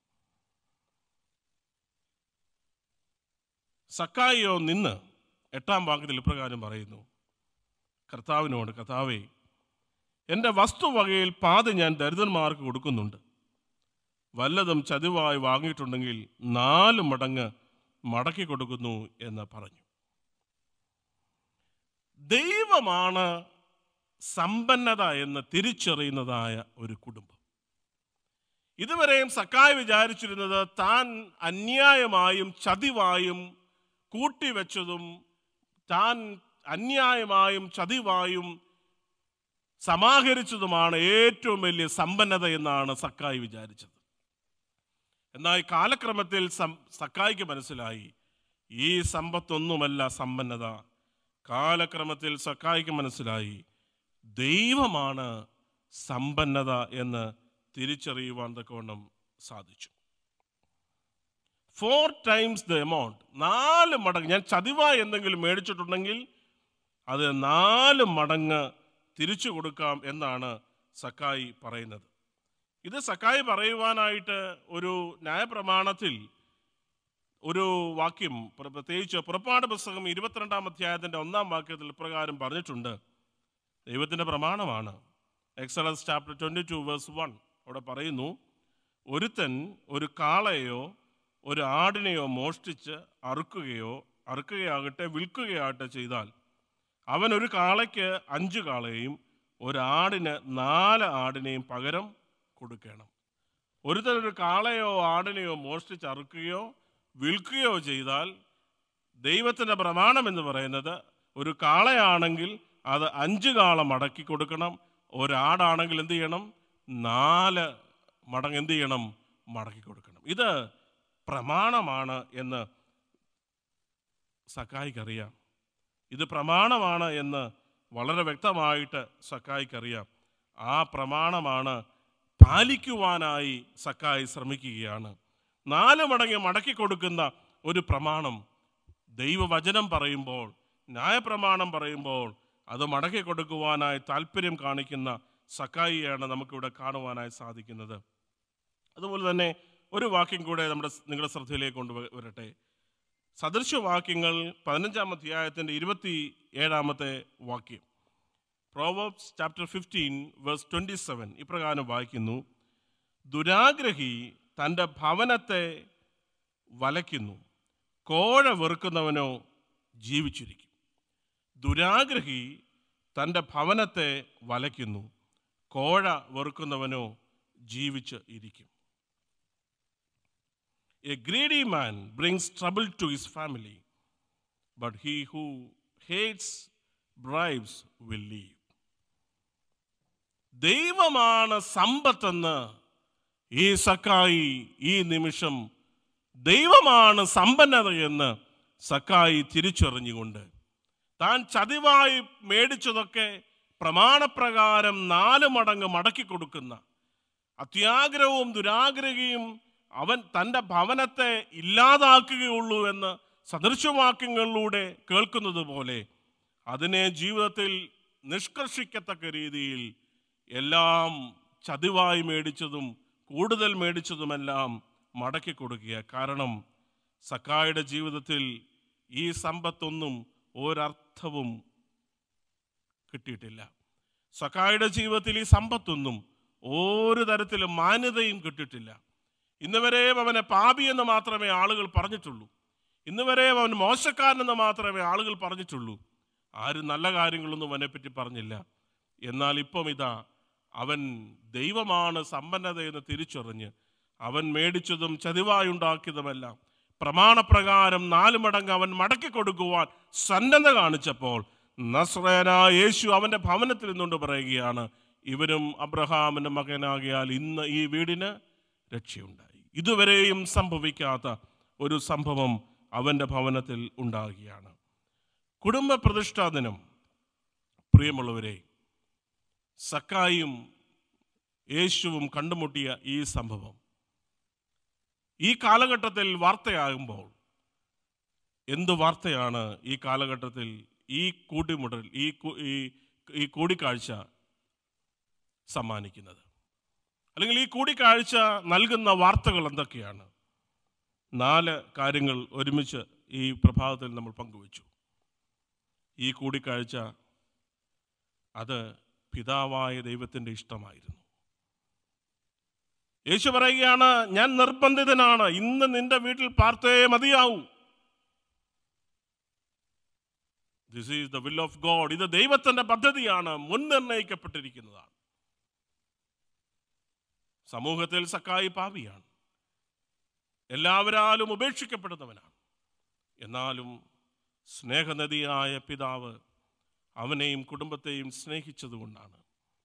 സക്കായിയോ നിന്ന് എട്ടാം വാക്യത്തിൽ ഇപ്രകാരം പറയുന്നു കർത്താവിനോട് കർത്താവേ എൻ്റെ വസ്തുവകയിൽ പാതി ഞാൻ ദരിദ്രന്മാർക്ക് കൊടുക്കുന്നുണ്ട് വല്ലതും ചതിവായി വാങ്ങിയിട്ടുണ്ടെങ്കിൽ നാല് മടങ്ങ് മടക്കി കൊടുക്കുന്നു എന്ന് പറഞ്ഞു ദൈവമാണ് സമ്പന്നത എന്ന് തിരിച്ചറിയുന്നതായ ഒരു കുടുംബം ഇതുവരെയും സക്കായ് വിചാരിച്ചിരുന്നത് താൻ അന്യായമായും ചതിവായും കൂട്ടിവെച്ചതും താൻ അന്യായമായും ചതിവായും സമാഹരിച്ചതുമാണ് ഏറ്റവും വലിയ സമ്പന്നത എന്നാണ് സക്കായി വിചാരിച്ചത് എന്നാൽ കാലക്രമത്തിൽ സം- സക്കായിക്ക് മനസ്സിലായി ഈ സമ്പത്തൊന്നുമല്ല സമ്പന്നത കാലക്രമത്തിൽ സക്കായിക്ക് മനസ്സിലായി ദൈവമാണ് സമ്പന്നത എന്ന് തിരിച്ചറിയുവാൻ തക്കവണ്ണം സാധിച്ചു ഫോർ ടൈംസ് ദ എമൗണ്ട് നാല് മടങ്ങ് ഞാൻ ചതിവായി എന്തെങ്കിലും മേടിച്ചിട്ടുണ്ടെങ്കിൽ അത് നാല് മടങ്ങ് തിരിച്ചു കൊടുക്കാം എന്നാണ് സക്കായി പറയുന്നത് ഇത് സക്കായി പറയുവാനായിട്ട് ഒരു ന്യായപ്രമാണത്തിൽ ഒരു വാക്യം പ്ര- പ്രത്യേകിച്ച് പുറപ്പാട് പുസ്തകം ഇരുപത്തിരണ്ടാം അധ്യായത്തിൻ്റെ ഒന്നാം വാക്യത്തിൽ ഇപ്രകാരം പറഞ്ഞിട്ടുണ്ട് ദൈവത്തിൻ്റെ പ്രമാണമാണ് Exodus chapter twenty two verse one അവിടെ പറയുന്നു ഒരുത്തൻ ഒരു കാളയോ ഒരു ആടിനെയോ മോഷ്ടിച്ച് അറുക്കുകയോ അറുക്കുകയാകട്ടെ വിൽക്കുകയാകട്ടെ ചെയ്താൽ അവൻ ഒരു കാളയ്ക്ക് അഞ്ച് കാളയും ഒരു ആടിന് നാല് ആടിനെയും പകരം കൊടുക്കണം ഒരുത്തൻ ഒരു കാളയോ ആടിനെയോ മോഷ്ടിച്ച് അറുക്കുകയോ വിൽക്കുകയോ ചെയ്താൽ ദൈവത്തിൻ്റെ പ്രമാണം എന്ന് പറയുന്നത് ഒരു കാളയാണെങ്കിൽ അത് അഞ്ച് കാള മടക്കി കൊടുക്കണം ഒരാടാണെങ്കിൽ എന്ത് ചെയ്യണം നാല് മടങ്ങ് എന്ത് ചെയ്യണം മടക്കി കൊടുക്കണം ഇത് പ്രമാണമാണ് എന്ന് സക്കായിക്കറിയാം ഇത് പ്രമാണമാണ് എന്ന് വളരെ വ്യക്തമായിട്ട് സക്കായിക്കറിയാം ആ പ്രമാണമാണ് പാലിക്കുവാനായി സക്കായി ശ്രമിക്കുകയാണ് നാല് മടങ്ങ് മടക്കി കൊടുക്കുന്ന ഒരു പ്രമാണം ദൈവവചനം പറയുമ്പോൾ ന്യായപ്രമാണം പറയുമ്പോൾ അത് മടക്കി കൊടുക്കുവാനായി താല്പര്യം കാണിക്കുന്ന സക്കായിയാണ് നമുക്കിവിടെ കാണുവാനായി സാധിക്കുന്നത് അതുപോലെ തന്നെ ഒരു വാക്യം കൂടെ നമ്മുടെ നിങ്ങളുടെ ശ്രദ്ധയിലേക്ക് കൊണ്ടുവരട്ടെ സദൃശവാക്യങ്ങൾ പതിനഞ്ചാം അധ്യായത്തിൻ്റെ ഇരുപത്തി ഏഴാമത്തെ വാക്യം Proverbs chapter fifteen verse twenty seven ഇപ്രകാരം വായിക്കുന്നു ദുരാഗ്രഹി തൻ്റെ ഭവനത്തെ വലയ്ക്കുന്നു കോഴ വെറുക്കുന്നവനോ ജീവിച്ചിരിക്കും ദുരാഗ്രഹി തൻ്റെ ഭവനത്തെ വലയ്ക്കുന്നു കോഴ വെറുക്കുന്നവനോ ജീവിച്ച് ഇരിക്കും a greedy man brings trouble to his family but he who hates bribes will live ദൈവമാണ് സമ്പത്തെന്ന് ഈ സക്കായി ഈ നിമിഷം ദൈവമാണ് സമ്പന്നതയെന്ന് സക്കായി തിരിച്ചറിഞ്ഞുകൊണ്ട് താൻ ചതിവായി മേടിച്ചതൊക്കെ പ്രമാണപ്രകാരം നാല് മടങ്ങ് മടക്കി കൊടുക്കുന്ന അത്യാഗ്രഹവും ദുരാഗ്രഹിയും അവൻ തൻ്റെ ഭവനത്തെ ഇല്ലാതാക്കുകയുള്ളൂ എന്ന് സദൃശവാക്യങ്ങളിലൂടെ കേൾക്കുന്നത് പോലെ അതിനെ ജീവിതത്തിൽ നിഷ്കർഷിക്കത്തക്ക രീതിയിൽ എല്ലാം ചതിവായി മേടിച്ചതും കൂടുതൽ മേടിച്ചതുമെല്ലാം മടക്കി കൊടുക്കുക കാരണം സക്കായുടെ ജീവിതത്തിൽ ഈ സമ്പത്തൊന്നും ഒരർത്ഥവും കിട്ടിയിട്ടില്ല സക്കായുടെ ജീവിതത്തിൽ ഈ സമ്പത്തൊന്നും ഒരു തരത്തിലും മാന്യതയും കിട്ടിയിട്ടില്ല ഇന്ന് വരെയും അവനെ പാപി എന്ന് മാത്രമേ ആളുകൾ പറഞ്ഞിട്ടുള്ളൂ ഇന്ന് വരെയും അവൻ മോശക്കാരനെന്ന് മാത്രമേ ആളുകൾ പറഞ്ഞിട്ടുള്ളൂ ആരും നല്ല കാര്യങ്ങളൊന്നും അവനെപ്പറ്റി പറഞ്ഞില്ല എന്നാൽ ഇപ്പം ഇതാ അവൻ ദൈവമാണ് സമ്പന്നതയെന്ന് തിരിച്ചറിഞ്ഞ് അവൻ മേടിച്ചതും ചതിവായുണ്ടാക്കിയതുമെല്ലാം പ്രമാണപ്രകാരം നാല് മടങ്ങ് അവൻ മടക്കി കൊടുക്കുവാൻ സന്നദ്ധ കാണിച്ചപ്പോൾ നസ്രേന യേശു അവൻ്റെ ഭവനത്തിൽ നിന്നുകൊണ്ട് പറയുകയാണ് ഇവനും അബ്രഹാമിൻ്റെ മകനാകിയാൽ ഇന്ന് ഈ വീടിന് രക്ഷയുണ്ടായി ഇതുവരെയും സംഭവിക്കാത്ത ഒരു സംഭവം അവൻ്റെ ഭവനത്തിൽ ഉണ്ടാകുകയാണ് കുടുംബ പ്രതിഷ്ഠാ ദിനം പ്രിയമുള്ളവരെ സക്കായും യേശുവും കണ്ടുമുട്ടിയ ഈ സംഭവം ഈ കാലഘട്ടത്തിൽ വാർത്തയാകുമ്പോൾ എന്ത് വാർത്തയാണ് ഈ കാലഘട്ടത്തിൽ ഈ കൂട്ടിമുട്ടൽ ഈ കു- ഈ ഈ കൂടിക്കാഴ്ച സമ്മാനിക്കുന്നത് അല്ലെങ്കിൽ ഈ കൂടിക്കാഴ്ച നൽകുന്ന വാർത്തകൾ എന്തൊക്കെയാണ് നാല് കാര്യങ്ങൾ ഒരുമിച്ച് ഈ പ്രഭാതത്തിൽ നമ്മൾ പങ്കുവച്ചു ഈ കൂടിക്കാഴ്ച അത് പിതാവായ ദൈവത്തിൻ്റെ ഇഷ്ടമായിരുന്നു യേശു പറയുകയാണ് ഞാൻ നിർബന്ധിതനാണ് ഇന്ന് നിന്റെ വീട്ടിൽ പാർത്തേ മതിയാവൂ this is the will of God ഇത് ദൈവത്തിന്റെ പദ്ധതിയാണ് മുൻനിർണയിക്കപ്പെട്ടിരിക്കുന്നതാണ് സമൂഹത്തിൽ സക്കായി പാപിയാണ് എല്ലാവരാലും ഉപേക്ഷിക്കപ്പെടുന്നവനാണ് എന്നാലും സ്നേഹനദിയായ പിതാവ് അവനെയും കുടുംബത്തെയും സ്നേഹിച്ചതുകൊണ്ടാണ്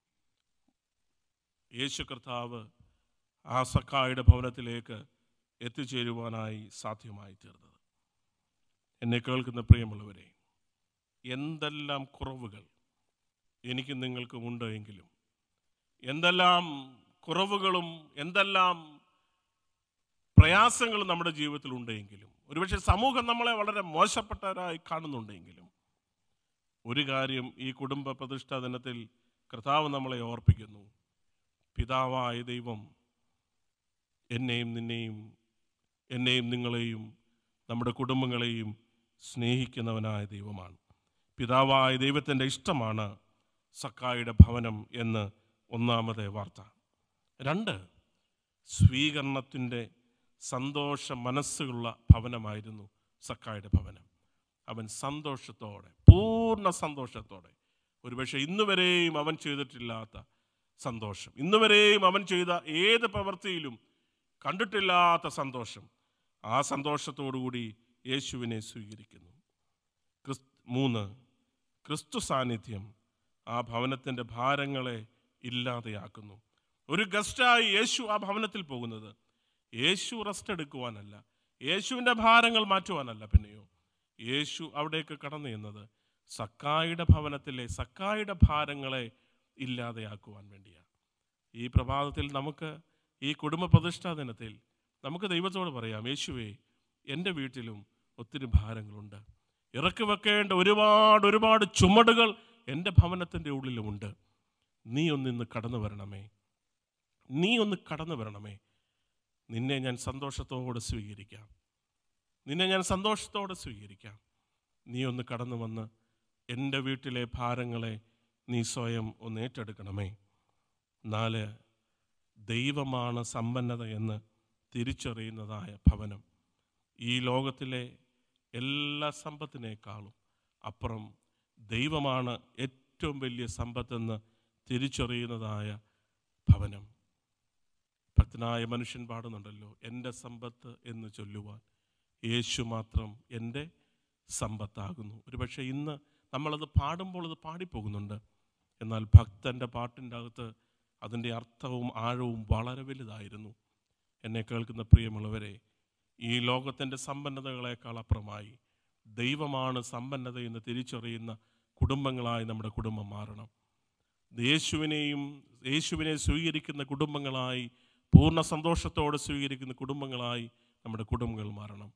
യേശു കർത്താവ് ആ സക്കായുടെ ഭവനത്തിലേക്ക് എത്തിച്ചേരുവാനായി സാധ്യമായി തീർന്നത് എന്നെ കേൾക്കുന്ന പ്രിയമുള്ളവരെ എന്തെല്ലാം കുറവുകൾ എനിക്കും നിങ്ങൾക്കും ഉണ്ട് എങ്കിലും എന്തെല്ലാം കുറവുകളും എന്തെല്ലാം പ്രയാസങ്ങളും നമ്മുടെ ജീവിതത്തിൽ ഉണ്ടെങ്കിലും ഒരുപക്ഷെ സമൂഹം നമ്മളെ വളരെ മോശപ്പെട്ടവരായി കാണുന്നുണ്ടെങ്കിലും ഒരു കാര്യം ഈ കുടുംബ പ്രതിഷ്ഠാ ദിനത്തിൽ കർത്താവ് നമ്മളെ ഓർപ്പിക്കുന്നു പിതാവായ ദൈവം എന്നെയും നിന്നെയും എന്നെയും നിങ്ങളെയും നമ്മുടെ കുടുംബങ്ങളെയും സ്നേഹിക്കുന്നവനായ ദൈവമാണ് പിതാവായ ദൈവത്തിൻ്റെ ഇഷ്ടമാണ് സക്കായുടെ ഭവനം എന്ന് ഒന്നാമത്തെ വാർത്ത രണ്ട് സ്വീകരണത്തിൻ്റെ സന്തോഷ മനസ്സുള്ള ഭവനമായിരുന്നു സക്കായുടെ ഭവനം അവൻ സന്തോഷത്തോടെ പൂർണ്ണ സന്തോഷത്തോടെ ഒരുപക്ഷെ ഇന്നുവരെയും അവൻ ചെയ്തിട്ടില്ലാത്ത സന്തോഷം ഇന്നുവരെയും അവൻ ചെയ്ത ഏത് പ്രവൃത്തിയിലും കണ്ടിട്ടില്ലാത്ത സന്തോഷം ആ സന്തോഷത്തോടുകൂടി യേശുവിനെ സ്വീകരിക്കുന്നു ക്രിസ് മൂന്ന് ക്രിസ്തു സാന്നിധ്യം ആ ഭവനത്തിൻ്റെ ഭാരങ്ങളെ ഇല്ലാതെയാക്കുന്നു ഒരു ഗസ്റ്റായി യേശു ആ ഭവനത്തിൽ പോകുന്നത് യേശു റെസ്റ്റ് എടുക്കുവാനല്ല യേശുവിൻ്റെ ഭാരങ്ങൾ മാറ്റുവാനല്ല പിന്നെയോ യേശു അവിടേക്ക് കടന്നു എന്നത് സക്കായുടെ ഭവനത്തിലെ സക്കായുടെ ഭാരങ്ങളെ ഇല്ലാതെയാക്കുവാൻ വേണ്ടിയാണ് ഈ പ്രഭാതത്തിൽ നമുക്ക് ഈ കുടുംബ പ്രതിഷ്ഠാ ദിനത്തിൽ നമുക്ക് ദൈവത്തോട് പറയാം യേശുവേ എൻ്റെ വീട്ടിലും ഒത്തിരി ഭാരങ്ങളുണ്ട് ഇറക്കി വെക്കേണ്ട ഒരുപാട് ഒരുപാട് ചുമടുകൾ എൻ്റെ ഭവനത്തിൻ്റെ ഉള്ളിലുമുണ്ട് നീ ഒന്നിന്ന് കടന്നു വരണമേ നീ ഒന്ന് കടന്നു വരണമേ നിന്നെ ഞാൻ സന്തോഷത്തോടെ സ്വീകരിക്കാം നിന്നെ ഞാൻ സന്തോഷത്തോടെ സ്വീകരിക്കാം നീ ഒന്ന് കടന്നു വന്ന് എൻ്റെ വീട്ടിലെ ഭാരങ്ങളെ നീ സ്വയം ഒന്ന് ഏറ്റെടുക്കണമേ നാല് ദൈവമാണ് സമ്പന്നത എന്ന് തിരിച്ചറിയുന്നതായ ഭവനം ഈ ലോകത്തിലെ എല്ലാ സമ്പത്തിനേക്കാളും അപ്പുറം ദൈവമാണ് ഏറ്റവും വലിയ സമ്പത്തെന്ന് തിരിച്ചറിയുന്നതായ ഭവനം ഭക്തനായ മനുഷ്യൻ പാടുന്നുണ്ടല്ലോ എൻ്റെ സമ്പത്ത് എന്ന് ചൊല്ലുവാൻ യേശു മാത്രം എൻ്റെ സമ്പത്താകുന്നു ഒരുപക്ഷെ ഇന്ന് നമ്മളത് പാടുമ്പോൾ അത് പാടിപ്പോകുന്നുണ്ട് എന്നാൽ ഭക്തൻ്റെ പാട്ടിൻ്റെ അകത്ത് അതിൻ്റെ അർത്ഥവും ആഴവും വളരെ വലുതായിരുന്നു എന്നെ കേൾക്കുന്ന പ്രിയമുള്ളവരെ ഈ ലോകത്തിൻ്റെ സമ്പന്നതകളെക്കാൾ അപ്പുറമായി ദൈവമാണ് സമ്പന്നത എന്ന് തിരിച്ചറിയുന്ന കുടുംബങ്ങളായി നമ്മുടെ കുടുംബം മാറണം യേശുവിനെയും യേശുവിനെ സ്വീകരിക്കുന്ന കുടുംബങ്ങളായി പൂർണ്ണ സന്തോഷത്തോടെ സ്വീകരിക്കുന്ന കുടുംബങ്ങളായി നമ്മുടെ കുടുംബങ്ങൾ മാറണം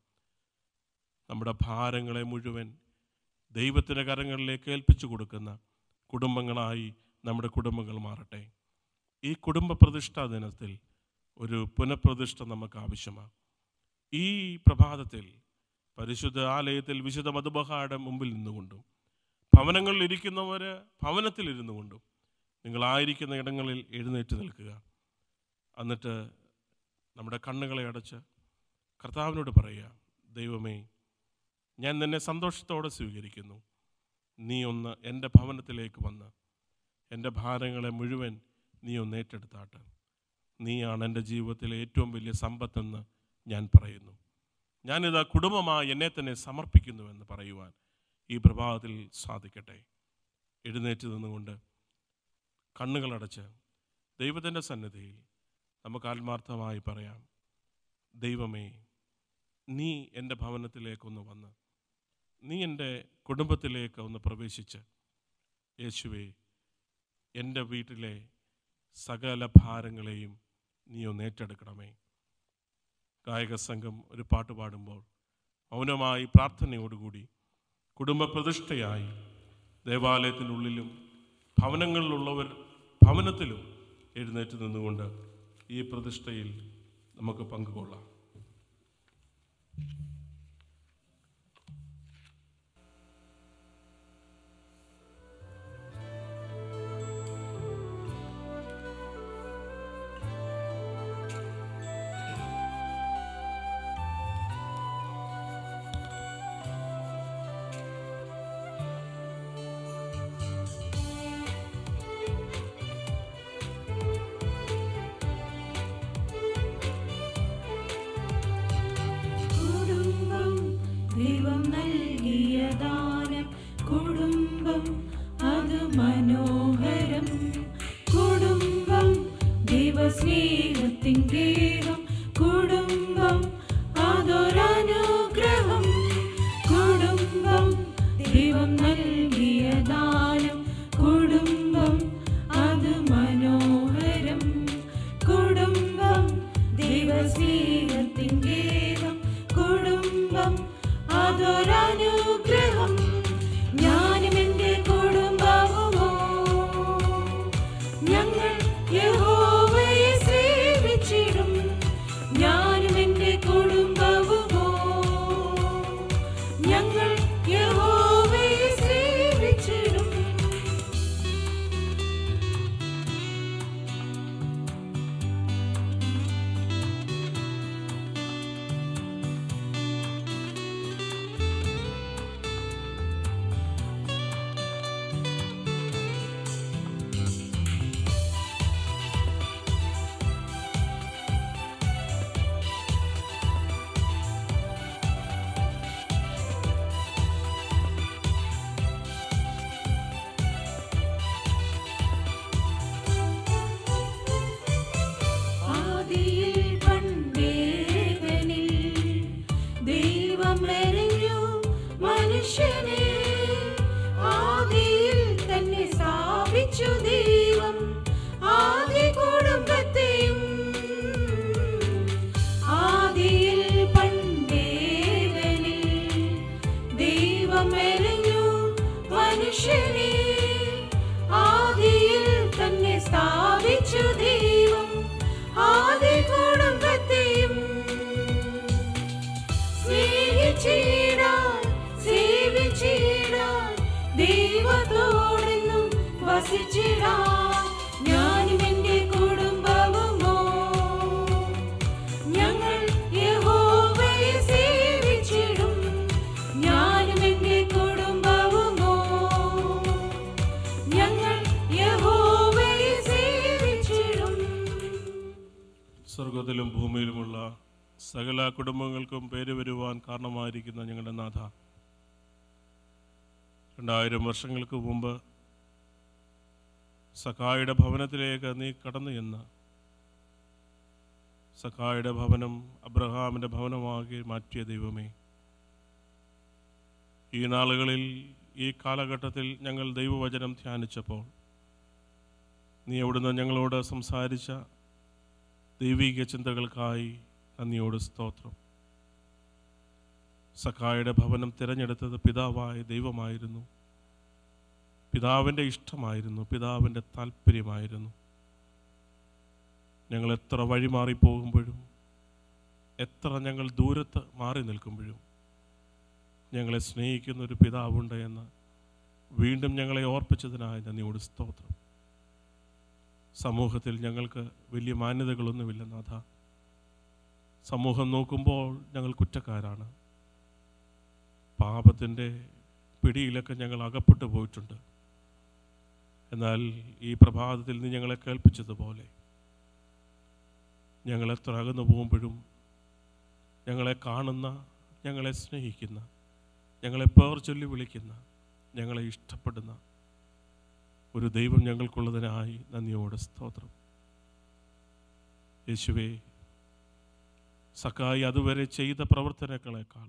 നമ്മുടെ ഭാരങ്ങളെ മുഴുവൻ ദൈവത്തിൻ്റെ കരങ്ങളിലേക്ക് ഏൽപ്പിച്ചു കൊടുക്കുന്ന കുടുംബങ്ങളായി നമ്മുടെ കുടുംബങ്ങൾ മാറട്ടെ ഈ കുടുംബ പ്രതിഷ്ഠാ ദിനത്തിൽ ഒരു പുനഃപ്രതിഷ്ഠ നമുക്ക് ആവശ്യമാണ് ഈ പ്രഭാതത്തിൽ പരിശുദ്ധ ആലയത്തിൽ വിശുദ്ധ മധുബഹായുടെ മുമ്പിൽ നിന്നുകൊണ്ടും ഭവനങ്ങളിൽ ഇരിക്കുന്നവർ ഭവനത്തിൽ ഇരുന്നു കൊണ്ടും നിങ്ങളായിരിക്കുന്ന ഇടങ്ങളിൽ എഴുന്നേറ്റ് നിൽക്കുക എന്നിട്ട് നമ്മുടെ കണ്ണുകളെ അടച്ച് കർത്താവിനോട് പറയുക ദൈവമേ ഞാൻ നിന്നെ സന്തോഷത്തോടെ സ്വീകരിക്കുന്നു നീ ഒന്ന് എൻ്റെ ഭവനത്തിലേക്ക് വന്ന് എൻ്റെ ഭാരങ്ങളെ മുഴുവൻ നീ ഒന്ന് ഏറ്റെടുത്താട്ട് നീയാണ് എൻ്റെ ജീവിതത്തിലെ ഏറ്റവും വലിയ സമ്പത്തെന്ന് ഞാൻ പറയുന്നു ഞാനിതാ കുടുംബമായി എന്നെ തന്നെ സമർപ്പിക്കുന്നുവെന്ന് പറയുവാൻ ഈ പ്രഭാതത്തിൽ സാധിക്കട്ടെ എഴുന്നേറ്റ് നിന്നുകൊണ്ട് കണ്ണുകളടച്ച് ദൈവത്തിൻ്റെ സന്നിധിയിൽ നമുക്ക് ആത്മാർത്ഥമായി പറയാം ദൈവമേ നീ എൻ്റെ ഭവനത്തിലേക്കൊന്ന് വന്ന് നീ എൻ്റെ കുടുംബത്തിലേക്ക് ഒന്ന് പ്രവേശിച്ച് യേശുവേ എൻ്റെ വീട്ടിലെ സകല ഭാരങ്ങളെയും നീ ഒന്ന് ഏറ്റെടുക്കണമേ ഗായക സംഘം ഒരു പാട്ട് പാടുമ്പോൾ മൗനമായി പ്രാർത്ഥനയോടുകൂടി കുടുംബ പ്രതിഷ്ഠയായി ദേവാലയത്തിനുള്ളിലും ഭവനങ്ങളിലുള്ളവർ ഭവനത്തിലും എഴുന്നേറ്റ് നിന്നുകൊണ്ട് ഈ പ്രതിഷ്ഠയിൽ നമുക്ക് പങ്കുകൊള്ളാം കുടുംബം ദൈവം നൽകിയ ദാനം കുടുംബം അത് മനോഹരം കുടുംബം ദൈവസ്നേഹത്തിൻ ഗീതം കുടുംബം അതൊരനുഗ്രഹം കുടുംബം ദൈവം നൽകിയ ദാനം കുടുംബം അത് മനോഹരം കുടുംബം ദൈവസ്നേഹത്തിൻ ഗീതം കുടുംബം അതൊരനുഗ്രഹം ഞാനും എൻ്റെ കുടുംബവുമോ ഞങ്ങൾ യഹോവയെ സേവിച്ചിടും ഞാനും എൻ്റെ കുടുംബവുമോ ഞങ്ങൾ യഹോവയെ സേവിച്ചിടും ആദിയിൽ പണ്ടേകനിൽ ദൈവം മെനഞ്ഞു മനുഷ്യനെ ആദിയിൽ തന്നെ സ്ഥാപിച്ചു ദൈവം ആദ്യ കുടുംബത്തെയും ആദിയിൽ പണ്ടേകനിൽ ദൈവം മെനഞ്ഞു മനുഷ്യനെ ആദിയിൽ തന്നെ സ്ഥാപിച്ചു ദൈവം ആദ്യ കുടുംബത്തെയും സ്നേഹിച്ചിടാൻ സേവിച്ചിടാൻ ദൈവത്തോടെന്നും വസിച്ചിടാൻ ഞാനും എൻ്റെ കുടുംബവുമോ ഞങ്ങൾ യഹോവയെ സേവിച്ചിടും ഞാനും എൻ്റെ കുടുംബവുമോ ഞങ്ങൾ യഹോവയെ സേവിച്ചിടും സ്വർഗത്തിലും ഭൂമിയിലുമുള്ള സകല കുടുംബങ്ങൾക്കും പേര് വരുവാൻ കാരണമായിരിക്കുന്ന ഞങ്ങളുടെ നാഥ രണ്ടായിരം വർഷങ്ങൾക്ക് മുമ്പ് സഖായുടെ ഭവനത്തിലേക്ക് നീ കടന്നു എന്ന് സഖായുടെ ഭവനം അബ്രഹാമിൻ്റെ ഭവനമാക്കി മാറ്റിയ ദൈവമേ ഈ നാളുകളിൽ ഈ കാലഘട്ടത്തിൽ ഞങ്ങൾ ദൈവവചനം ധ്യാനിച്ചപ്പോൾ നീ അവിടുന്ന് ഞങ്ങളോട് സംസാരിച്ച ദൈവിക ചിന്തകൾക്കായി നന്ദിയോട് സ്തോത്രം സഖായുടെ ഭവനം തിരഞ്ഞെടുത്തത് പിതാവായ ദൈവമായിരുന്നു പിതാവിൻ്റെ ഇഷ്ടമായിരുന്നു പിതാവിൻ്റെ താല്പര്യമായിരുന്നു ഞങ്ങൾ എത്ര വഴി മാറിപ്പോകുമ്പോഴും എത്ര ഞങ്ങൾ ദൂരത്ത് മാറി നിൽക്കുമ്പോഴും ഞങ്ങളെ സ്നേഹിക്കുന്ന ഒരു പിതാവുണ്ട് എന്ന് വീണ്ടും ഞങ്ങളെ ഓർപ്പിച്ചതിനായി നന്ദിയോട് സ്തോത്രം സമൂഹത്തിൽ ഞങ്ങൾക്ക് വലിയ മാന്യതകളൊന്നുമില്ല നാഥ സമൂഹം നോക്കുമ്പോൾ ഞങ്ങൾ കുറ്റക്കാരാണ് പാപത്തിൻ്റെ പിടിയിലൊക്കെ ഞങ്ങൾ അകപ്പെട്ടു പോയിട്ടുണ്ട് എന്നാൽ ഈ പ്രഭാതത്തിൽ നീ ഞങ്ങളെ കേൾപ്പിച്ചതുപോലെ ഞങ്ങൾ എത്ര അകന്നു പോകുമ്പോഴും ഞങ്ങളെ കാണുന്ന ഞങ്ങളെ സ്നേഹിക്കുന്ന ഞങ്ങളെ പേർ ചൊല്ലി വിളിക്കുന്ന ഞങ്ങളെ ഇഷ്ടപ്പെടുന്ന ഒരു ദൈവം ഞങ്ങൾക്കുള്ളതിനായി നന്ദിയോടെ സ്തോത്രം യേശുവേ സക്കായി അതുവരെ ചെയ്ത പ്രവർത്തനങ്ങളെക്കാൾ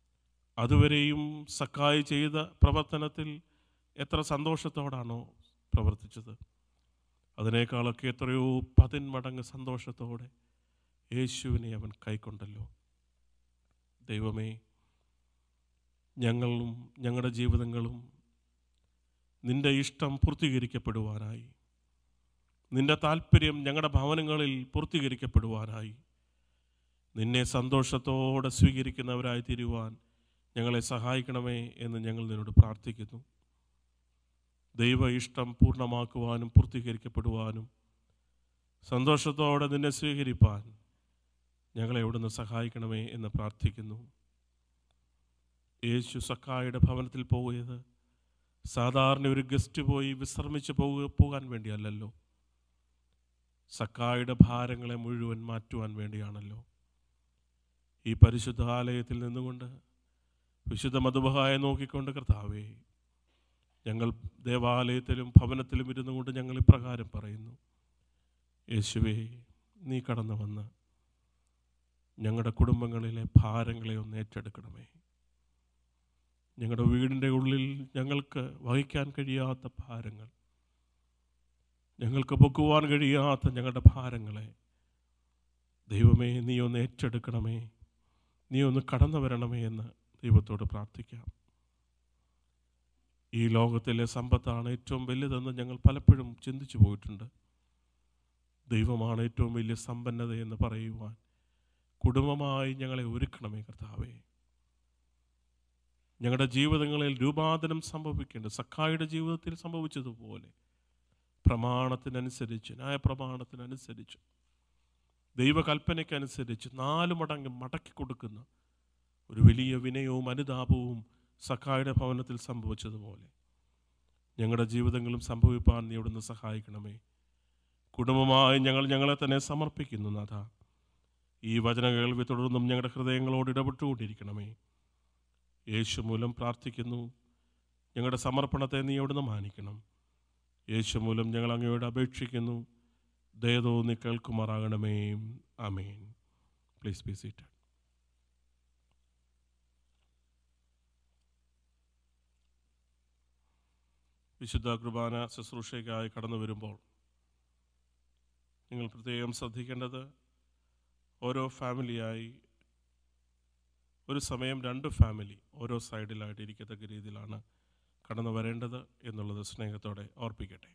അതുവരെയും സക്കായി ചെയ്ത പ്രവർത്തനത്തിൽ എത്ര സന്തോഷത്തോടാണോ പ്രവർത്തിച്ചത് അതിനേക്കാളൊക്കെ എത്രയോ പതിന്മടങ്ങ് സന്തോഷത്തോടെ യേശുവിനെ അവൻ കൈക്കൊണ്ടല്ലോ ദൈവമേ ഞങ്ങളും ഞങ്ങളുടെ ജീവിതങ്ങളും നിന്റെ ഇഷ്ടം പൂർത്തീകരിക്കപ്പെടുവാനായി നിന്റെ താല്പര്യം ഞങ്ങളുടെ ഭവനങ്ങളിൽ പൂർത്തീകരിക്കപ്പെടുവാനായി നിന്നെ സന്തോഷത്തോടെ സ്വീകരിക്കുന്നവരായി തീരുവാൻ ഞങ്ങളെ സഹായിക്കണമേ എന്ന് ഞങ്ങൾ നിന്നോട് പ്രാർത്ഥിക്കുന്നു ദൈവ ഇഷ്ടം പൂർണ്ണമാക്കുവാനും പൂർത്തീകരിക്കപ്പെടുവാനും സന്തോഷത്തോടെ നിന്നെ സ്വീകരിപ്പാൻ ഞങ്ങളെ അവിടുന്ന് സഹായിക്കണമേ എന്ന് പ്രാർത്ഥിക്കുന്നു യേശു സക്കായുടെ ഭവനത്തിൽ പോയത് സാധാരണ ഒരു ഗസ്റ്റ് പോയി വിശ്രമിച്ച് പോകുക പോകാൻ വേണ്ടിയല്ലല്ലോ സക്കായുടെ ഭാരങ്ങളെ മുഴുവൻ മാറ്റുവാൻ വേണ്ടിയാണല്ലോ ഈ പരിശുദ്ധ ആലയത്തിൽ നിന്നുകൊണ്ട് വിശുദ്ധ മധുബഹായെ നോക്കിക്കൊണ്ട് കർത്താവേ ഞങ്ങൾ ദേവാലയത്തിലും ഭവനത്തിലും ഇരുന്നു കൊണ്ട് ഞങ്ങൾ ഇപ്രകാരം പറയുന്നു യേശുവേ നീ കടന്നു വന്ന് ഞങ്ങളുടെ കുടുംബങ്ങളിലെ ഭാരങ്ങളെ ഒന്ന് ഏറ്റെടുക്കണമേ ഞങ്ങളുടെ വീടിൻ്റെ ഉള്ളിൽ ഞങ്ങൾക്ക് വഹിക്കാൻ കഴിയാത്ത ഭാരങ്ങൾ ഞങ്ങൾക്ക് പൊക്കുവാൻ കഴിയാത്ത ഞങ്ങളുടെ ഭാരങ്ങളെ ദൈവമേ നീ ഒന്ന് ഏറ്റെടുക്കണമേ നീ ഒന്ന് കടന്നു വരണമേ എന്ന് ദൈവത്തോട് പ്രാർത്ഥിക്കാം ഈ ലോകത്തിലെ സമ്പത്താണ് ഏറ്റവും വലുതെന്ന് ഞങ്ങൾ പലപ്പോഴും ചിന്തിച്ചു പോയിട്ടുണ്ട് ദൈവമാണ് ഏറ്റവും വലിയ സമ്പന്നത എന്ന് പറയുവാൻ കുടുംബമായി ഞങ്ങളെ ഒരുക്കണമേ കർത്താവേ ഞങ്ങളുടെ ജീവിതങ്ങളിൽ രൂപാന്തരം സംഭവിക്കേണ്ട സക്കായുടെ ജീവിതത്തിൽ സംഭവിച്ചതുപോലെ പ്രമാണത്തിനനുസരിച്ച് ന്യായപ്രമാണത്തിനനുസരിച്ച് ദൈവകൽപ്പനയ്ക്കനുസരിച്ച് നാല് മടങ്ങ് മടക്കി കൊടുക്കുന്ന ഒരു വലിയ വിനയവും അനുതാപവും സക്കായുടെ ഭവനത്തിൽ സംഭവിച്ചതുപോലെ ഞങ്ങളുടെ ജീവിതങ്ങളും സംഭവിപ്പാൻ നീ ഇവിടുന്ന് സഹായിക്കണമേ കുടുംബമായി ഞങ്ങൾ ഞങ്ങളെ തന്നെ സമർപ്പിക്കുന്നു നാഥ ഈ വചന കേൾവി തുടർന്നും ഞങ്ങളുടെ ഹൃദയങ്ങളോട് ഇടപെട്ടുകൊണ്ടിരിക്കണമേ യേശു മൂലം പ്രാർത്ഥിക്കുന്നു ഞങ്ങളുടെ സമർപ്പണത്തെ നീ അവിടുന്ന് മാനിക്കണം യേശു മൂലം ഞങ്ങൾ അങ്ങയോട് അപേക്ഷിക്കുന്നു ദയതോ നീ കേൾക്കുമാറാകണമേ ആമേൻ പ്ലീസ് ബി സീറ്റഡ് വിശുദ്ധ കുർബാന ശുശ്രൂഷയ്ക്കായി കടന്നു വരുമ്പോൾ നിങ്ങൾ പ്രത്യേകം ശ്രദ്ധിക്കേണ്ടത് ഓരോ ഫാമിലിയായി ഒരു സമയം രണ്ട് ഫാമിലി ഓരോ സൈഡിലായിട്ട് ഇരിക്കത്തക്ക രീതിയിലാണ് കടന്നു വരേണ്ടത് എന്നുള്ളത് സ്നേഹത്തോടെ ഓർപ്പിക്കട്ടെ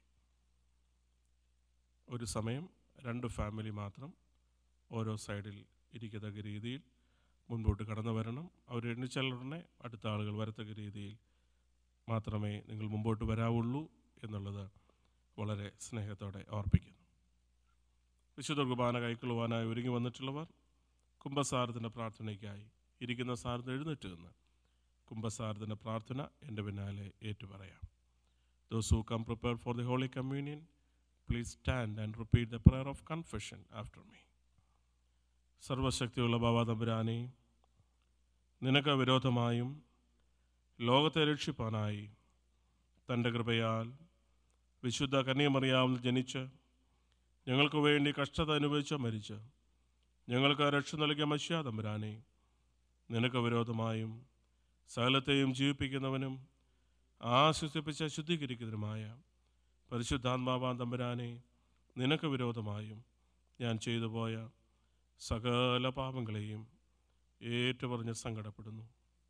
ഒരു സമയം രണ്ട് ഫാമിലി മാത്രം ഓരോ സൈഡിൽ ഇരിക്കത്തക്ക രീതിയിൽ മുൻപോട്ട് കടന്നു വരണം അവർ എണ്ണിച്ചെല്ലുടനെ അടുത്ത ആളുകൾ വരത്തക്ക രീതിയിൽ മാത്രമേ നിങ്ങൾ മുമ്പോട്ട് വരാവുള്ളൂ എന്നുള്ളത് വളരെ സ്നേഹത്തോടെ ഓർപ്പിക്കുന്നു വിശുദ്ധ കുർബാന കൈക്കൊള്ളുവാനായി ഒരുങ്ങി വന്നിട്ടുള്ളവർ കുംഭസാരത്തിൻ്റെ പ്രാർത്ഥനയ്ക്കായി ഇരിക്കുന്ന സാരത്ത് എഴുന്നേറ്റ് നിന്ന് കുംഭസാരത്തിൻ്റെ പ്രാർത്ഥന എൻ്റെ പിന്നാലെ ഏറ്റുപറയാം those who come prepare for the holy communion please stand and repeat the prayer of confession after me സർവശക്തിയുള്ള ബാബാ തമ്പുരാനെ നിനക്ക് വിരോധമായും ലോകത്തെ രക്ഷിപ്പാനായി തൻ്റെ കൃപയാൽ വിശുദ്ധ കന്യമറിയാവുന്ന ജനിച്ച് ഞങ്ങൾക്ക് വേണ്ടി കഷ്ടത അനുഭവിച്ച മരിച്ച് ഞങ്ങൾക്ക് രക്ഷ നൽകിയ മശ്യാ തമ്പുരാനെ നിനക്ക് വിരോധമായും സകലത്തെയും ജീവിപ്പിക്കുന്നവനും ആശ്വസിപ്പിച്ച് ശുദ്ധീകരിക്കുന്നതിനുമായ പരിശുദ്ധാത്മാവാൻ തമ്പുരാനെ നിനക്ക് വിരോധമായും ഞാൻ ചെയ്തു പോയ സകല പാപങ്ങളെയും ഏറ്റുപറഞ്ഞ് സങ്കടപ്പെടുന്നു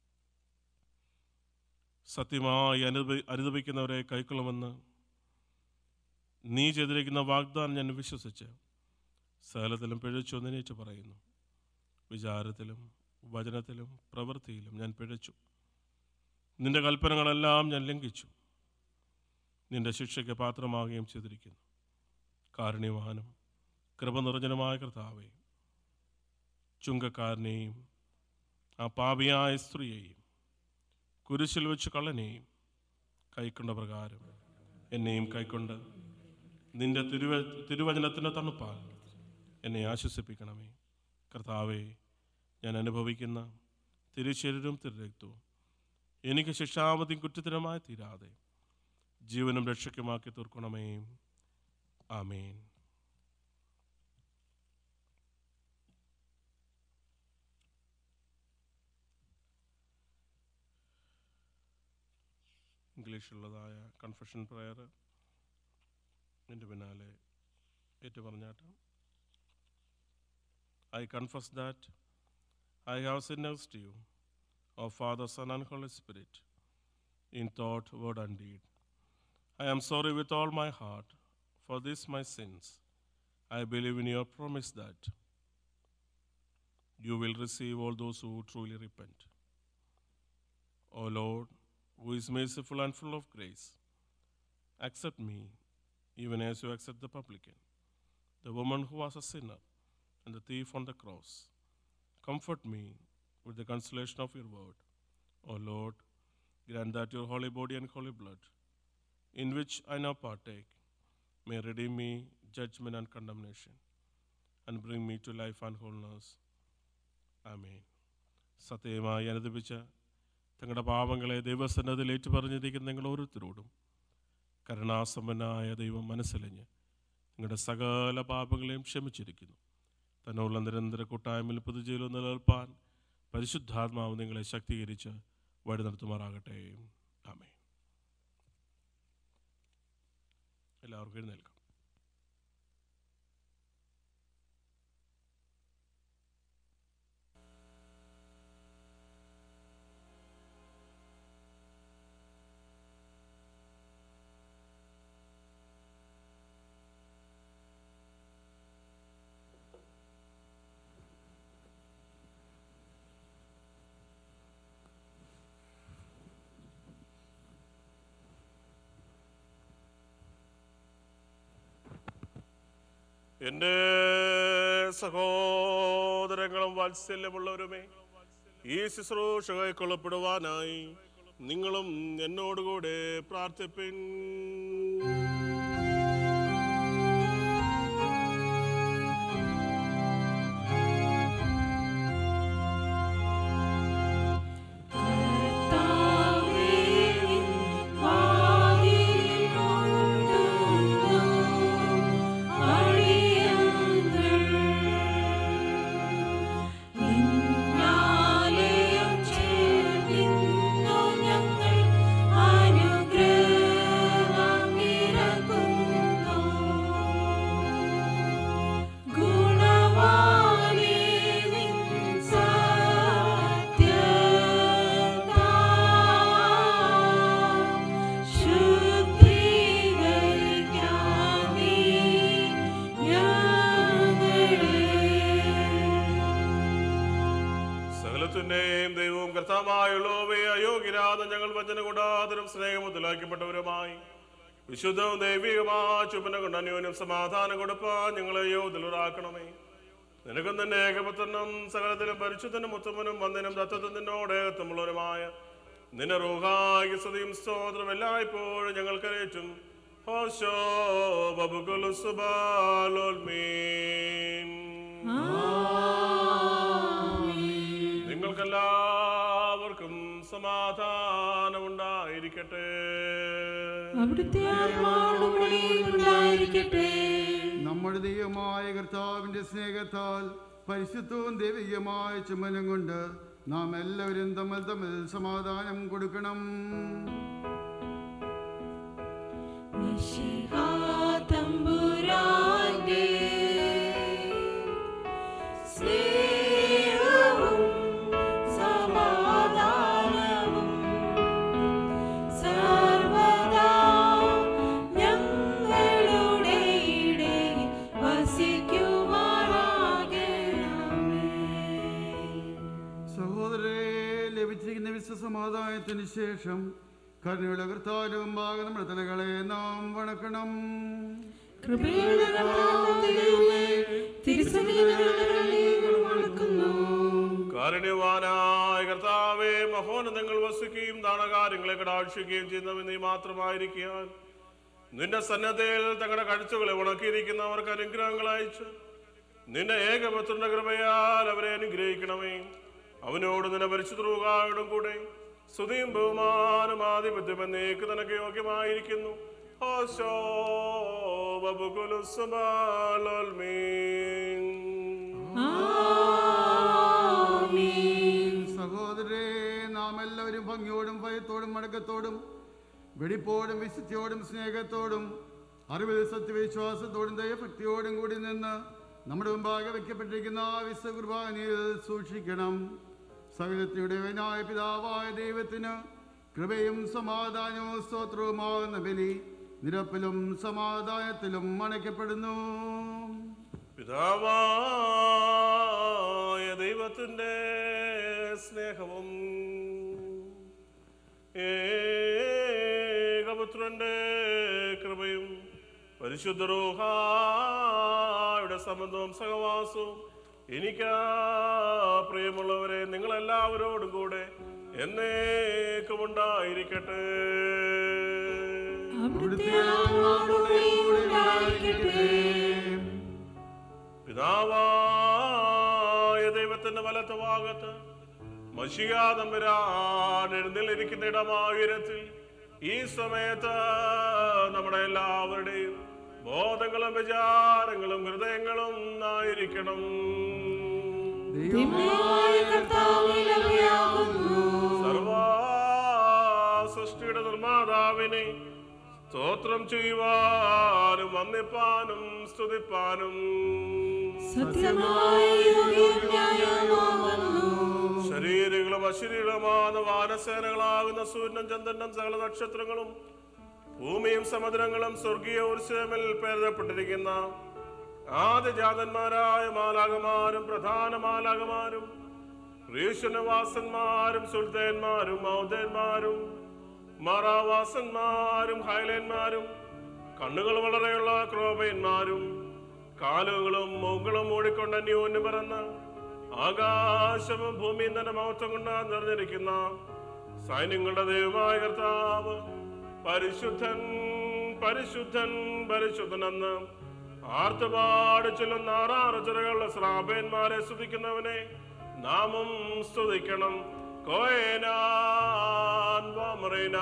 സത്യമായി അനുഭവി അനുഭവിക്കുന്നവരെ കൈക്കൊള്ളുമെന്ന് നീ ചെയ്തിരിക്കുന്ന വാഗ്ദാനം ഞാൻ വിശ്വസിച്ച് സകലത്തിലും പിഴച്ചു എന്നേറ്റ് പറയുന്നു വിചാരത്തിലും വചനത്തിലും പ്രവൃത്തിയിലും ഞാൻ പിഴച്ചു നിന്റെ കൽപ്പനകളെല്ലാം ഞാൻ ലംഘിച്ചു നിന്റെ ശിക്ഷയ്ക്ക് പാത്രമാകുകയും ചെയ്തിരിക്കുന്നു കാരുണ്യവാനും കൃപ നിറഞ്ഞനുമായ കർത്താവെ ചുങ്കക്കാരനെയും ആ പാപിയായ സ്ത്രീയെയും കുരിശിൽ വെച്ച് കള്ളനെയും കൈക്കൊണ്ട പ്രകാരം എന്നെയും കൈക്കൊണ്ട് നിന്റെ തിരുവ തിരുവചനത്തിൻ്റെ തണുപ്പാൽ എന്നെ ആശ്വസിപ്പിക്കണമേ കർത്താവെ ഞാൻ അനുഭവിക്കുന്ന തിരുശരീരവും തിരുരക്തവും എനിക്ക് ശിക്ഷാവധിയും കുറ്റത്തിനുമായി തീരാതെ ജീവനും രക്ഷയ്ക്കുമാക്കി തീർക്കണമേ ആമേൻ ഇംഗ്ലീഷിലുള്ളതായ കൺഫെഷൻ പ്രയർ എൻ്റെ പിന്നാലെ ഏറ്റു പറഞ്ഞാട്ട് I confess that I have sinners to you O father son and holy spirit in thought, word, and deed. I am sorry with all my heart for this my sins. I believe in your promise that you will receive all those who truly repent. O Lord, who is merciful and full of grace, accept me even as you accept the publican, the woman who was a sinner, and the thief on the cross. Comfort me with the consolation of your word. O Lord, grant that your holy body and holy blood, in which I now partake, may redeem me judgment and condemnation, and bring me to life and wholeness. ആമേൻ സത്യമായി അനുദപിച്ച തങ്ങളുടെ പാപങ്ങളെ ദൈവസന്നതിൽ ഏറ്റുപറഞ്ഞിരിക്കുന്ന നിങ്ങൾ ഓരോരുത്തരോടും കരുണാസമ്പന്നായ ദൈവം മനസ്സിലഞ്ഞ് നിങ്ങളുടെ സകല പാപങ്ങളെയും ക്ഷമിച്ചിരിക്കുന്നു തന്നുള്ള നിരന്തര കൂട്ടായ്മയിൽ പൊതുജയിലും നിലനിൽപ്പാൻ പരിശുദ്ധാത്മാവ് നിങ്ങളെ ശക്തീകരിച്ച് വഴി നടത്തുമാറാകട്ടെ ആമേ എല്ലാവർക്കും എഴുന്നേൽക്കാം എൻ്റെ സഹോദരങ്ങളും വാത്സല്യമുള്ളവരുമേ ഈ ശുശ്രൂഷ കൈക്കൊള്ളപ്പെടുവാനായി നിങ്ങളും എന്നോടുകൂടെ പ്രാർത്ഥിപ്പിൻ സകലത്തിന്റെയും ദൈവവും കർത്താവായുള്ളവേ അയോഗ്യരാത ഞങ്ങൾ വചന കൂടാതരും സ്നേഹമുതലാക്കപ്പെട്ടവരുമായി വിശുദ്ധവും ദൈവികമായ ചുമന കൊണ്ട് അന്യോന്യം സമാധാനം കൊടുപ്പാൻ ഞങ്ങളെ യോതിലുറാക്കണമേ നിനക്കും തന്നെ ഏകപുത്രനും സകലത്തിലും പരിശുദ്ധനും ഉത്തമനും വന്ദനും ദത്തത്തും നിന്നോട് ഏകത്വമുള്ളവരുമായ നിന്നെ റൂഹായി സ്തുതിയും സ്തോത്രം എല്ലായ്പ്പോഴും ഞങ്ങൾക്കരേറ്റും ഹോശോ ബബുകുലു സുബാലോൽമീൻ നിങ്ങൾക്കെല്ലാവർക്കും സമാധാനം ഉണ്ടായിരിക്കട്ടെ അവിടുത്തെ ആത്മാവോടുകൂടി ഉണ്ടായിരിക്കട്ടെ നമ്മുടെ ദൈവമായ കർത്താവിന്റെ സ്നേഹത്താൽ പരിശുദ്ധവും ദൈവികമായ ചുമനം കൊണ്ട് നാം എല്ലാവരും തമ്മിൽ തമ്മിൽ സമാധാനം കൊടുക്കണം മിശിഹാ തമ്പുരാന്റെ സ്നേഹവും സമാധാനവും സർവദാ ഞങ്ങളുടെ ഇടയിൽ വസിക്കുമാറാകണമേ സഹോദരരെ ലഭിച്ചിരിക്കുന്ന വിശ്വസമാധാനത്തിന് ശേഷം കരുണയുടെ കർത്താവിന്റെ മുമ്പാകെ നമ്മുടെ തലകളെ നാം വണക്കണം കൃപയുടെ കർത്താവേ, തിരുസന്നിധിയിലെ വണക്കുന്നു കാരുണ്യവാനായ കർത്താവെ മഹോന്നതങ്ങൾ വസിക്കുകയും ദാനകാര്യങ്ങളെ കടാക്ഷിക്കുകയും ചെയ്യുന്നവൻ നീ മാത്രമായിരിക്കാൻ നിന്റെ സന്നദ്ധയിൽ തങ്ങളുടെ കഴുത്തുകളെ ഉണക്കിയിരിക്കുന്നവർക്ക് അനുഗ്രഹങ്ങൾ അയച്ച് നിന്റെ ഏകപുത്രന്റെ കൃപയാൽ അവരെ അനുഗ്രഹിക്കണമേ അവനോട് നിന്റെ പരിശുദ്ധ കൂടെ സ്തുതിയും ബഹുമാനം ആധിപത്യം എന്നേക്ക് നിനക്ക് യോഗ്യമായിരിക്കുന്നു ഓശോ ബബുകുലുസ്ബാലോൽമീൻ സഹോദരരെ നാം എല്ലാവരും ഭംഗിയോടും ഭയത്തോടും മടക്കത്തോടും വെടിപ്പോടും വിശുദ്ധിയോടും സ്നേഹത്തോടും അറിവിൽ സത്യവിശ്വാസത്തോടും ദയഭക്തിയോടും കൂടി നിന്ന് നമ്മുടെ മുമ്പാകെ വയ്ക്കപ്പെട്ടിരിക്കുന്ന ആ വിശുദ്ധ കുർബാനയിൽ സൂക്ഷിക്കണം സകലത്തിനുടേവനായ പിതാവായ ദൈവത്തിന് കൃപയും സമാധാനവും സ്തോത്രവുമാകുന്ന ബലി നിരപ്പിലും സമാധാനത്തിലും അണയ്ക്കപ്പെടുന്നു പിതാവായ ദൈവത്തിൻ്റെ സ്നേഹവും ഏകപുത്രന്റെ കൃപയും പരിശുദ്ധ റൂഹായുടെ സംബന്ധവും സഹവാസവും എനിക്ക് പ്രിയമുള്ളവരെ നിങ്ങളെല്ലാവരോടും കൂടെ എന്നേക്കും ഉണ്ടായിരിക്കട്ടെ അവിടുത്തെ ആത്മാവോടുകൂടി ഉണ്ടായിരിക്കട്ടെ പിതാവായ ദൈവത്തിന്റെ വലത്ത് ഭാഗത്ത് മഷിയാതമ്പരാൻ എഴുന്നള്ളിരിക്കുന്ന ഇടമായുരത്തിൽ ഈ സമയത്ത് നമ്മുടെ എല്ലാവരുടെയും ബോധങ്ങളും വിചാരങ്ങളും ഹൃദയങ്ങളും ആയിരിക്കണം ദൈവമായ കർത്താവിൽ അഭയാകുന്നു സർവാ സൃഷ്ടിയുടെ നിർമ്മാതാവിനെ സ്തോത്രം ചെയ്യുവാനും വന്നിപ്പാനും സ്തുതിപ്പാനും സത്യമായ യോഗ്യവും ന്യായവുമാകുന്നു ശരീരങ്ങളും അശരീരവുമാകുന്ന വാനസേനകളാകുന്ന സൂര്യനും ചന്ദ്രനും സകല നക്ഷത്രങ്ങളും ഭൂമിയും സമുദ്രങ്ങളും സ്വർഗീയ ഉത്സവമിൽ പേരപ്പെട്ടിരിക്കുന്ന ആദ്യജാതന്മാരായ മാലാകമാരും പ്രധാന മാലാകമാരും റീഷനവാസന്മാരും സുൽത്തേന്മാരും മൗദേന്മാരും മറാവാസന്മാരും ഹൈലന്മാരും കണ്ണുകൾ വളരെയുള്ള ക്രോമയന്മാരും കാലുകളും മൂക്കളും മൂടിക്കൊണ്ട് അന്യോന്യം പറന്ന് ആകാശവും ഭൂമിയും തന്നെ മഹത്വം കൊണ്ട് നിറഞ്ഞിരിക്കുന്ന സൈന്യങ്ങളുടെ ദൈവമായ കർത്താവ് പരിശുദ്ധൻ പരിശുദ്ധൻ പരിശുദ്ധനെന്ന് ആർത്തപാട് ചെല്ലുന്ന ആറാറ് ചിറകളുള്ള ശ്രാപേന്മാരെ സ്തുതിക്കുന്നവനെ നാമും സ്തുതിക്കണം കോയനാൻ വാമറേനാ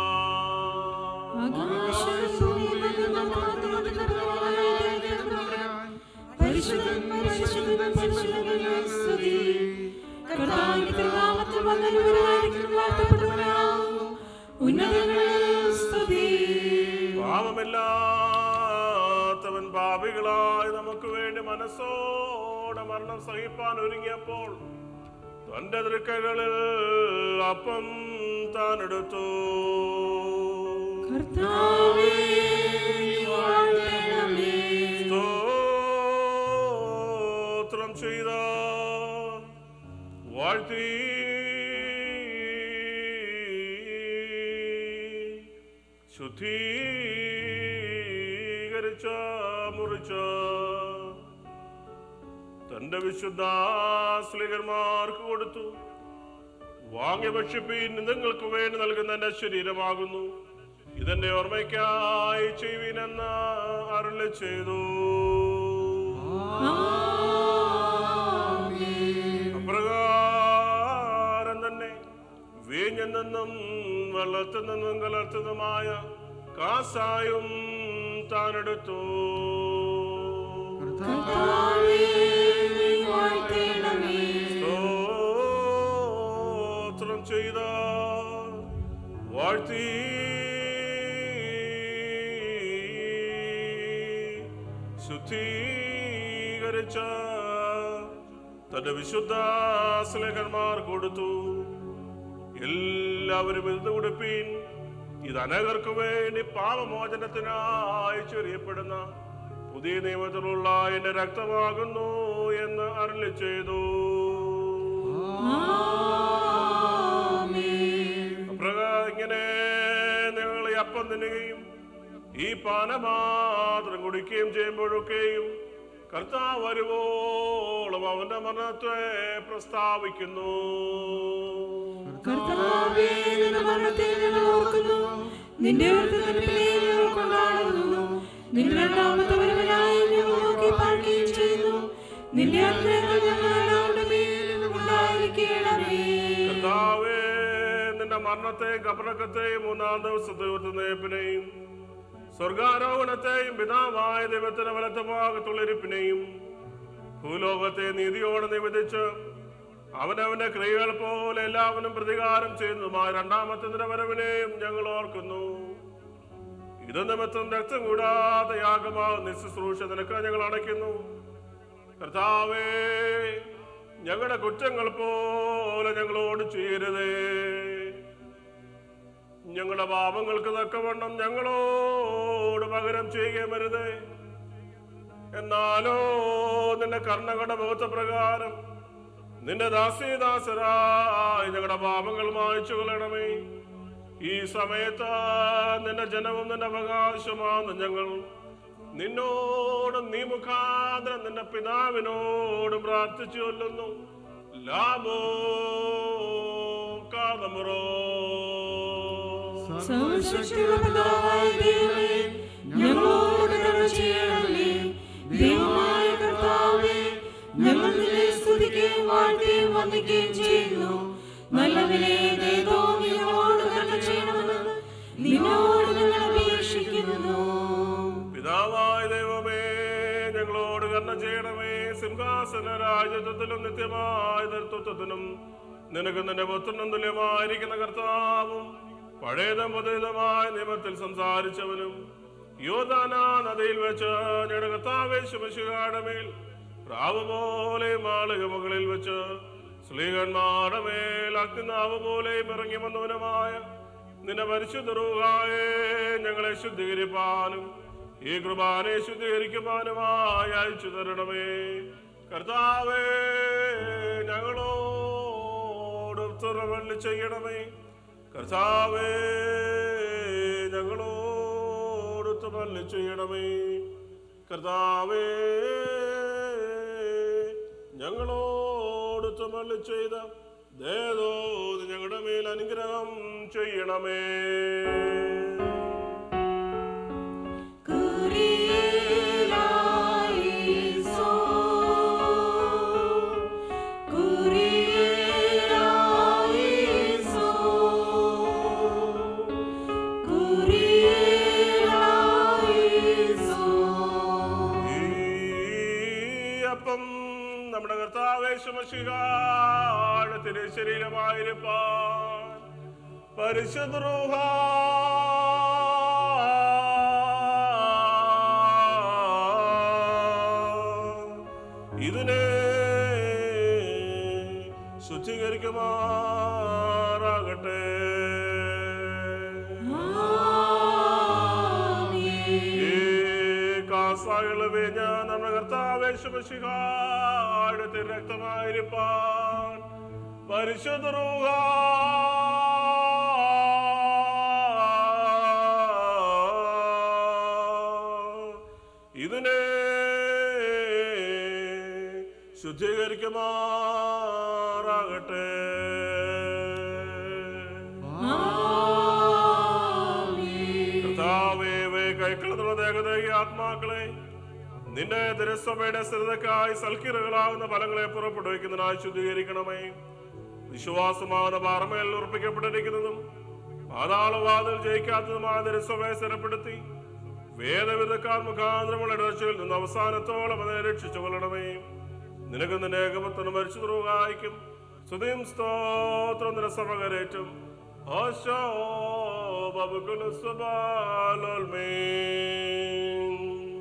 പരിശുദ്ധൻ പരിശുദ്ധൻ പരിശുദ്ധൻ സ്തുതി കർത്താവിന്റെ തിരുനാമത്തിൽ വന്നവരായിരിക്കും വാഴ്ത്തപ്പെട്ടവരാകുന്നു ഉന്നതങ്ങളിൽ സ്തുതി പാപമില്ലാത്തവൻ പാപികളായി നമുക്ക് വേണ്ടി മനസ്സോടെ മരണം സഹിപ്പാൻ ഒരുങ്ങിയപ്പോൾ തന്റെ തൃക്കകളിൽ അപ്പം താൻ എടുത്തു കർത്താവേ വാഴ്ത്തണമേ സ്തോത്രം ചെയ്ത വാഴ്ത്തി ശുദ്ധീകരിച്ച മുറിച്ച തന്റെ വിശുദ്ധ സ്ലികന്മാർക്ക് കൊടുത്തു വാങ്ങി ഭക്ഷിപ്പീൻ നിങ്ങൾക്ക് വേണ്ടി നൽകുന്ന എന്റെ ശരീരമാകുന്നു ഇതെന്റെ ഓർമ്മയ്ക്കായി ചെയ്യുവിനെന്ന് അരുളി ചെയ്തു അപ്രകാരം തന്നെ വീഞ്ഞിൽ നിന്നും വെള്ളത്തിൽ നിന്നും കലർത്തതുമായ കാസായും താനെടുത്തു കർത്താവേ വാഴ്ത്തണമേ സ്തോത്രം ചെയ്ത വാഴ്ത്തി ശുദ്ധീകരിച്ച തന്റെ വിശുദ്ധ സ്ലേഖന്മാർ കൊടുത്തു എല്ലാവരും ഇരുന്ന് കൊടുപ്പീൻ ഇത് അനേകർക്ക് വേണ്ടി പാപമോചനത്തിനായി ചൊരിയപ്പെടുന്ന പുതിയ നിയമത്തിലുള്ള എന്റെ രക്തമാകുന്നു എന്ന് അരളി ചെയ്തു അപ്രകാരം ഇങ്ങനെ നിങ്ങൾ ഈ അപ്പം തിന്നുകയും ഈ പാനമാത്രം കുടിക്കുകയും ചെയ്യുമ്പോഴൊക്കെയും കർത്താവ് വരുവോളം അവന്റെ മരണത്തെ പ്രസ്താവിക്കുന്നു കർത്താവേ നിന്റെ മരണത്തെ ഞങ്ങൾ ഓർക്കുന്നു നിന്റെ ഉയർത്തലിനെ ഞങ്ങൾ കൊണ്ടാടുന്നു നിന്റെ രണ്ടാമത്തെ വരവിനായി ഞങ്ങൾ നോക്കി പാർക്കുകയും ചെയ്യുന്നു നിന്റെ അനുഗ്രഹങ്ങൾ ഞങ്ങൾ എല്ലാവരുടെ മേലും ഉണ്ടായിരിക്കണമേ കർത്താവേ നിന്റെ മരണത്തെയും കപടക്കത്തെയും മൂന്നാം ദിവസത്തെ ഉയർത്തുന്നേപ്പിനെയും സ്വർഗാരോഹണത്തെയും പിതാവായ ദൈവത്തിന്റെ വലത്തെ ഭാഗത്തുള്ളിരിപ്പിനെയും ഭൂലോകത്തെ നീതിയോടെ നിവേദിച്ച് അവനവന്റെ ക്രിയകൾ പോലെ എല്ലാവരും പ്രതികാരം ചെയ്യുന്നതുമായ രണ്ടാമത്തെ നിന്റെ വരവിനെയും ഞങ്ങൾ ഓർക്കുന്നു ഇത് നിമിത്തം രക്തം കൂടാതെ യാഗമാകുന്ന ശുശ്രൂഷ നിനക്ക് ഞങ്ങൾ അടയ്ക്കുന്നു കർത്താവേ ഞങ്ങളുടെ കുറ്റങ്ങൾ പോലെ ഞങ്ങളോട് ചെയ്യരുതേ ഞങ്ങളുടെ പാപങ്ങൾക്ക് തക്കവണ്ണം ഞങ്ങളോട് പകരം ചെയ്യുകയും വരുതേ എന്നാലോ നിന്റെ കർണകളുടെ മുഖത്ത പ്രകാരം നിന്റെ ദാസീദാസരായി ഞങ്ങളുടെ പാപങ്ങൾ മായ്ച്ചു കൊള്ളണമേ ഈ സമയത്ത് നിന്റെ ജനവും നിന്റെ അവകാശമാണ് ഞങ്ങൾ നിന്നോടും നീ മുഖാന്തരം നിന്റെ പിതാവിനോടും പ്രാർത്ഥിച്ചു കൊല്ലുന്നു ലാഭോ കാതമുറോ സർവശക്തിയുള്ള പിതാവായ ദൈവമേ, ഞങ്ങളോട് കരുണ ചെയ്യണമേ. ദൈവമായ കർത്താവേ, ഞങ്ങൾ നിന്നെ സ്തുതിക്കുകയും വാഴ്ത്തുകയും വന്ദിക്കുകയും ചെയ്യുന്നു നല്ലവനെ ദൈവോ ഞങ്ങളോട് കരുണ ചെയ്യണമെന്ന് നിന്നോട് ഞങ്ങൾ അപേക്ഷിക്കുന്നു പിതാവായ ദൈവമേ ഞങ്ങളോട് കർണ ചെയ്യണമേ സിംഹാസന രാജ്യത്വത്തിലും നിത്യമായ നേതൃത്വത്തിനും നിനക്ക് നിന്റെ പുത്രനും തുല്യമായിരിക്കുന്ന കർത്താവും പഴയതും പുതിയതുമായ നിയമത്തിൽ സംസാരിച്ചവനും യോദാന നദിയിൽ വെച്ച് ഞങ്ങളുടെ കർത്താവേശുമശുകാരുടെ മേൽ പ്രാവ് പോലെ മാളിക മുകളിൽ വെച്ച് സ്ത്രീകന്മാരുടെ മേൽ അഗ്നിനാവ് പോലെയും ഇറങ്ങി വന്നവനുമായ നിന്റെ പരിശുദ്ധ റൂഹായെ ഞങ്ങളെ ശുദ്ധീകരിപ്പാനും ഈ കൃപാനെ ശുദ്ധീകരിക്കുവാനുമായി അയച്ചു തരണമേ കർത്താവേ ഞങ്ങളോട് തുറവള്ളി ചെയ്യണമേ കർത്താവേ ഞങ്ങളോട് തുറവള്ളി ചെയ്യണമേ കർത്താവേ ഞങ്ങളോട് തുറവള്ളി ചെയ്ത ദേതോ ഞങ്ങളുടെ മേൽ അനുഗ്രഹം ചെയ്യണമേ കുരിയേലായിസോ കുരിയേലായിസോ കുരിയേലായിസോ ഈ അപ്പം നമ്മുടെ കർത്താവേശമശികാട് തിരു ശരീരമായിരിക്കാൻ പരിശുദ്ധ റൂഹ ഇതിനെ ശുദ്ധീകരിക്കുമാറാകട്ടെ ഈ കാസായുള്ളവേ ഞാൻ നമ്മുടെ കർത്താവേശമശികാട് രക്തമായിരിക്കാൻ പരിശുദ്ധ റൂഹ ഇതിനെ ശുദ്ധീകരിക്കുമാറാകട്ടെ കർത്താവേ വേ കൈക്കളത്തുള്ള ദേഹദേഹി ആത്മാക്കളെ നിന്റെ തിരസ്സഭയുടെ സ്ഥിരതക്കായി സൽക്കിരകളാവുന്ന ഫലങ്ങളെ പുറപ്പെടുവിക്കുന്നതിനായി ശുദ്ധീകരിക്കണമേ വിശ്വാസമാകുന്ന പാറമേൽ ഉറപ്പിക്കപ്പെട്ടിരിക്കുന്നതും പാതാളവാതിൽ ജയിക്കാത്തതുമായ തിരസ്സഭയെ സ്ഥിരപ്പെടുത്തി വേദവിധക്കാർ മുഖാന്തരമുള്ള ഇടർച്ചയിൽ നിന്ന് അവസാനത്തോളം അതിനെ രക്ഷിച്ചു കൊള്ളണമേ നിനക്ക് നിന്റെ ഏകപത്വന് മരിച്ചു തുറവായിക്കും സ്തുതിയും സ്തോത്രം നിന്റെ സഭകരേറ്റും ഓശോ ബബുകുല സുബാലോൽമീൻ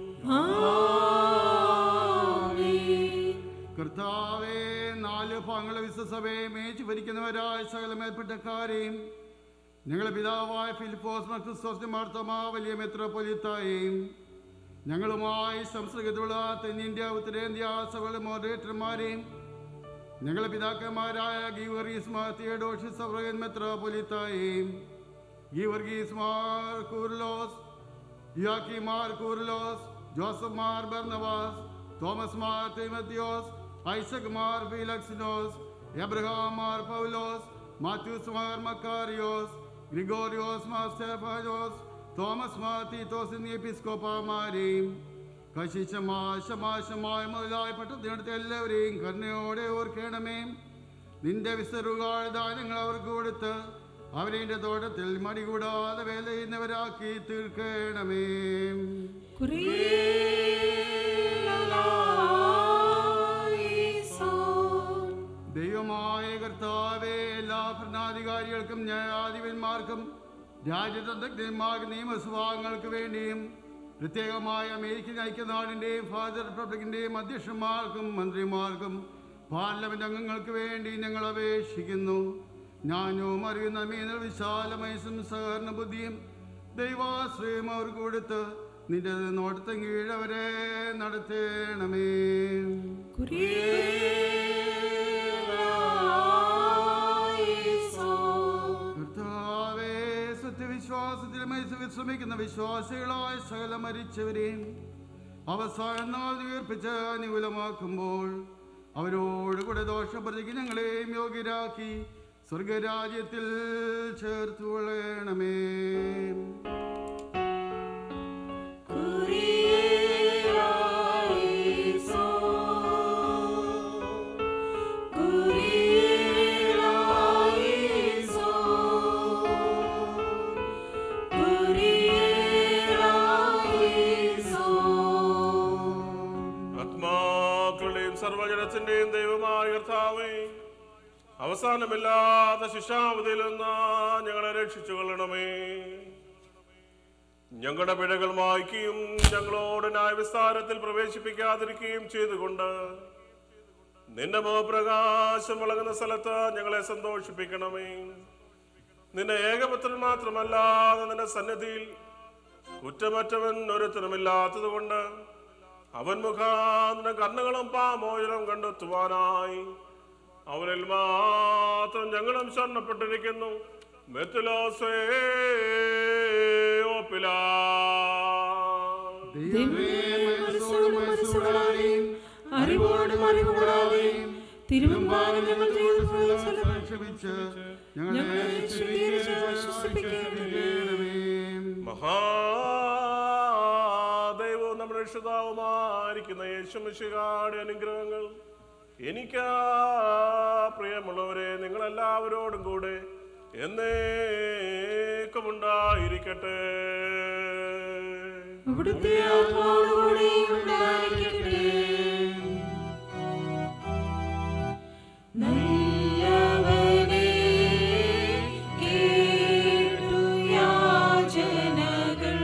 കർത്താവേ നാല് ഭാഗങ്ങളെ വിശ്വസഭയെ മേച്ചു ഭരിക്കുന്നവരായ സകല മേൽപ്പെട്ടക്കാരെയും ഞങ്ങളുടെ പിതാവായ ഫിലിപ്പോസ് ക്രിസ്തോസ് മാർത്തമ വലിയ മെത്രോപൊലിത്തായും ഞങ്ങളുമായി സംസർഗത്തിലുള്ള തെന്നിന്ത്യ ഉത്തരേന്ത്യ സഭകളുടെ മോഡറേറ്റർമാരെയും ഞങ്ങളുടെ പിതാക്കന്മാരായ ഗീവർഗീസ് മാർ തിയഡോഷ്യസ് സഭകൻ മെത്രോപൊലിത്തായും ഗീവർഗീസ് മാർ കൂർലോസ് യാക്കി മാർ കൂർലോസ് ജോസഫ് മാർ ബർണവാസ് തോമസ് മാർ തിമത്തിയോസ് ഐസക് മാർ ഫീലക്സിനോസ് എബ്രഹാം മാർ പൗലോസ് മാത്യൂസ് മാർ മക്കാരിയോസ് ഗ്രിഗോറിയോസ് മാർ സ്റ്റെഫാനോസ് തോമസ് മാർ തീത്തോസ് എന്നീ എപ്പിസ്കോപ്പമാരെയും കശിശമാശമാശമായ മുതലായ പട്ടത്തിനടുത്ത് എല്ലാവരെയും കരുണയോടെ ഓർക്കണമേ നിന്റെ വിസറുകാൾ ദാനങ്ങൾ അവർക്ക് കൊടുത്ത് അവരെ നിന്റെ തോട്ടത്തിൽ മടികൂടാതെ വേല ചെയ്യുന്നവരാക്കി തീർക്കണമേ ദൈവമായ കർത്താവേ എല്ലാ ഭരണാധികാരികൾക്കും ന്യായാധിപന്മാർക്കും രാജ്യതന്ത്രജ്ഞന്മാർക്ക് നിയമസ്വഭാവങ്ങൾക്ക് വേണ്ടിയും പ്രത്യേകമായ അമേരിക്കൻ ഐക്യനാടിൻ്റെയും ഫാദർ റിപ്പബ്ലിക്കിൻ്റെയും അധ്യക്ഷന്മാർക്കും മന്ത്രിമാർക്കും പാർലമെന്റ് അംഗങ്ങൾക്ക് വേണ്ടി ഞങ്ങൾ അപേക്ഷിക്കുന്നു ഞാനും അറിയുന്ന മീനൽ വിശാലമായ സഹകരണ ബുദ്ധിയും ദൈവാശ്രയം അവർക്ക് കൊടുത്ത് നിന്റെ നോട്ടത്തും കീഴവരെ നടത്തേണമേ കർത്താവേ സത്യവിശ്വാസത്തിൽ വിശ്രമിക്കുന്ന വിശ്വാസികളായ സകല മരിച്ചവരെയും അവസാന നാൾ ഉയർപ്പിച്ച് അനുകൂലമാക്കുമ്പോൾ അവരോട് കൂടെ ദോഷപ്രതിക്ക് ഞങ്ങളെയും യോഗ്യരാക്കി സ്വർഗരാജ്യത്തിൽ ചേർത്തു കൊള്ളണമേ ആത്മാക്കളുടെയും സർവജനത്തിന്റെയും ദൈവമായ കർത്താവേ അവസാനമില്ലാത്ത ശിക്ഷാവധിയിൽ നിന്ന് ഞങ്ങളെ രക്ഷിച്ചു കൊള്ളണമേ ഞങ്ങളുടെ പിഴകൾ മായ്ക്കുകയും ഞങ്ങളോട് ന്യായവിസ്താരത്തിൽ പ്രവേശിപ്പിക്കാതിരിക്കുകയും ചെയ്തുകൊണ്ട് നിന്റെ മുഖപ്രകാശം വിളങ്ങുന്ന സ്ഥലത്ത് ഞങ്ങളെ സന്തോഷിപ്പിക്കണമേ നിന്റെ ഏകപുത്രൻ മാത്രമല്ലാതെ നിന്റെ സന്നിധിയിൽ കുറ്റമറ്റവൻ ഒരുത്തനുമില്ലാത്തത് കൊണ്ട് അവൻ മുഖാന്തരം കണ്ണുകളും പാമോചനം കണ്ടെത്തുവാനായി അവനിൽ മാത്രം ഞങ്ങളും സ്വർണ്ണപ്പെട്ടിരിക്കുന്നു മെത്തിലോസേ ഓപ്പിലാ ദൈവമേ മനസ്സോടും മനസ്സോടാതെയും അറിവോടും അറിവുകൂടാതെയും തിരുമുമ്പാകെ ഞങ്ങൾ ചെയ്തതുപോലെ സ്വലം ക്ഷമിച്ച് ഞങ്ങളെ ഞങ്ങളെ ശുദ്ധീകരിച്ച് ആശ്വസിപ്പിക്കണമേ. മഹാദൈവവും നമ്മുടെ രക്ഷിതാവുമായിരിക്കുന്ന യേശുമിശികാട് അനുഗ്രഹങ്ങൾ എനിക്ക് പ്രിയമുള്ളവരെ നിങ്ങളെല്ലാവരോടും കൂടെ എന്നേക്കും ഉണ്ടായിരിക്കട്ടെ അവിടുത്തെ ആത്മാവോടുകൂടി ഉണ്ടായിരിക്കട്ടെ നല്ലവനേ കേട്ടു യാചനകൾ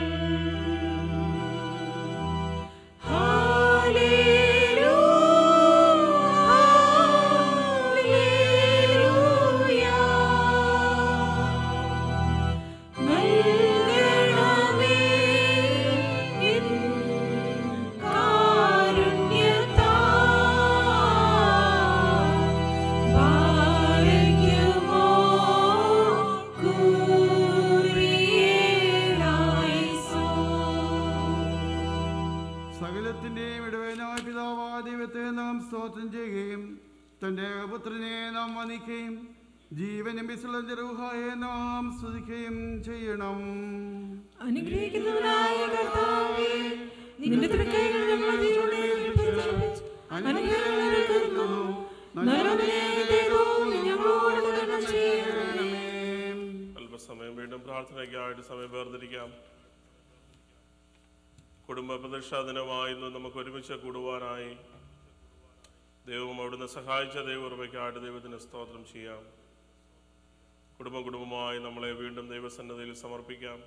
നൽകണമേ എൻ കാരുണ്യത്താ ഭാഗ്യമോ കൂറിയേലായിസോ സകലത്തിന്റെയും ഇടവേനായ പിതാവായ ദൈവത്തെ നാം സ്തോത്രം ചെയ്യുകയും തന്റെ പുത്രനെ നാം വന്ദിക്കുകയും ജീവനും വിശ്വലജരൂഹായെ നാം സ്തുതിക്കുകയും ചെയ്യണം അനുഗ്രഹിക്കുന്നവനായ കർത്താവേ നിന്റെ തൃക്കൈകൾ ഞങ്ങളെ തീരുടെ പരിശോധിച്ച് അനുഗ്രഹങ്ങൾ നിരക്കുന്നു നല്ലവനേ ദൈവവും ഞങ്ങളോട് കരുണ ചെയ്യണമേ അല്പസമയം വീണ്ടും പ്രാർത്ഥനയ്ക്കായിട്ട് സമയം വേർതിരിക്കാം കുടുംബ പ്രതിഷ്ഠാ ദിനമായിരുന്നു നമുക്ക് ഒരുമിച്ച് കൂടുവാനായി ദൈവം അവിടുന്ന് സഹായിച്ച ദൈവകൃപയ്ക്കായിട്ട് ദൈവത്തിന് സ്തോത്രം ചെയ്യാം കുടുംബ കുടുംബമായി നമ്മളെ വീണ്ടും ദൈവസന്നദ്ധയിൽ സമർപ്പിക്കാം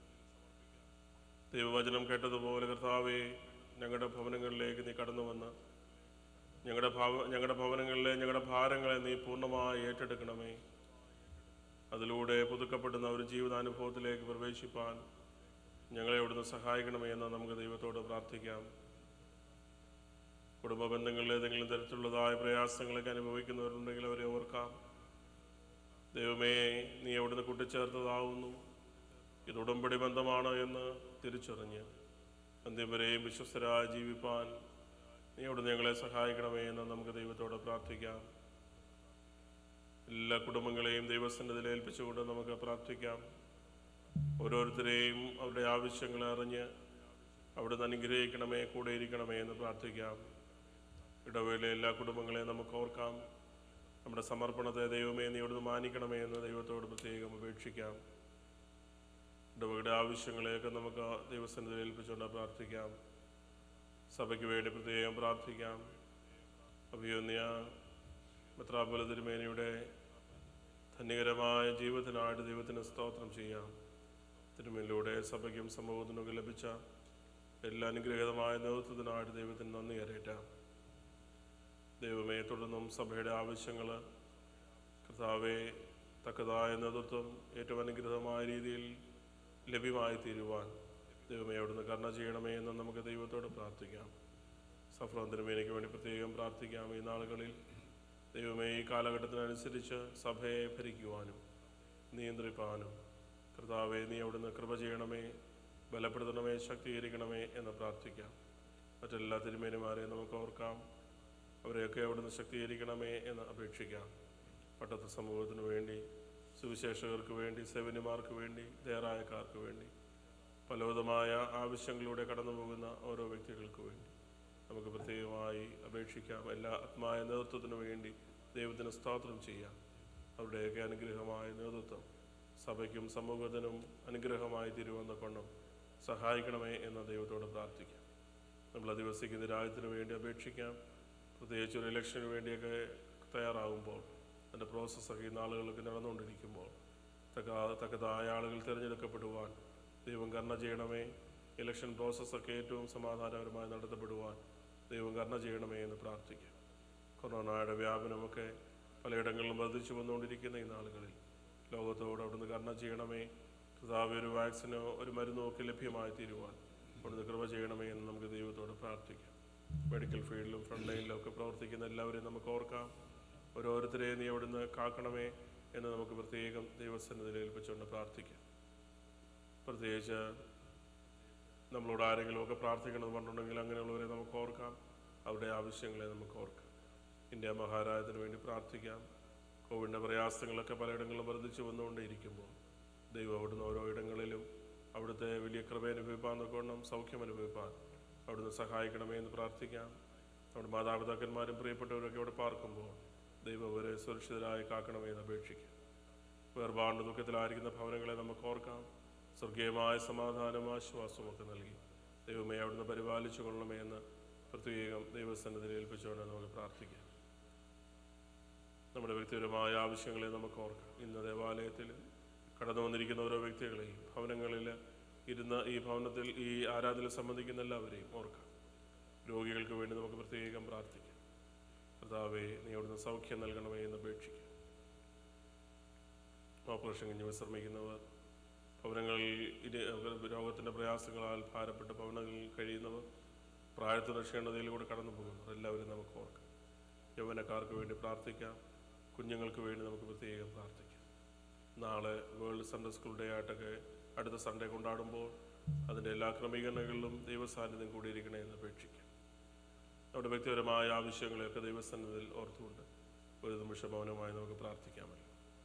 ദൈവവചനം കേട്ടതുപോലെ കർത്താവെ ഞങ്ങളുടെ ഭവനങ്ങളിലേക്ക് നീ കടന്നു വന്ന് ഞങ്ങളുടെ ഭാവ ഞങ്ങളുടെ ഭവനങ്ങളിലെ ഞങ്ങളുടെ ഭാരങ്ങളെ നീ പൂർണ്ണമായി ഏറ്റെടുക്കണമേ അതിലൂടെ പുതുക്കപ്പെടുന്ന ഒരു ജീവിതാനുഭവത്തിലേക്ക് പ്രവേശിപ്പാൻ ഞങ്ങളെ അവിടുന്ന് സഹായിക്കണമേ എന്ന് നമുക്ക് ദൈവത്തോട് പ്രാർത്ഥിക്കാം കുടുംബ ബന്ധങ്ങളിൽ ഏതെങ്കിലും തരത്തിലുള്ളതായ പ്രയാസങ്ങളൊക്കെ അനുഭവിക്കുന്നവരുണ്ടെങ്കിൽ അവരെ ഓർക്കാം ദൈവമേ നീ അവിടുന്ന് കൂട്ടിച്ചേർത്തതാവുന്നു ഇത് ഉടമ്പടി ബന്ധമാണ് എന്ന് തിരിച്ചറിഞ്ഞ് അന്ത്യം വരെയും വിശ്വസ്തരായി ജീവിപ്പാൻ നീ അവിടുന്ന് ഞങ്ങളെ സഹായിക്കണമേ എന്ന് നമുക്ക് ദൈവത്തോട് പ്രാർത്ഥിക്കാം എല്ലാ കുടുംബങ്ങളെയും ദൈവസന്നിധിയിൽ ഏൽപ്പിച്ചുകൊണ്ട് നമുക്ക് പ്രാർത്ഥിക്കാം ഓരോരുത്തരെയും അവരുടെ ആവശ്യങ്ങൾ അറിഞ്ഞ് അവിടുന്ന് അനുഗ്രഹിക്കണമേ കൂടെ ഇരിക്കണമേ എന്ന് പ്രാർത്ഥിക്കാം ഇടവേള എല്ലാ കുടുംബങ്ങളെയും നമുക്ക് ഓർക്കാം നമ്മുടെ സമർപ്പണത്തെ ദൈവമേ നീ അവിടുന്ന് മാനിക്കണമേ എന്ന് ദൈവത്തോട് പ്രത്യേകം അപേക്ഷിക്കാം ഇടവകയുടെ ആവശ്യങ്ങളെയൊക്കെ നമുക്ക് ദൈവസന്നിധിയിൽ ഏൽപ്പിച്ചുകൊണ്ട് പ്രാർത്ഥിക്കാം സഭയ്ക്ക് വേണ്ടി പ്രത്യേകം പ്രാർത്ഥിക്കാം അഭിയോന്യ മെത്രാപുല തിരുമേനിയുടെ ധന്യകരമായ ജീവിതത്തിനായിട്ട് ദൈവത്തിന് സ്തോത്രം ചെയ്യാം തിരുമലിലൂടെ സഭയ്ക്കും സമൂഹത്തിനൊക്കെ ലഭിച്ച എല്ലാ അനുഗ്രഹീതമായ നേതൃത്വത്തിനായിട്ട് ദൈവത്തിന് നന്ദി അറിയിട്ടാം ദൈവമേ തുടർന്നും സഭയുടെ ആവശ്യങ്ങൾ കർത്താവെ തക്കതായ നേതൃത്വം ഏറ്റവും അനുഗ്രഹമായ രീതിയിൽ ലഭ്യമായി തീരുവാൻ ദൈവമേ അവിടുന്ന് കരുണ ചെയ്യണമേ എന്ന് നമുക്ക് ദൈവത്തോട് പ്രാർത്ഥിക്കാം സഫ്രോൻ തിരുമേനിക്ക് വേണ്ടി പ്രത്യേകം പ്രാർത്ഥിക്കാം ഈ നാളുകളിൽ ദൈവമേ ഈ കാലഘട്ടത്തിനനുസരിച്ച് സഭയെ ഭരിക്കുവാനും നിയന്ത്രിപ്പാനും കർത്താവെ നീ അവിടുന്ന് കൃപ ചെയ്യണമേ ബലപ്പെടുത്തണമേ ശക്തീകരിക്കണമേ എന്ന് പ്രാർത്ഥിക്കാം മറ്റെല്ലാ തിരുമേനിമാരെയും നമുക്ക് ഓർക്കാം അവരെയൊക്കെ അവിടുന്ന് ശക്തീകരിക്കണമേ എന്ന് അപേക്ഷിക്കാം പട്ടത്ത സമൂഹത്തിന് വേണ്ടി സുവിശേഷകർക്ക് വേണ്ടി സേവന്യമാർക്ക് വേണ്ടി ദേറായക്കാർക്ക് വേണ്ടി പലവിധമായ ആവശ്യങ്ങളിലൂടെ കടന്നു പോകുന്ന ഓരോ വ്യക്തികൾക്ക് വേണ്ടി നമുക്ക് പ്രത്യേകമായി അപേക്ഷിക്കാം എല്ലാ ആത്മായ നേതൃത്വത്തിനു വേണ്ടി ദൈവത്തിന് സ്തോത്രം ചെയ്യാം അവരുടെയൊക്കെ അനുഗ്രഹമായ നേതൃത്വം സഭയ്ക്കും സമൂഹത്തിനും അനുഗ്രഹമായി തിരുവന്ന കൊണ്ടും സഹായിക്കണമേ എന്ന് ദൈവത്തോട് പ്രാർത്ഥിക്കാം നമ്മൾ അധിവസിക്കുന്ന രാജ്യത്തിന് വേണ്ടി അപേക്ഷിക്കാം പ്രത്യേകിച്ച് ഒരു ഇലക്ഷന് വേണ്ടിയൊക്കെ തയ്യാറാകുമ്പോൾ അതിൻ്റെ പ്രോസസ്സൊക്കെ ഈ നാളുകളൊക്കെ നടന്നുകൊണ്ടിരിക്കുമ്പോൾ തക്ക തക്കതായ ആളുകൾ തിരഞ്ഞെടുക്കപ്പെടുവാൻ ദൈവം കരുണ ചെയ്യണമേ ഇലക്ഷൻ പ്രോസസ്സൊക്കെ ഏറ്റവും സമാധാനപരമായി നടത്തപ്പെടുവാൻ ദൈവം കരുണ ചെയ്യണമേ എന്ന് പ്രാർത്ഥിക്കാം കൊറോണയുടെ വ്യാപനമൊക്കെ പലയിടങ്ങളിലും വർദ്ധിച്ചു വന്നുകൊണ്ടിരിക്കുന്ന ഈ നാളുകളിൽ ലോകത്തോട് അവിടുന്ന് കരുണ ചെയ്യണമേ കർത്താവ് ഒരു വാക്സിനോ ഒരു മരുന്നോ ഒക്കെ ലഭ്യമായി തീരുവാൻ അവിടുന്ന് കൃപ ചെയ്യണമേ എന്ന് നമുക്ക് ദൈവത്തോട് പ്രാർത്ഥിക്കാം മെഡിക്കൽ ഫീൽഡിലും ഫ്രണ്ട് ലൈനിലും ഒക്കെ പ്രവർത്തിക്കുന്ന എല്ലാവരെയും നമുക്ക് ഓർക്കാം ഓരോരുത്തരെയും നീ അവിടുന്ന് കാക്കണമേ എന്ന് നമുക്ക് പ്രത്യേകം ദൈവസന്നിധിയിൽ ഏൽപ്പിച്ചുകൊണ്ട് പ്രാർത്ഥിക്കാം പ്രത്യേകിച്ച് നമ്മളോട് ആരെങ്കിലുമൊക്കെ പ്രാർത്ഥിക്കണമെന്ന് പറഞ്ഞിട്ടുണ്ടെങ്കിൽ അങ്ങനെയുള്ളവരെ നമുക്ക് ഓർക്കാം അവരുടെ ആവശ്യങ്ങളെ നമുക്ക് ഓർക്കാം ഇന്ത്യ മഹാരാജത്തിന് വേണ്ടി പ്രാർത്ഥിക്കാം കോവിഡിൻ്റെ പ്രയാസങ്ങളൊക്കെ പലയിടങ്ങളിലും വർദ്ധിച്ചു വന്നുകൊണ്ടേയിരിക്കുമ്പോൾ ദൈവം അവിടുന്ന് ഓരോ ഇടങ്ങളിലും അവിടുത്തെ വലിയ കൃപ അനുഭവിപ്പാൻ നോക്കണം സൗഖ്യം അനുഭവിപ്പാൻ അവിടുന്ന് സഹായിക്കണമേ എന്ന് പ്രാർത്ഥിക്കാം നമ്മുടെ മാതാപിതാക്കന്മാരും പ്രിയപ്പെട്ടവരൊക്കെ അവിടെ പാർക്കുമ്പോൾ ദൈവം അവരെ സുരക്ഷിതരായി കാക്കണമേ എന്ന് അപേക്ഷിക്കാം വേർപാണ്ട് ദുഃഖത്തിലായിരിക്കുന്ന ഭവനങ്ങളെ നമുക്ക് ഓർക്കാം സ്വർഗീയമായ സമാധാനവും ആശ്വാസവും ഒക്കെ നൽകി ദൈവമേ അവിടുന്ന് പരിപാലിച്ചു കൊള്ളണമേ എന്ന് പ്രത്യേകം ദൈവസന്നിധിയിൽ ഏൽപ്പിച്ചുകൊണ്ട് നമുക്ക് പ്രാർത്ഥിക്കാം നമ്മുടെ വ്യക്തിപരമായ ആവശ്യങ്ങളെ നമുക്ക് ഓർക്കാം ഇന്ന് ദേവാലയത്തിൽ കടന്നു വന്നിരിക്കുന്ന ഓരോ വ്യക്തികളെയും ഭവനങ്ങളിൽ ഇരുന്ന് ഈ ഭവനത്തിൽ ഈ ആരാധനയിൽ സംബന്ധിക്കുന്ന എല്ലാവരെയും ഓർക്കാം രോഗികൾക്ക് വേണ്ടി നമുക്ക് പ്രത്യേകം പ്രാർത്ഥിക്കാം കർത്താവെ നീ അവിടുന്ന് സൗഖ്യം നൽകണമേ എന്ന് അപേക്ഷിക്കാം ഓപ്പറേഷൻ കഴിഞ്ഞ് വിശ്രമിക്കുന്നവർ ഭവനങ്ങളിൽ ഇത് രോഗത്തിൻ്റെ പ്രയാസങ്ങളാൽ ഭാരപ്പെട്ട് ഭവനങ്ങളിൽ കഴിയുന്നവർ പ്രായത്തിന് ക്ഷീണതയിലൂടെ കടന്നു പോകുന്നവർ എല്ലാവരും നമുക്ക് ഓർക്കാം യൗവനക്കാർക്ക് വേണ്ടി പ്രാർത്ഥിക്കാം കുഞ്ഞുങ്ങൾക്ക് വേണ്ടി നമുക്ക് പ്രത്യേകം പ്രാർത്ഥിക്കാം നാളെ വേൾഡ് സൺഡേ സ്കൂൾ ഡേ ആയിട്ടൊക്കെ അടുത്ത സൺഡേ കൊണ്ടാടുമ്പോൾ അതിൻ്റെ എല്ലാ ക്രമീകരണങ്ങളിലും ദൈവസാന്നിധ്യം കൂടിയിരിക്കണേ എന്ന് അപേക്ഷിക്കാം നമ്മുടെ വ്യക്തിപരമായ ആവശ്യങ്ങളെയൊക്കെ ദൈവസന്നിധിയിൽ ഓർത്തുകൊണ്ട് ഒരു നിമിഷം മൗനമായി നമുക്ക് പ്രാർത്ഥിക്കാമല്ലോ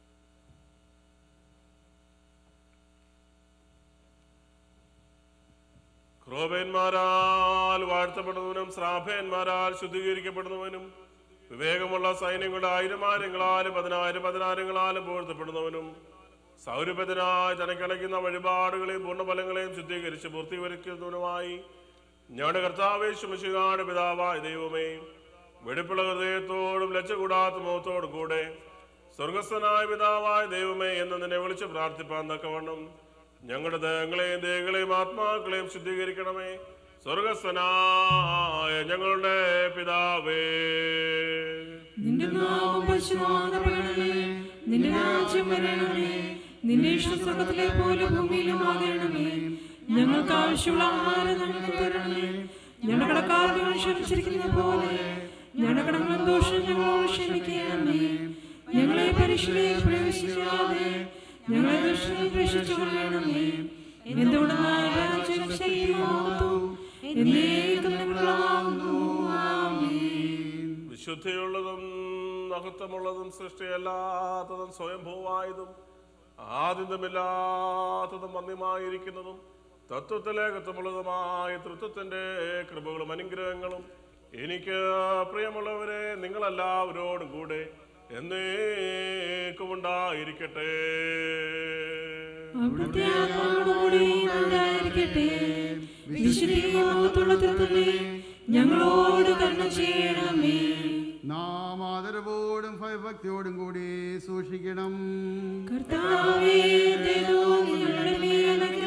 ക്രോപേന്മാരാൽ വാഴ്ത്തപ്പെടുന്നവനും ശ്രാഭേന്മാരാൽ ശുദ്ധീകരിക്കപ്പെടുന്നവനും വിവേകമുള്ള സൈന്യങ്ങളുടെ ആയിരമായിരങ്ങളാലും പതിനായിരം പതിനായിരങ്ങളാലും പൂഴ്ത്തപ്പെടുന്നവനും സൗരഭ്യത്തിനായി തനക്കണയ്ക്കുന്ന വഴിപാടുകളെയും പൂർണ്ണഫലങ്ങളെയും ശുദ്ധീകരിച്ച് പൂർത്തീകരിക്കുന്നവനുമായി ഞങ്ങളുടെ കർത്താവേ ശുമശികാട് പിതാവായ ദൈവമേ വെടിപ്പുള്ള ഹൃദയത്തോടും ലജ്ജകൂടാത്ത മുഖത്തോടും കൂടെ സ്വർഗസ്ഥനായ പിതാവായ ദൈവമേ എന്ന് നിന്നെ വിളിച്ച് പ്രാർത്ഥിപ്പാൻ തക്കവണ്ണം ഞങ്ങളുടെ ദേഹങ്ങളെയും ദേഹങ്ങളെയും ആത്മാക്കളെയും ശുദ്ധീകരിക്കണമേ സ്വർഗസ്ഥനായ ഞങ്ങളുടെ പിതാവേ നിന്റെ നാമം പരിശുദ്ധമാകണമേ നിന്റെ രാജ്യം വരണമേ നിന്റെ ഇഷ്ടം സ്വർഗത്തിലെ പോലെ ഭൂമിയിലും ആകണമേ ഞങ്ങൾക്ക് ആവശ്യമുള്ള ആഹാരം ഞങ്ങൾക്ക് തരണമേ ഞങ്ങളുടെ കടക്കാരോട് ക്ഷമിച്ചിരിക്കുന്ന പോലെ ഞങ്ങളുടെ കടങ്ങളും ദോഷം ഞങ്ങളോട് ക്ഷമിക്കണമേ ഞങ്ങളെ പരീക്ഷയിലേക്ക് പ്രവേശിക്കാതെ ഞങ്ങളെ ദുഷ്ടത്തിൽ രക്ഷിച്ചു കൊള്ളണമേ എന്തുകൊണ്ടെന്നാൽ രാജ്യം ശക്തിയും മഹത്വവും എന്നേക്കും നിങ്ങളാകുന്നു ആമേൻ വിശുദ്ധിയുള്ളതും മഹത്വമുള്ളതും സൃഷ്ടിയല്ലാത്തതും സ്വയംഭൂവായതും ആദ്യന്തമില്ലാത്തതും വന്യമായിരിക്കുന്നതും തത്വത്തിലേകത്വമുള്ളതുമായ തൃത്വത്തിന്റെ കൃപകളും അനുഗ്രഹങ്ങളും എനിക്ക് പ്രിയമുള്ളവരെ നിങ്ങളെല്ലാവരോടും കൂടെ എന്നേക്കും ഉണ്ടായിരിക്കട്ടെ അവിടുത്തെ ആത്മാവോടുകൂടി ഉണ്ടായിരിക്കട്ടെ വിശുദ്ധിയുമുള്ള തൃത്വമേ ഞങ്ങളോട് കരുണ ചെയ്യണമേ നാം ആദരവോടും ഭയഭക്തിയോടും കൂടി സൂക്ഷിക്കണം കർത്താവേ ദൈവമേ, ഞങ്ങളുടെ മേൽ അനുഗ്രഹം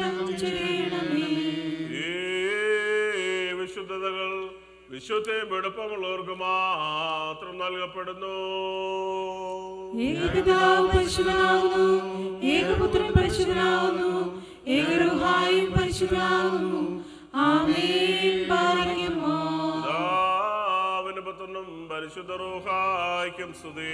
വിശുദ്ധയും വെടുപ്പമുള്ളവർക്ക് മാത്രം നൽകപ്പെടുന്നു ഏകപിതാവ് പരിശുദ്ധനാകുന്നു ഏകപുത്രൻ പരിശുദ്ധനാകുന്നു ഏകരുഹായും പരിശുദ്ധനാകുന്നു ആമേൻ പാലിക്കുമോ പിതാവിന് പുത്രനും പരിശുദ്ധ റൂഹായ്ക്കും സ്തുതി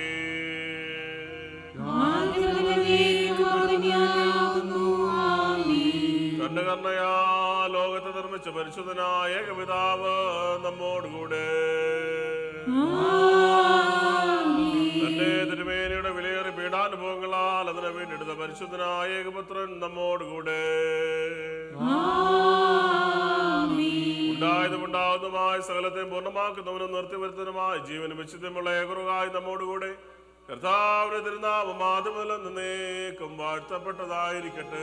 കണ്ണു കണ്ണയാ ലോകത്തെ നിർമ്മിച്ച പരിശുദ്ധനായ ഏകപിതാവ് നമ്മോടുകൂടെ തന്റെ തിരുമേനിയുടെ വിലയേറി പീഡാനുഭവങ്ങളാൽ അതിനെ വേണ്ടിയെടുത്ത പരിശുദ്ധനായ ഏകപുത്രൻ നമ്മോടുകൂടെ ഉണ്ടായതും ഉണ്ടാവുന്നതുമായ സകലത്തെ പൂർണ്ണമാക്കുന്നവനും നിർത്തിവരുത്തനുമായ ജീവനും വിശുദ്ധമുള്ള ഏകുറുകായി നമ്മോടുകൂടെ കർത്താവിന്റെ തിരുനാമം ആദ്യം മുതൽ എന്നേക്കും വാഴ്ത്തപ്പെട്ടതായിരിക്കട്ടെ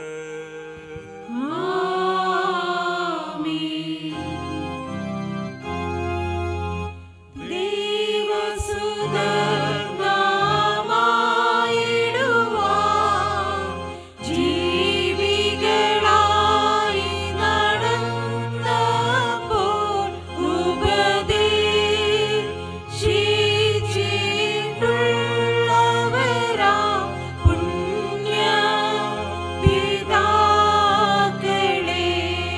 ജീവികളായി നടന്നപ്പോൾ ഉപദേശിച്ചിട്ടുള്ളവരാം പുണ്യ പിതാക്കളെ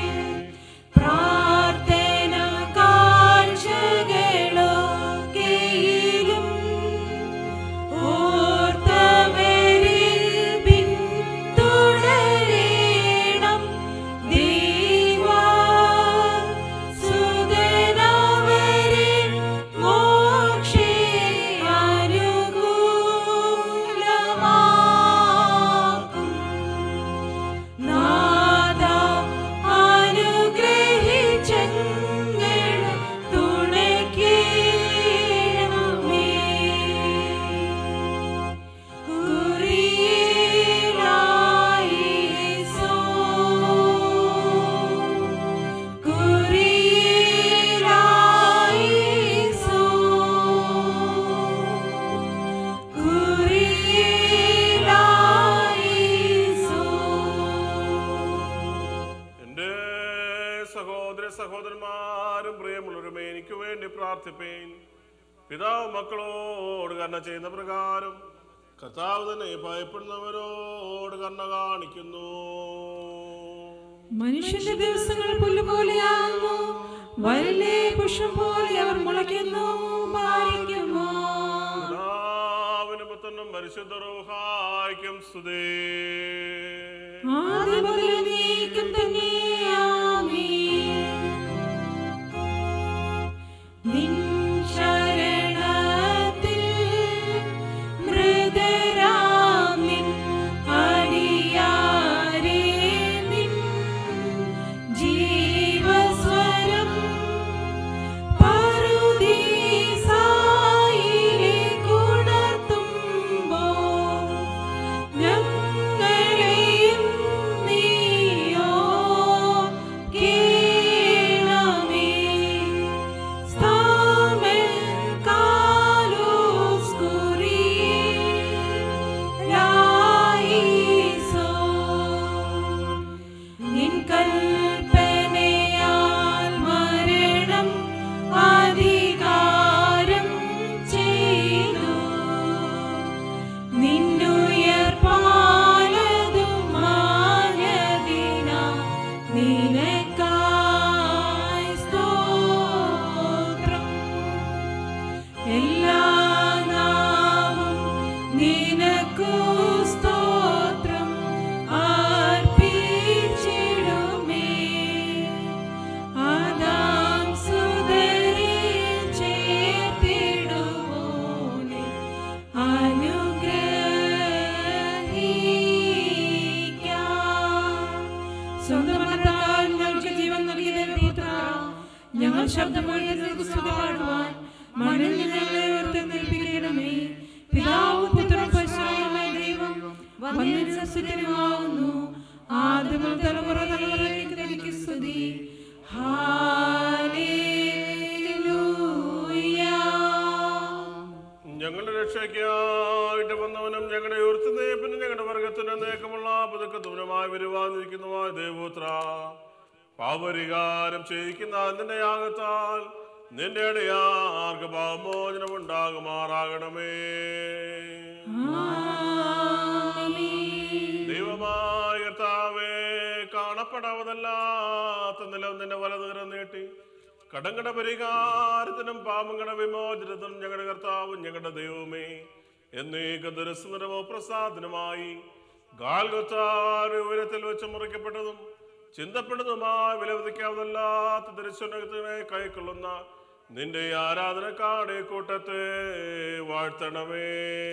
പ്രാർത്ഥന കാഴ്ചകളൊക്കെയിലും ഓർത്തവരിൽ പിന്തുടരേണം ദൈവാ സുതനവരെ മോക്ഷേ അനുകൂലമാക്കും നാദ അനുഗ്രഹിച്ചങ്ങൾ തുണയ്ക്കണമേ കുറിയിലായിസോ കുറിയിലായിസോ കുറിയിലായിസോ എന്റെ സഹോദര സഹോദരന്മാരും പ്രിയമുള്ളവരും എനിക്ക് വേണ്ടി പ്രാർത്ഥിപ്പേൻ പിതാവ് മക്കളോട് കർണ ചെയ്യുന്ന പ്രകാരം കർത്താവ് തന്നെ ഭയപ്പെടുന്നവരോട് കർണ കാണിക്കുന്നു മനുഷ്യന്റെ ദിവസങ്ങൾ പുല്ലുപോലെയാകുന്നു വയലിലെ പുഷ്പം പോലെ അവർ മുളയ്ക്കുന്നു പാലിക്കുമോ പിതാവിനും പുത്രനും പരിശുദ്ധ റൂഹായ്ക്കും സ്തുതി ആദ്യം മുതൽ നീക്കും തന്നെ ആമേൻ. നിൻ ശരണത്തിൽ മൃതരാം നിൻ അടിയാരേ നിൻ ജീവസ്വരം പറുദീസായിലേക്കുണർത്തുമ്പോൾ ഞങ്ങളെയും നീയോ കേണമേ സ്താമെൻ കാലോസ് ലായിസോ നിൻ കൽപ്പനയാൽ മരണം അധികാരം ചെയ്തു നിന്നുയർപ്പാലതും മാഞ്ഞതിന നിനക്കായി സ്തോത്രം എല്ലാ നാമം നിനക്കു സ്തോത്രം അർപ്പിച്ചിടുമേ ആദാം സുതരെ ചേർത്തിടുവോനെ അനുഗ്രഹിക്കാം സ്വന്തം മനത്താൽ ഞങ്ങൾക്ക് ജീവൻ നൽകിയ ദൈവപുത്ര ഞങ്ങൾ ശബ്ദമായി നിനക്ക് സ്തുതി പാടുവാൻ മണ്ണിൽ നിന്ന് ഞങ്ങളെ ഉയർത്തെഴുന്നേൽപ്പിക്കണമേ പിതാവും പുത്രനും പരിശുദ്ധനുമായ ദൈവം വന്യസുതനുമാവുന്നു ആദ്യം മുതൽ തലമുറ തലമുറയിലേക്ക് എനിക്ക് സ്തുതി ഹാലേലൂയ ഞങ്ങളുടെ രക്ഷയ്ക്കായിട്ട് വന്നവനും ഞങ്ങളുടെ ഉയർത്തുന്നേ പിന്നെ ഞങ്ങളുടെ വർഗത്തിന് നേക്കമുള്ള പുതുക്കത്തവനുമായി വരുവാനിരിക്കുന്നതുമായ ദേവപുത്ര പാപരികാരം ചെയ്യിക്കുന്ന അതിന്റെ യാഗത്താൽ നിന്റെ അടിയാർക്ക് പാമോചനം ഉണ്ടാകുമാറാകണമേ ദൈവമായ കർത്താവേ കാണപ്പെടാവതല്ലാത്ത നിലം നിന്റെ വലതുകരം നീട്ടി കടങ്കട പരിഹാരത്തിനും പാപങ്കട വിമോചനത്തിനും ഞങ്ങളുടെ കർത്താവും ഞങ്ങളുടെ ദൈവമേ എന്നേക ദുരസ്മരമോ പ്രസാദനമായി ഗാൽഗത്താറ് ഉയരത്തിൽ വെച്ച് മുറിക്കപ്പെട്ടതും ചിന്തപ്പെട്ടതുമായ വിലവധിക്കാവുന്നല്ലാത്ത ദർശനത്തിനെ കൈക്കൊള്ളുന്ന നിന്റെ ഈ ആരാധനക്കാടെ കൂട്ടത്തെ വാഴ്ത്തണമേ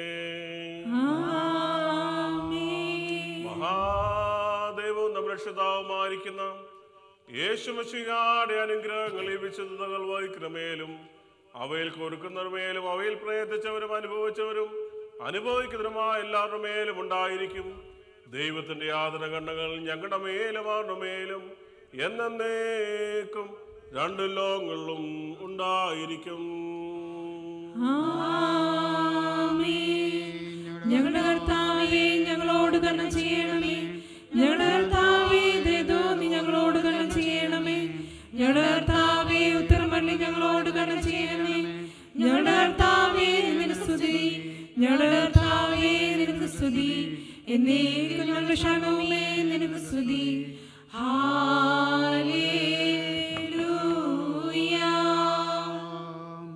മഹാദൈവവും നമ്മുടെ രക്ഷിതാവുമായിരിക്കുന്ന യേശുമശികാടെ അനുഗ്രഹങ്ങൾ ഈ വിശുദ്ധതകൾ വഹിക്കുന്നമേലും അവയിൽ കൊടുക്കുന്നവരുമേലും അവയിൽ പ്രയത്നിച്ചവരും അനുഭവിച്ചവരും അനുഭവിക്കുന്നവരുമായ എല്ലാവരുടെ മേലും ഉണ്ടായിരിക്കും ദൈവത്തിന്റെ യാതന കണ്ണകൾ ഞങ്ങളുടെ മേലും അവരുടെ മേലും എന്നേക്കും രണ്ടു ലോകങ്ങളിലും ഉണ്ടായിരിക്കും ഞങ്ങളുടെ കർത്താവേ ഞങ്ങളോട് കരുണ ചെയ്യണമേ ഞങ്ങളുടെ കർത്താവേ ദയതോ നീ ഞങ്ങളോട് കരുണ ചെയ്യണമേ ഞങ്ങളുടെ കർത്താവേ ഉത്തരമല്ലി ഞങ്ങളോട് കരുണ ചെയ്യണമേ ഞങ്ങളുടെ കർത്താവേ നിനക്ക് സ്തുതി ഞങ്ങളുടെ കർത്താവേ നിനക്ക് സ്തുതി എന്നേക്കും ഞങ്ങളുടെ ക്ഷണവുമേ നിനക്ക് സ്തുതി ഹാലേലൂയ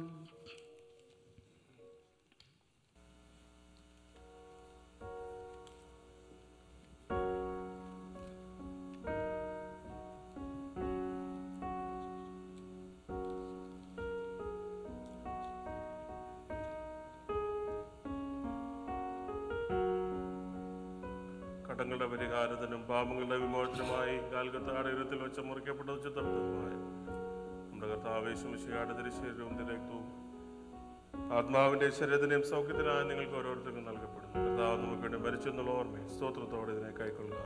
കടങ്ങളുടെ പരിഹാരത്തിനും പാപങ്ങളുടെ വിമോചനമായി കാൽക്കത്താട് ഉയരത്തിൽ വെച്ച് മുറിക്കപ്പെട്ടത് ചിത്രപ്പെട്ടതുമായ നമ്മുടെ കർത്താവേശുമിശിയുടെ തിരുശരീരവും രക്തവും ആത്മാവിന്റെ ശരീരത്തിനെയും സൗഖ്യത്തിനായി നിങ്ങൾക്ക് ഓരോരുത്തർക്കും നൽകപ്പെടുന്നു കർത്താവ് നമുക്ക് വേണ്ടി മരിച്ചെന്നുള്ള ഓർമ്മ സ്തോത്രത്തോടെ ഇതിനെ കൈക്കൊള്ളുക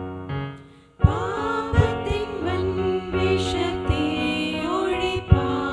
പാപത്തിൻ വൻവിഷത്തെ ഒഴിപ്പാൻ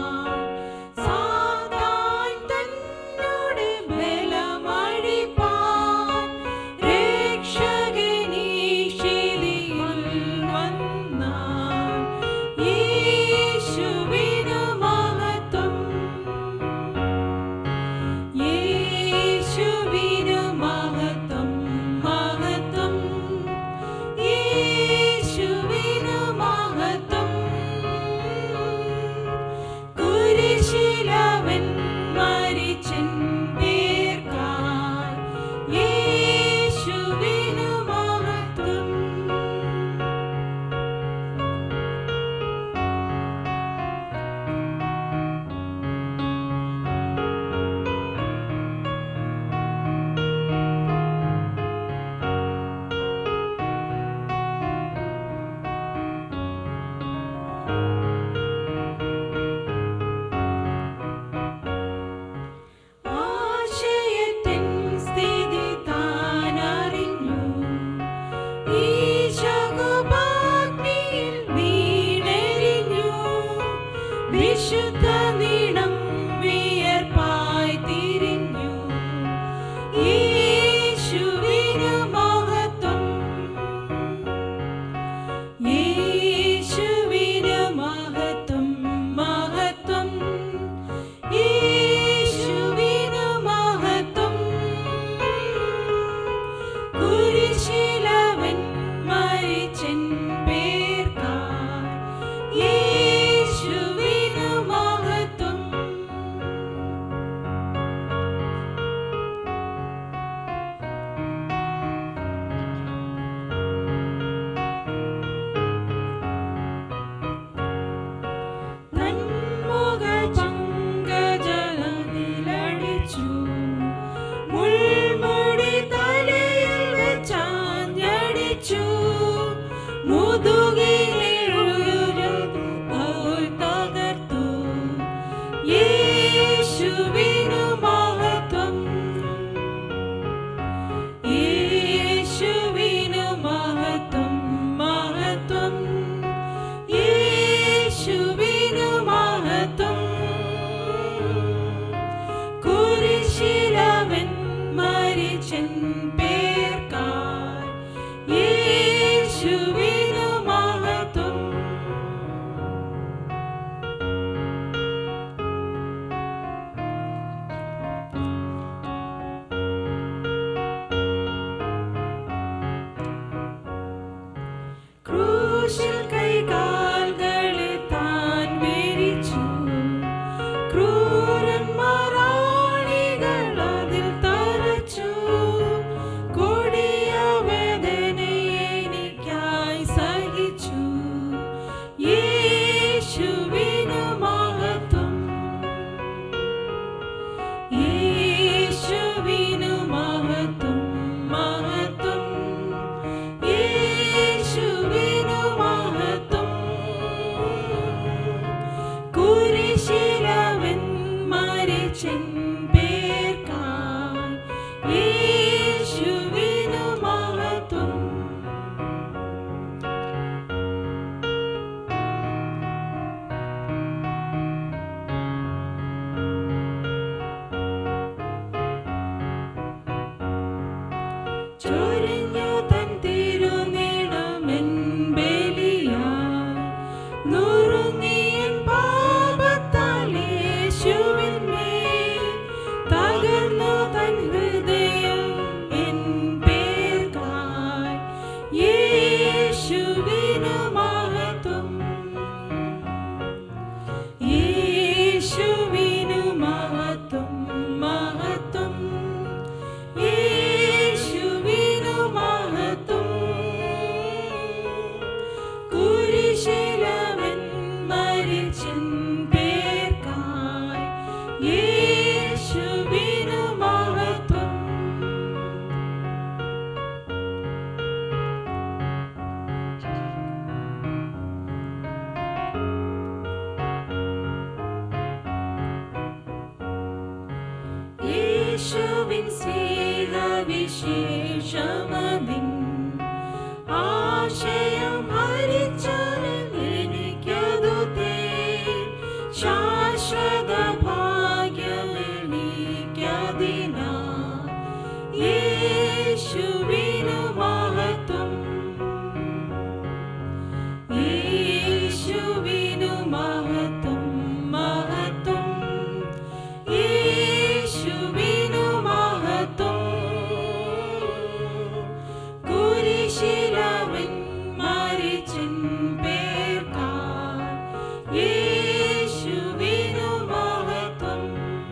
ക്ഷമതിൻ ആശയം ഹരിച്ചാലും എനിക്കതു തേ ശാശ്വത ഭാഗ്യമെനിക്കതിനാ യേശുവിനു മഹത്വം യേശുവിനു മഹത്വം മഹത്വം യേശുവിനു മഹത്വം കുരിശിലവൻ മരിച്ചിൻ പേർക്കായി യേശുവിനു മഹത്വം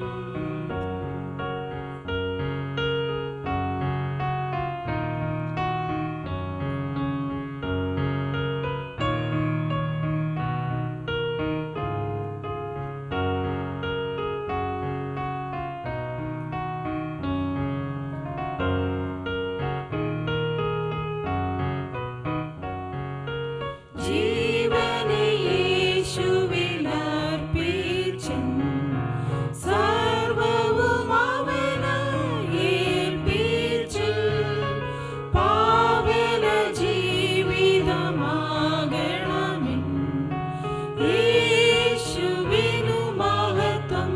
ജീവനെ യേശുവിൽ അർപ്പിച്ചൻ സർവ്വവും അവനായി ഏൽപ്പിച്ചു പാവന ജീവിതമാകണമെൻ യേശുവിനു മഹത്വം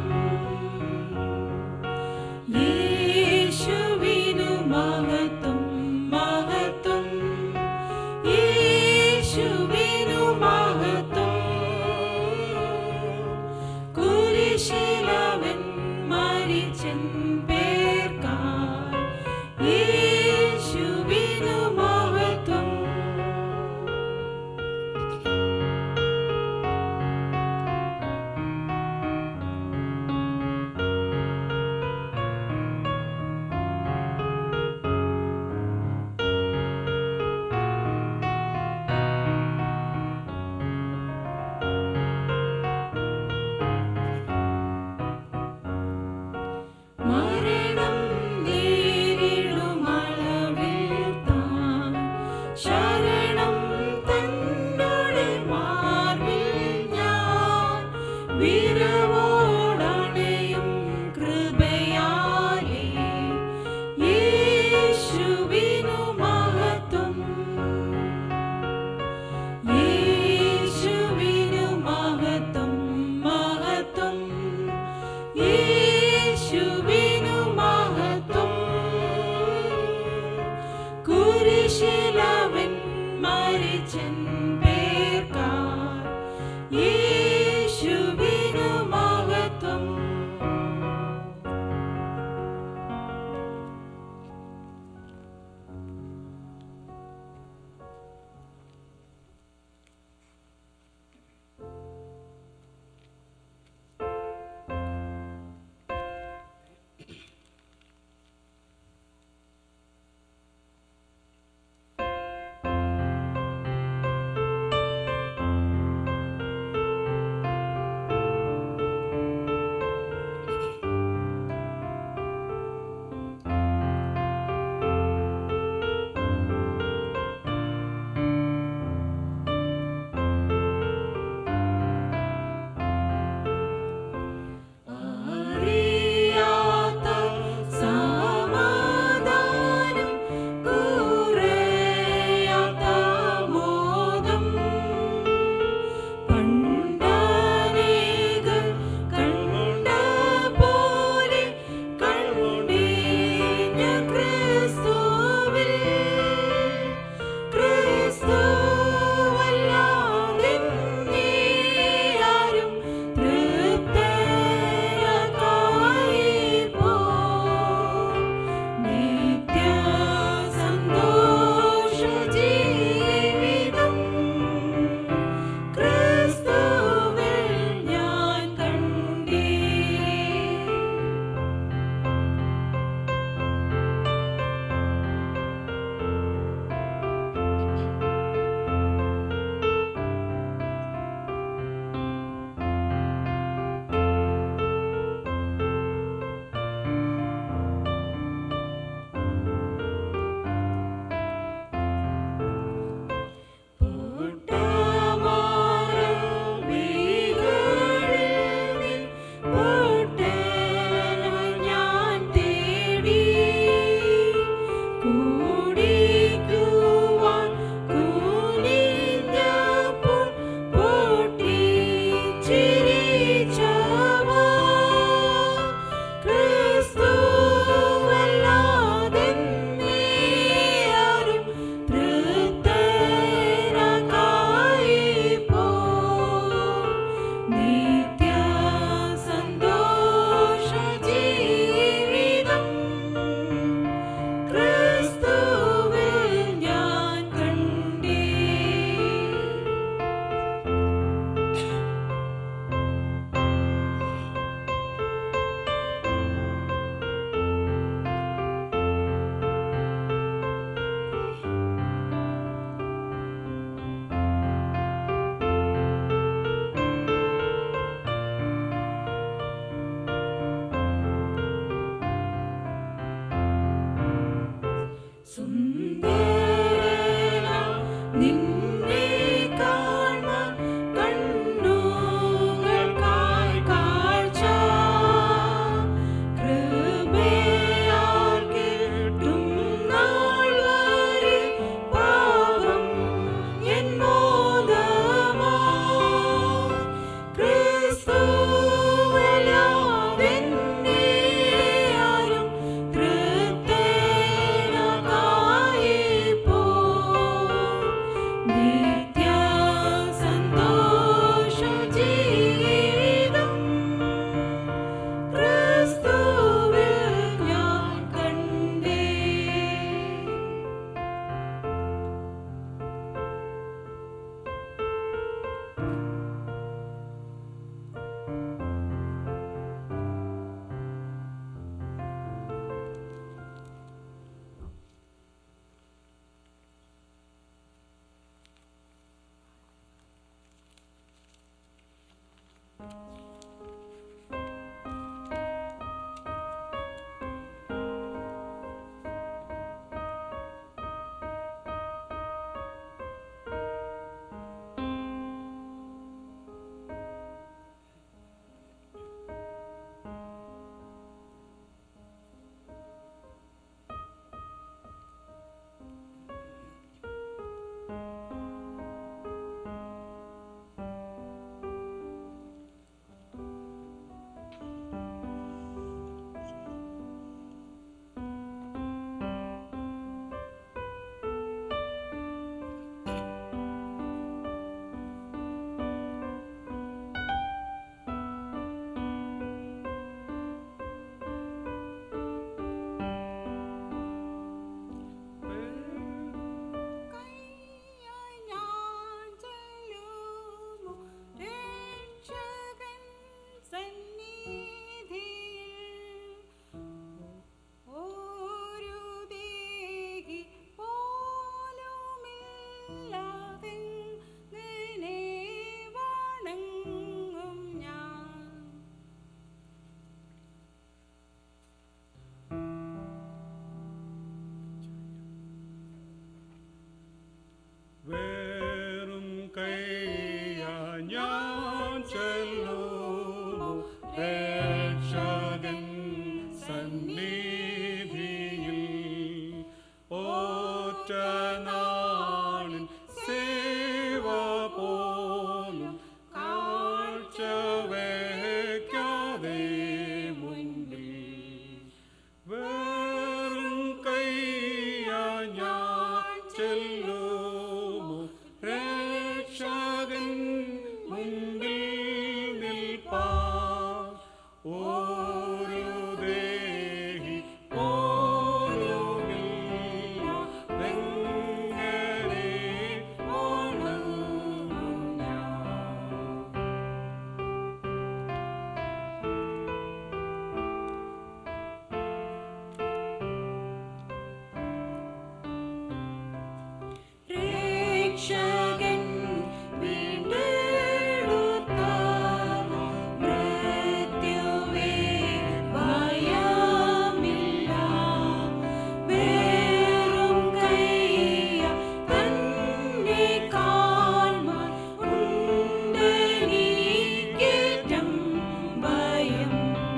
യേശുവിനു മഹത്വം മഹത്വം യേശുവിനു മഹത്വം കുരിശിലവൻ മരിച്ചൻ പേർക്കായി യേശുവിനു മഹത്വം മരണം നേരിടുമളവിൽ താൻ ശരണം തന്നോടെ മാർവിൽ ഞാൻ വിരവോടണയും കൃപയാലേ യേശുവിനു മഹത്വം യേശുവിനു മഹത്വം മഹത്വം യേശുവിനു മഹത്വം കുരിശിലവൻ മരിച്ചൻ പേർക്കായി യേശുവിനു മഹത്വം യേശുവിനു നാളിൽ സേവ പോലും കാഴ്ച വയ്ക്കാതെ മുൻപിൽ വെറും കൈയാ ഞാൻ ചെല്ലുമോ രക്ഷകൻ മുൻപിൽ നിൽപ്പാൻ ഒരു ദേഹി പോലുമില്ല എങ്ങനെ ഓണങ്ങും ഞാൻ രക്ഷകൻ വീണ്ടെടുത്ത മൃത്യുവേ ഭയമില്ല വേറും കൈയ തന്നെ കാൺമാൻ ഉണ്ടെനിക്കേറ്റം ഭയം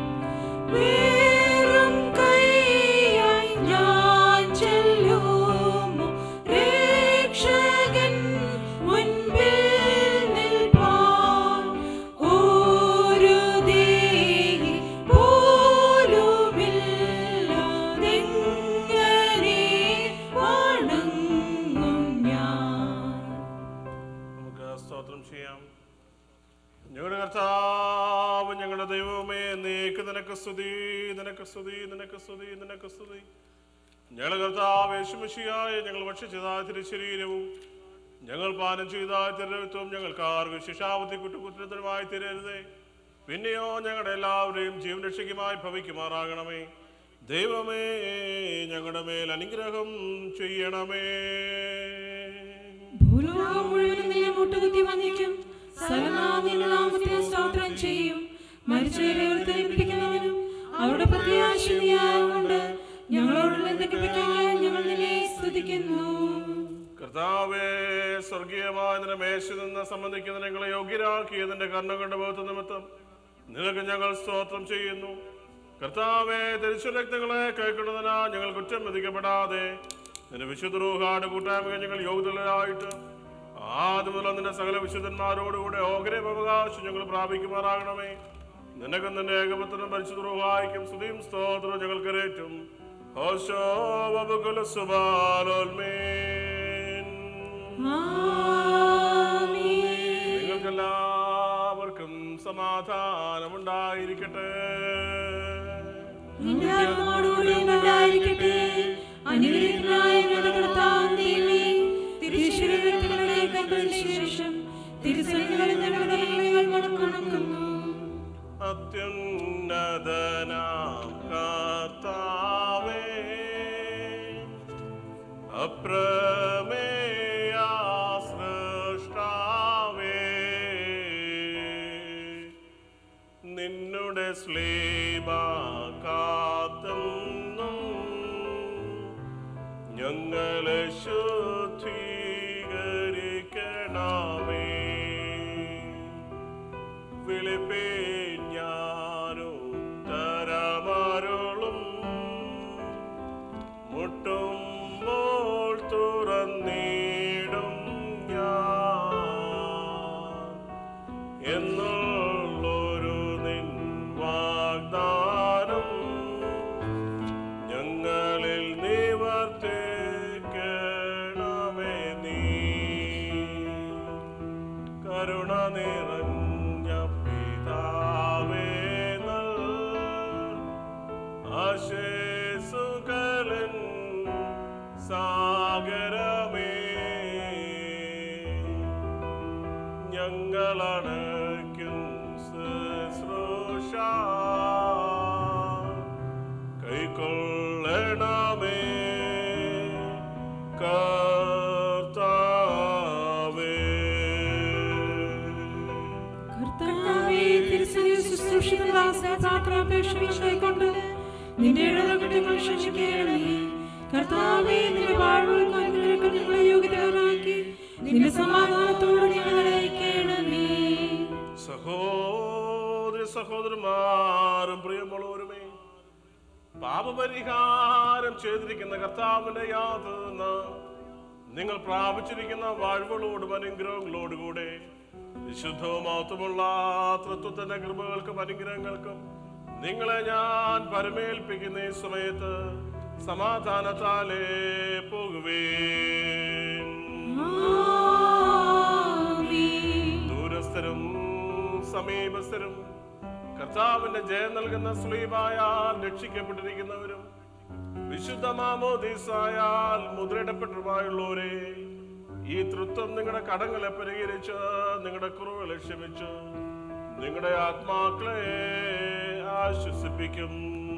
വേറും കൈയായി ഞാൻ ചെല്ലുമോ രക്ഷകൻ മുൻപിൽ നിൽപ്പാൻ ഒരു ദേഹി പോലുമില്ലാതെങ്ങനെ വണങ്ങും ഞാൻ നമുക്ക് സ്തോത്രം ചെയ്യാം ഞങ്ങളുടെ കർത്താവ് ഞങ്ങളുടെ ദൈവമേ നീക്ക് നിനക്ക് സ്തുതി നിനക്ക് സ്തുതി നിനക്ക് സ്തുതി നിനക്ക് സ്തുതി ഞങ്ങളുടെ കർത്താവ് യേശുമശിയായ ഞങ്ങൾ ഭക്ഷിച്ചതായ തിരുശരീരവും ഞങ്ങൾ പാനം ചെയ്തായ തിരത്വം ഞങ്ങൾക്ക് ആർക്കും ശിക്ഷാവധി കുറ്റകുറ്റത്തിനുമായി തിരരുതേ പിന്നെയോ ഞങ്ങളുടെ എല്ലാവരെയും ജീവൻ രക്ഷയ്ക്കുമായി ഭവിക്കുമാറാകണമേ ദൈവമേ ഞങ്ങളുടെ മേൽ അനുഗ്രഹം ചെയ്യണമേ ഭൂലോകം മുഴുവനും നിന്നെ മുട്ടുകുത്തി വന്ദിക്കും സകലനാഥിന്റെ നാമത്തിന് സ്തോത്രം ചെയ്യും മരിച്ചവരെ ഉയർത്തെഴുന്നേൽപ്പിക്കുന്നവനും അവരുടെ പ്രത്യാശനിയായതുകൊണ്ട് ഞങ്ങളോടുള്ള എന്തൊക്കെ ഞങ്ങൾ നിന്നെ സ്തുതിക്കുന്നു കർത്താവേ സ്വർഗീയമായ നിന്റെ മേശ നിന്ന് സംബന്ധിക്കുന്ന ഞങ്ങളെ യോഗ്യരാക്കിയതിന്റെ കർണങ്ങളുടെ ബോധ നിമിത്തം നിനക്ക് ഞങ്ങൾ സ്തോത്രം ചെയ്യുന്നു കർത്താവെ രക്തങ്ങളെ കൈക്കൊണ്ടതിനാ ഞങ്ങൾ കുറ്റം വിധിക്കപ്പെടാതെ നിന്റെ വിശുദ്ധ റൂഹാട് കൂട്ടായ്മ ഞങ്ങൾ യോഗ്യതരായിട്ട് ആദ്യം മുതൽ നിന്റെ സകല വിശുദ്ധന്മാരോടുകൂടെ ഓഹരി അവകാശം ഞങ്ങൾ പ്രാപിക്കുമാറാകണമേ നിനക്കും നിന്റെ ഏകപത്രം പരിശുദ്ധ റൂഹായിക്കും സ്തുതിയും സ്തോത്രവും ഞങ്ങൾക്ക് രേറ്റും ഹോശോ വബുകുല സുബാലോൽമീൻ നിങ്ങൾക്കെല്ലാവർക്കും സമാധാനമുണ്ടായിരിക്കട്ടെ നിന്റെ ആത്മാവോടുകൂടി ഉണ്ടായിരിക്കട്ടെ അനുഗ്രഹീതനായ ഞങ്ങളുടെ കർത്താവ് ദൈവമേ, തിരുശരീരത്തിലെ കണ്ടതിന് ശേഷം തിരുസന്നിധികളിൽ ഞങ്ങളുടെ തലമുറകൾ മടക്കണക്കുന്നു അത്യുന്നതനാം കർത്താവേ അപ്രമേയ സൃഷ്ടാവേ നിന്നുടെ സ്ലീബ കാത്തുന്നു ഞങ്ങളെ ശുദ്ധീകരിക്കണമേ വിളിപ്പേ ഞാനും തരമരുളും മുട്ടുമ്പോൾ തുറന്നിടും ഞാൻ എന്നുള്ളൊരു നിൻ വാഗ്ദാനം ഞങ്ങളിൽ നിവർത്തിക്കണമേ നീ കരുണ നിറഞ്ഞ പിതാവേ നൽ ആശേസുകലൻ സാഗരമേ ഞങ്ങളണയ്ക്കും ശുശ്രൂഷ കൈക്കൊള്ളണമേ കർത്താവേ കർത്താവേ, തിരുസന്നിധിയിൽ ശുശ്രൂഷിക്കുന്ന ദാസനെ പ്രാർത്ഥനാപേക്ഷകൾ കൈക്കൊണ്ട് നിന്റെ ഇടതുകുട്ടികൾ ക്ഷമിക്കണമേ കർത്താവേ നിന്റെ വാഴ്വുകൾക്ക് അനുഗ്രഹങ്ങൾ ഞങ്ങളെ യോഗ്യതകളാക്കി നിന്റെ സമാധാനത്തോടെ ഞങ്ങളെ അയക്കണമേ സഹോദരി സഹോദരന്മാരും പ്രിയമുള്ളവരുമേ പാപപരിഹാരം ചെയ്തിരിക്കുന്ന കർത്താവിന്റെ യാതൊന്ന് നിങ്ങൾ പ്രാപിച്ചിരിക്കുന്ന വാഴ്വുകളോടും അനുഗ്രഹങ്ങളോടുകൂടെ വിശുദ്ധവും മഹത്വമുള്ള തൃത്വത്തിന്റെ കൃപകൾക്കും അനുഗ്രഹങ്ങൾക്കും നിങ്ങളെ ഞാൻ പരമേൽപ്പിക്കുന്ന ഈ സമയത്ത് സമാധാനത്താലേ പോകുവേ ദൂരസ്ഥരും സമീപസ്ഥരും കർത്താവിന്റെ ജയം നൽകുന്ന സ്ലീബായാൽ രക്ഷിക്കപ്പെട്ടിരിക്കുന്നവരും വിശുദ്ധ മാമോദീസായാൽ മുദ്രയിടപ്പെട്ടുമായുള്ളവരെ ഈ തൃത്വം നിങ്ങളുടെ കടങ്ങളെ പരിഹരിച്ച് നിങ്ങളുടെ കുറവുകളെ ക്ഷമിച്ചു നിങ്ങളുടെ ആത്മാക്കളെ ആശ്വസിപ്പിക്കും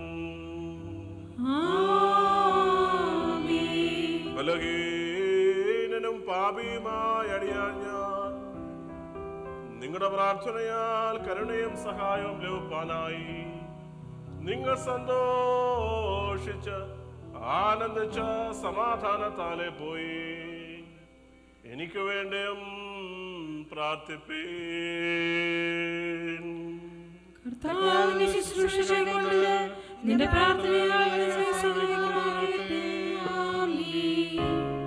ബലഹീനനും പാപിയുമായ അടിയാൻ ഞാൻ നിങ്ങളുടെ പ്രാർത്ഥനയാൽ കരുണയും സഹായവും ലഭിക്കാനായി നിങ്ങൾ സന്തോഷിച്ച് ആനന്ദിച്ച് സമാധാനത്താലെ പോയി എനിക്ക് വേണ്ടിയും പ്രാർത്ഥിപ്പീൻ കർത്താവിന്റെ ശുശ്രൂഷ കൊണ്ട് നിന്റെ പ്രാർത്ഥനയാൽ നിന്നെ സഹായിക്കട്ടെ. ആമീൻ.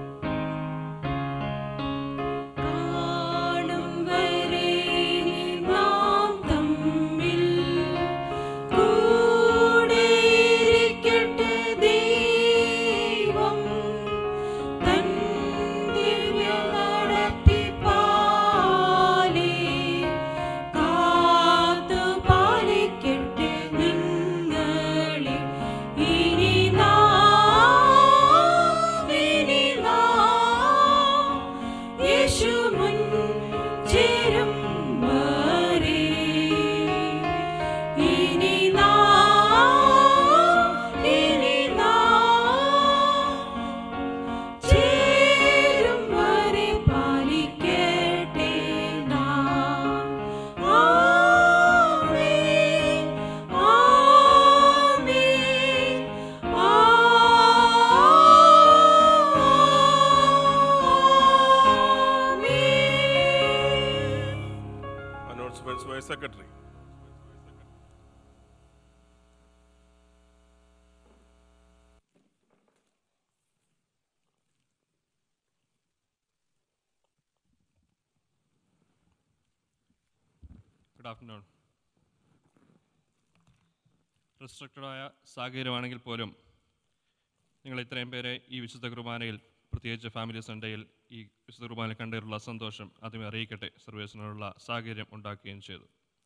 കാണും വരെ നാം തമ്മിൽ കൂടെയിരിക്കട്ടെ ദൈവം തൻ ദിവ്യ നടത്തിപ്പാലേ കാത്തു പാലിക്കട്ടെ നിങ്ങളെ ഇനി നാം ഇനി നാം യേശു മുൻ ചേരും വരെ ഇനി നാം ഇനി നാം ചേരും വരെ പാലിക്കട്ടെ നാം ആമേൻ ആമേൻ ആമേൻ announcements by secretary good afternoon റെസ്ട്രിക്റ്റഡായ സാഹചര്യമാണെങ്കിൽ പോലും നിങ്ങൾ ഇത്രയും പേരെ ഈ വിശുദ്ധ കുർബാനയിൽ പ്രത്യേകിച്ച് ഫാമിലി സൺഡേയിൽ ഈ വിശുദ്ധ കുർബാനയിൽ കണ്ടതിലുള്ള സന്തോഷം ആദ്യമേ അറിയിക്കട്ടെ സർവീസിനുള്ള സാഹചര്യം ഉണ്ടാക്കുകയും ചെയ്തു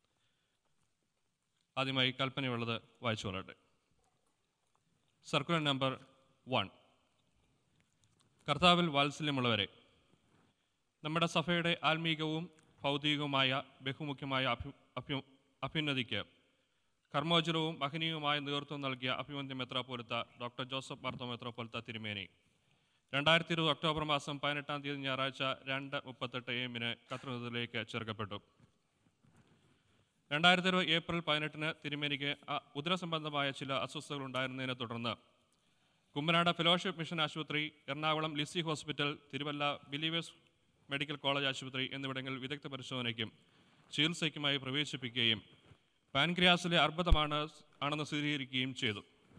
ആദ്യമായി കൽപ്പനയുള്ളത് വായിച്ചു കൊള്ളട്ടെ സർക്കുലർ നമ്പർ വൺ കർത്താവിൽ വാത്സല്യമുള്ളവരെ നമ്മുടെ സഭയുടെ ആത്മീകവും ഭൗതികവുമായ ബഹുമുഖ്യമായ അഭ്യു അഭ്യു അഭ്യുന്നതിക്ക് കർമ്മോജ്വലവും മഹനീയവുമായ നേതൃത്വം നൽകിയ അഭിമന്യ മെത്രാപോലിത്ത ഡോക്ടർ ജോസഫ് മാർത്തോ മെത്രാപോലിത്ത തിരുമേനി രണ്ടായിരത്തി ഇരുപത് ഒക്ടോബർ മാസം പതിനെട്ടാം തീയതി ഞായറാഴ്ച രണ്ട് മുപ്പത്തെട്ട് എമ്മിന് കത്രത്തിലേക്ക് ചേർക്കപ്പെട്ടു രണ്ടായിരത്തി ഇരുപത് ഏപ്രിൽ പതിനെട്ടിന് തിരുമേനിക്ക് അ- ഉദരസംബന്ധമായ ചില അസ്വസ്ഥതകൾ ഉണ്ടായിരുന്നതിനെ തുടർന്ന് കുമ്പനാട് ഫെലോഷിപ്പ് മിഷൻ ആശുപത്രി Ernakulam Lissie hospital Thiruvalla believers medical college ആശുപത്രി എന്നിവിടങ്ങളിൽ വിദഗ്ധ പരിശോധനയ്ക്കും ചികിത്സയ്ക്കുമായി പ്രവേശിപ്പിക്കുകയും പാൻക്രിയാസിലെ അർബുദമാണ് ആണെന്ന് സ്ഥിരീകരിക്കുകയും ചെയ്തു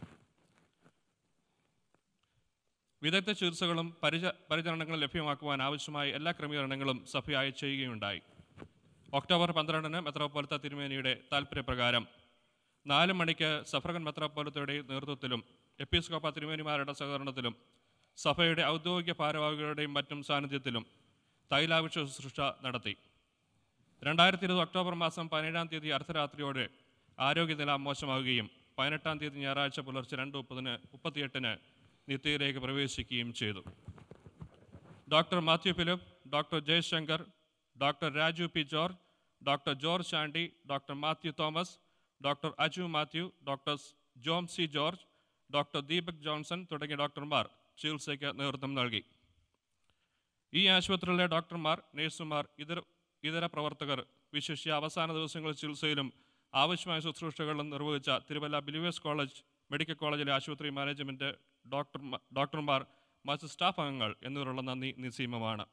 വിദഗ്ധ ചികിത്സകളും പരിച പരിചരണങ്ങളും ലഭ്യമാക്കുവാൻ ആവശ്യമായ എല്ലാ ക്രമീകരണങ്ങളും സഭയായി ചെയ്യുകയുണ്ടായി ഒക്ടോബർ പന്ത്രണ്ടിന് മെത്രോപോലിത്ത തിരുമേനിയുടെ താൽപ്പര്യപ്രകാരം നാല് മണിക്ക് സഫ്രഗൻ മെത്രോപോലിത്തയുടെ നേതൃത്വത്തിലും എപ്പിസ്കോപ്പ തിരുമേനിമാരുടെ സഹകരണത്തിലും സഭയുടെ ഔദ്യോഗിക ഭാരവാഹികളുടെയും മറ്റും സാന്നിധ്യത്തിലും തൈലാഭിഷ ശുശ്രൂഷ നടത്തി രണ്ടായിരത്തി ഇരുപത് ഒക്ടോബർ മാസം പതിനേഴാം തീയതി അർദ്ധരാത്രിയോടെ ആരോഗ്യനില മോശമാവുകയും പതിനെട്ടാം തീയതി ഞായറാഴ്ച പുലർച്ചെ രണ്ട് മുപ്പതിന് മുപ്പത്തിയെട്ടിന് നിത്യയിലേക്ക് പ്രവേശിക്കുകയും ചെയ്തു doctor Mathew Philip doctor Jayashankar doctor Raju P George doctor George Chandy doctor Mathew Thomas doctor Aju Mathew doctor Jom C George doctor Deepak Johnson തുടങ്ങിയ ഡോക്ടർമാർ ചികിത്സയ്ക്ക് നേതൃത്വം നൽകി ഈ ആശുപത്രിയിലെ ഡോക്ടർമാർ നഴ്സുമാർ ഇതര ഇതര പ്രവർത്തകർ വിശേഷിച്ച അവസാന ദിവസങ്ങളിൽ ചികിത്സയിലും ആവശ്യമായ ശുശ്രൂഷകളും നിർവഹിച്ച തിരുവല്ല ബിലിവേഴ്സ് കോളേജ് മെഡിക്കൽ കോളേജിലെ ആശുപത്രി മാനേജ്മെൻറ്റ് ഡോക്ടർ ഡോക്ടർമാർ മറ്റ് സ്റ്റാഫ് അംഗങ്ങൾ എന്നിവരുള്ള നന്ദി നിസ്സീമമാണ്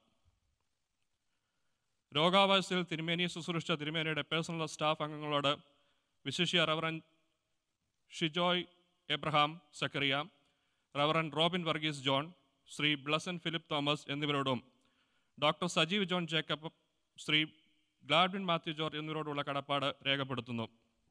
രോഗാവസ്ഥയിൽ തിരുമേനിയെ ശുശ്രൂഷിച്ച തിരുമേനിയുടെ പേഴ്സണൽ സ്റ്റാഫ് അംഗങ്ങളോട് വിശിഷ്യ റവറൻ ഷിജോയ് എബ്രഹാം സക്കറിയ റവറൻ റോബിൻ വർഗീസ് ജോൺ ശ്രീ ബ്ലസൻ ഫിലിപ്പ് തോമസ് എന്നിവരോടും ഡോക്ടർ സജീവ് ജോൺ ജേക്കബ് ശ്രീ ഗ്ലാഡ്വിൻ മാത്യു ജോർജ് എന്നിവരോടുള്ള കടപ്പാട് രേഖപ്പെടുത്തുന്നു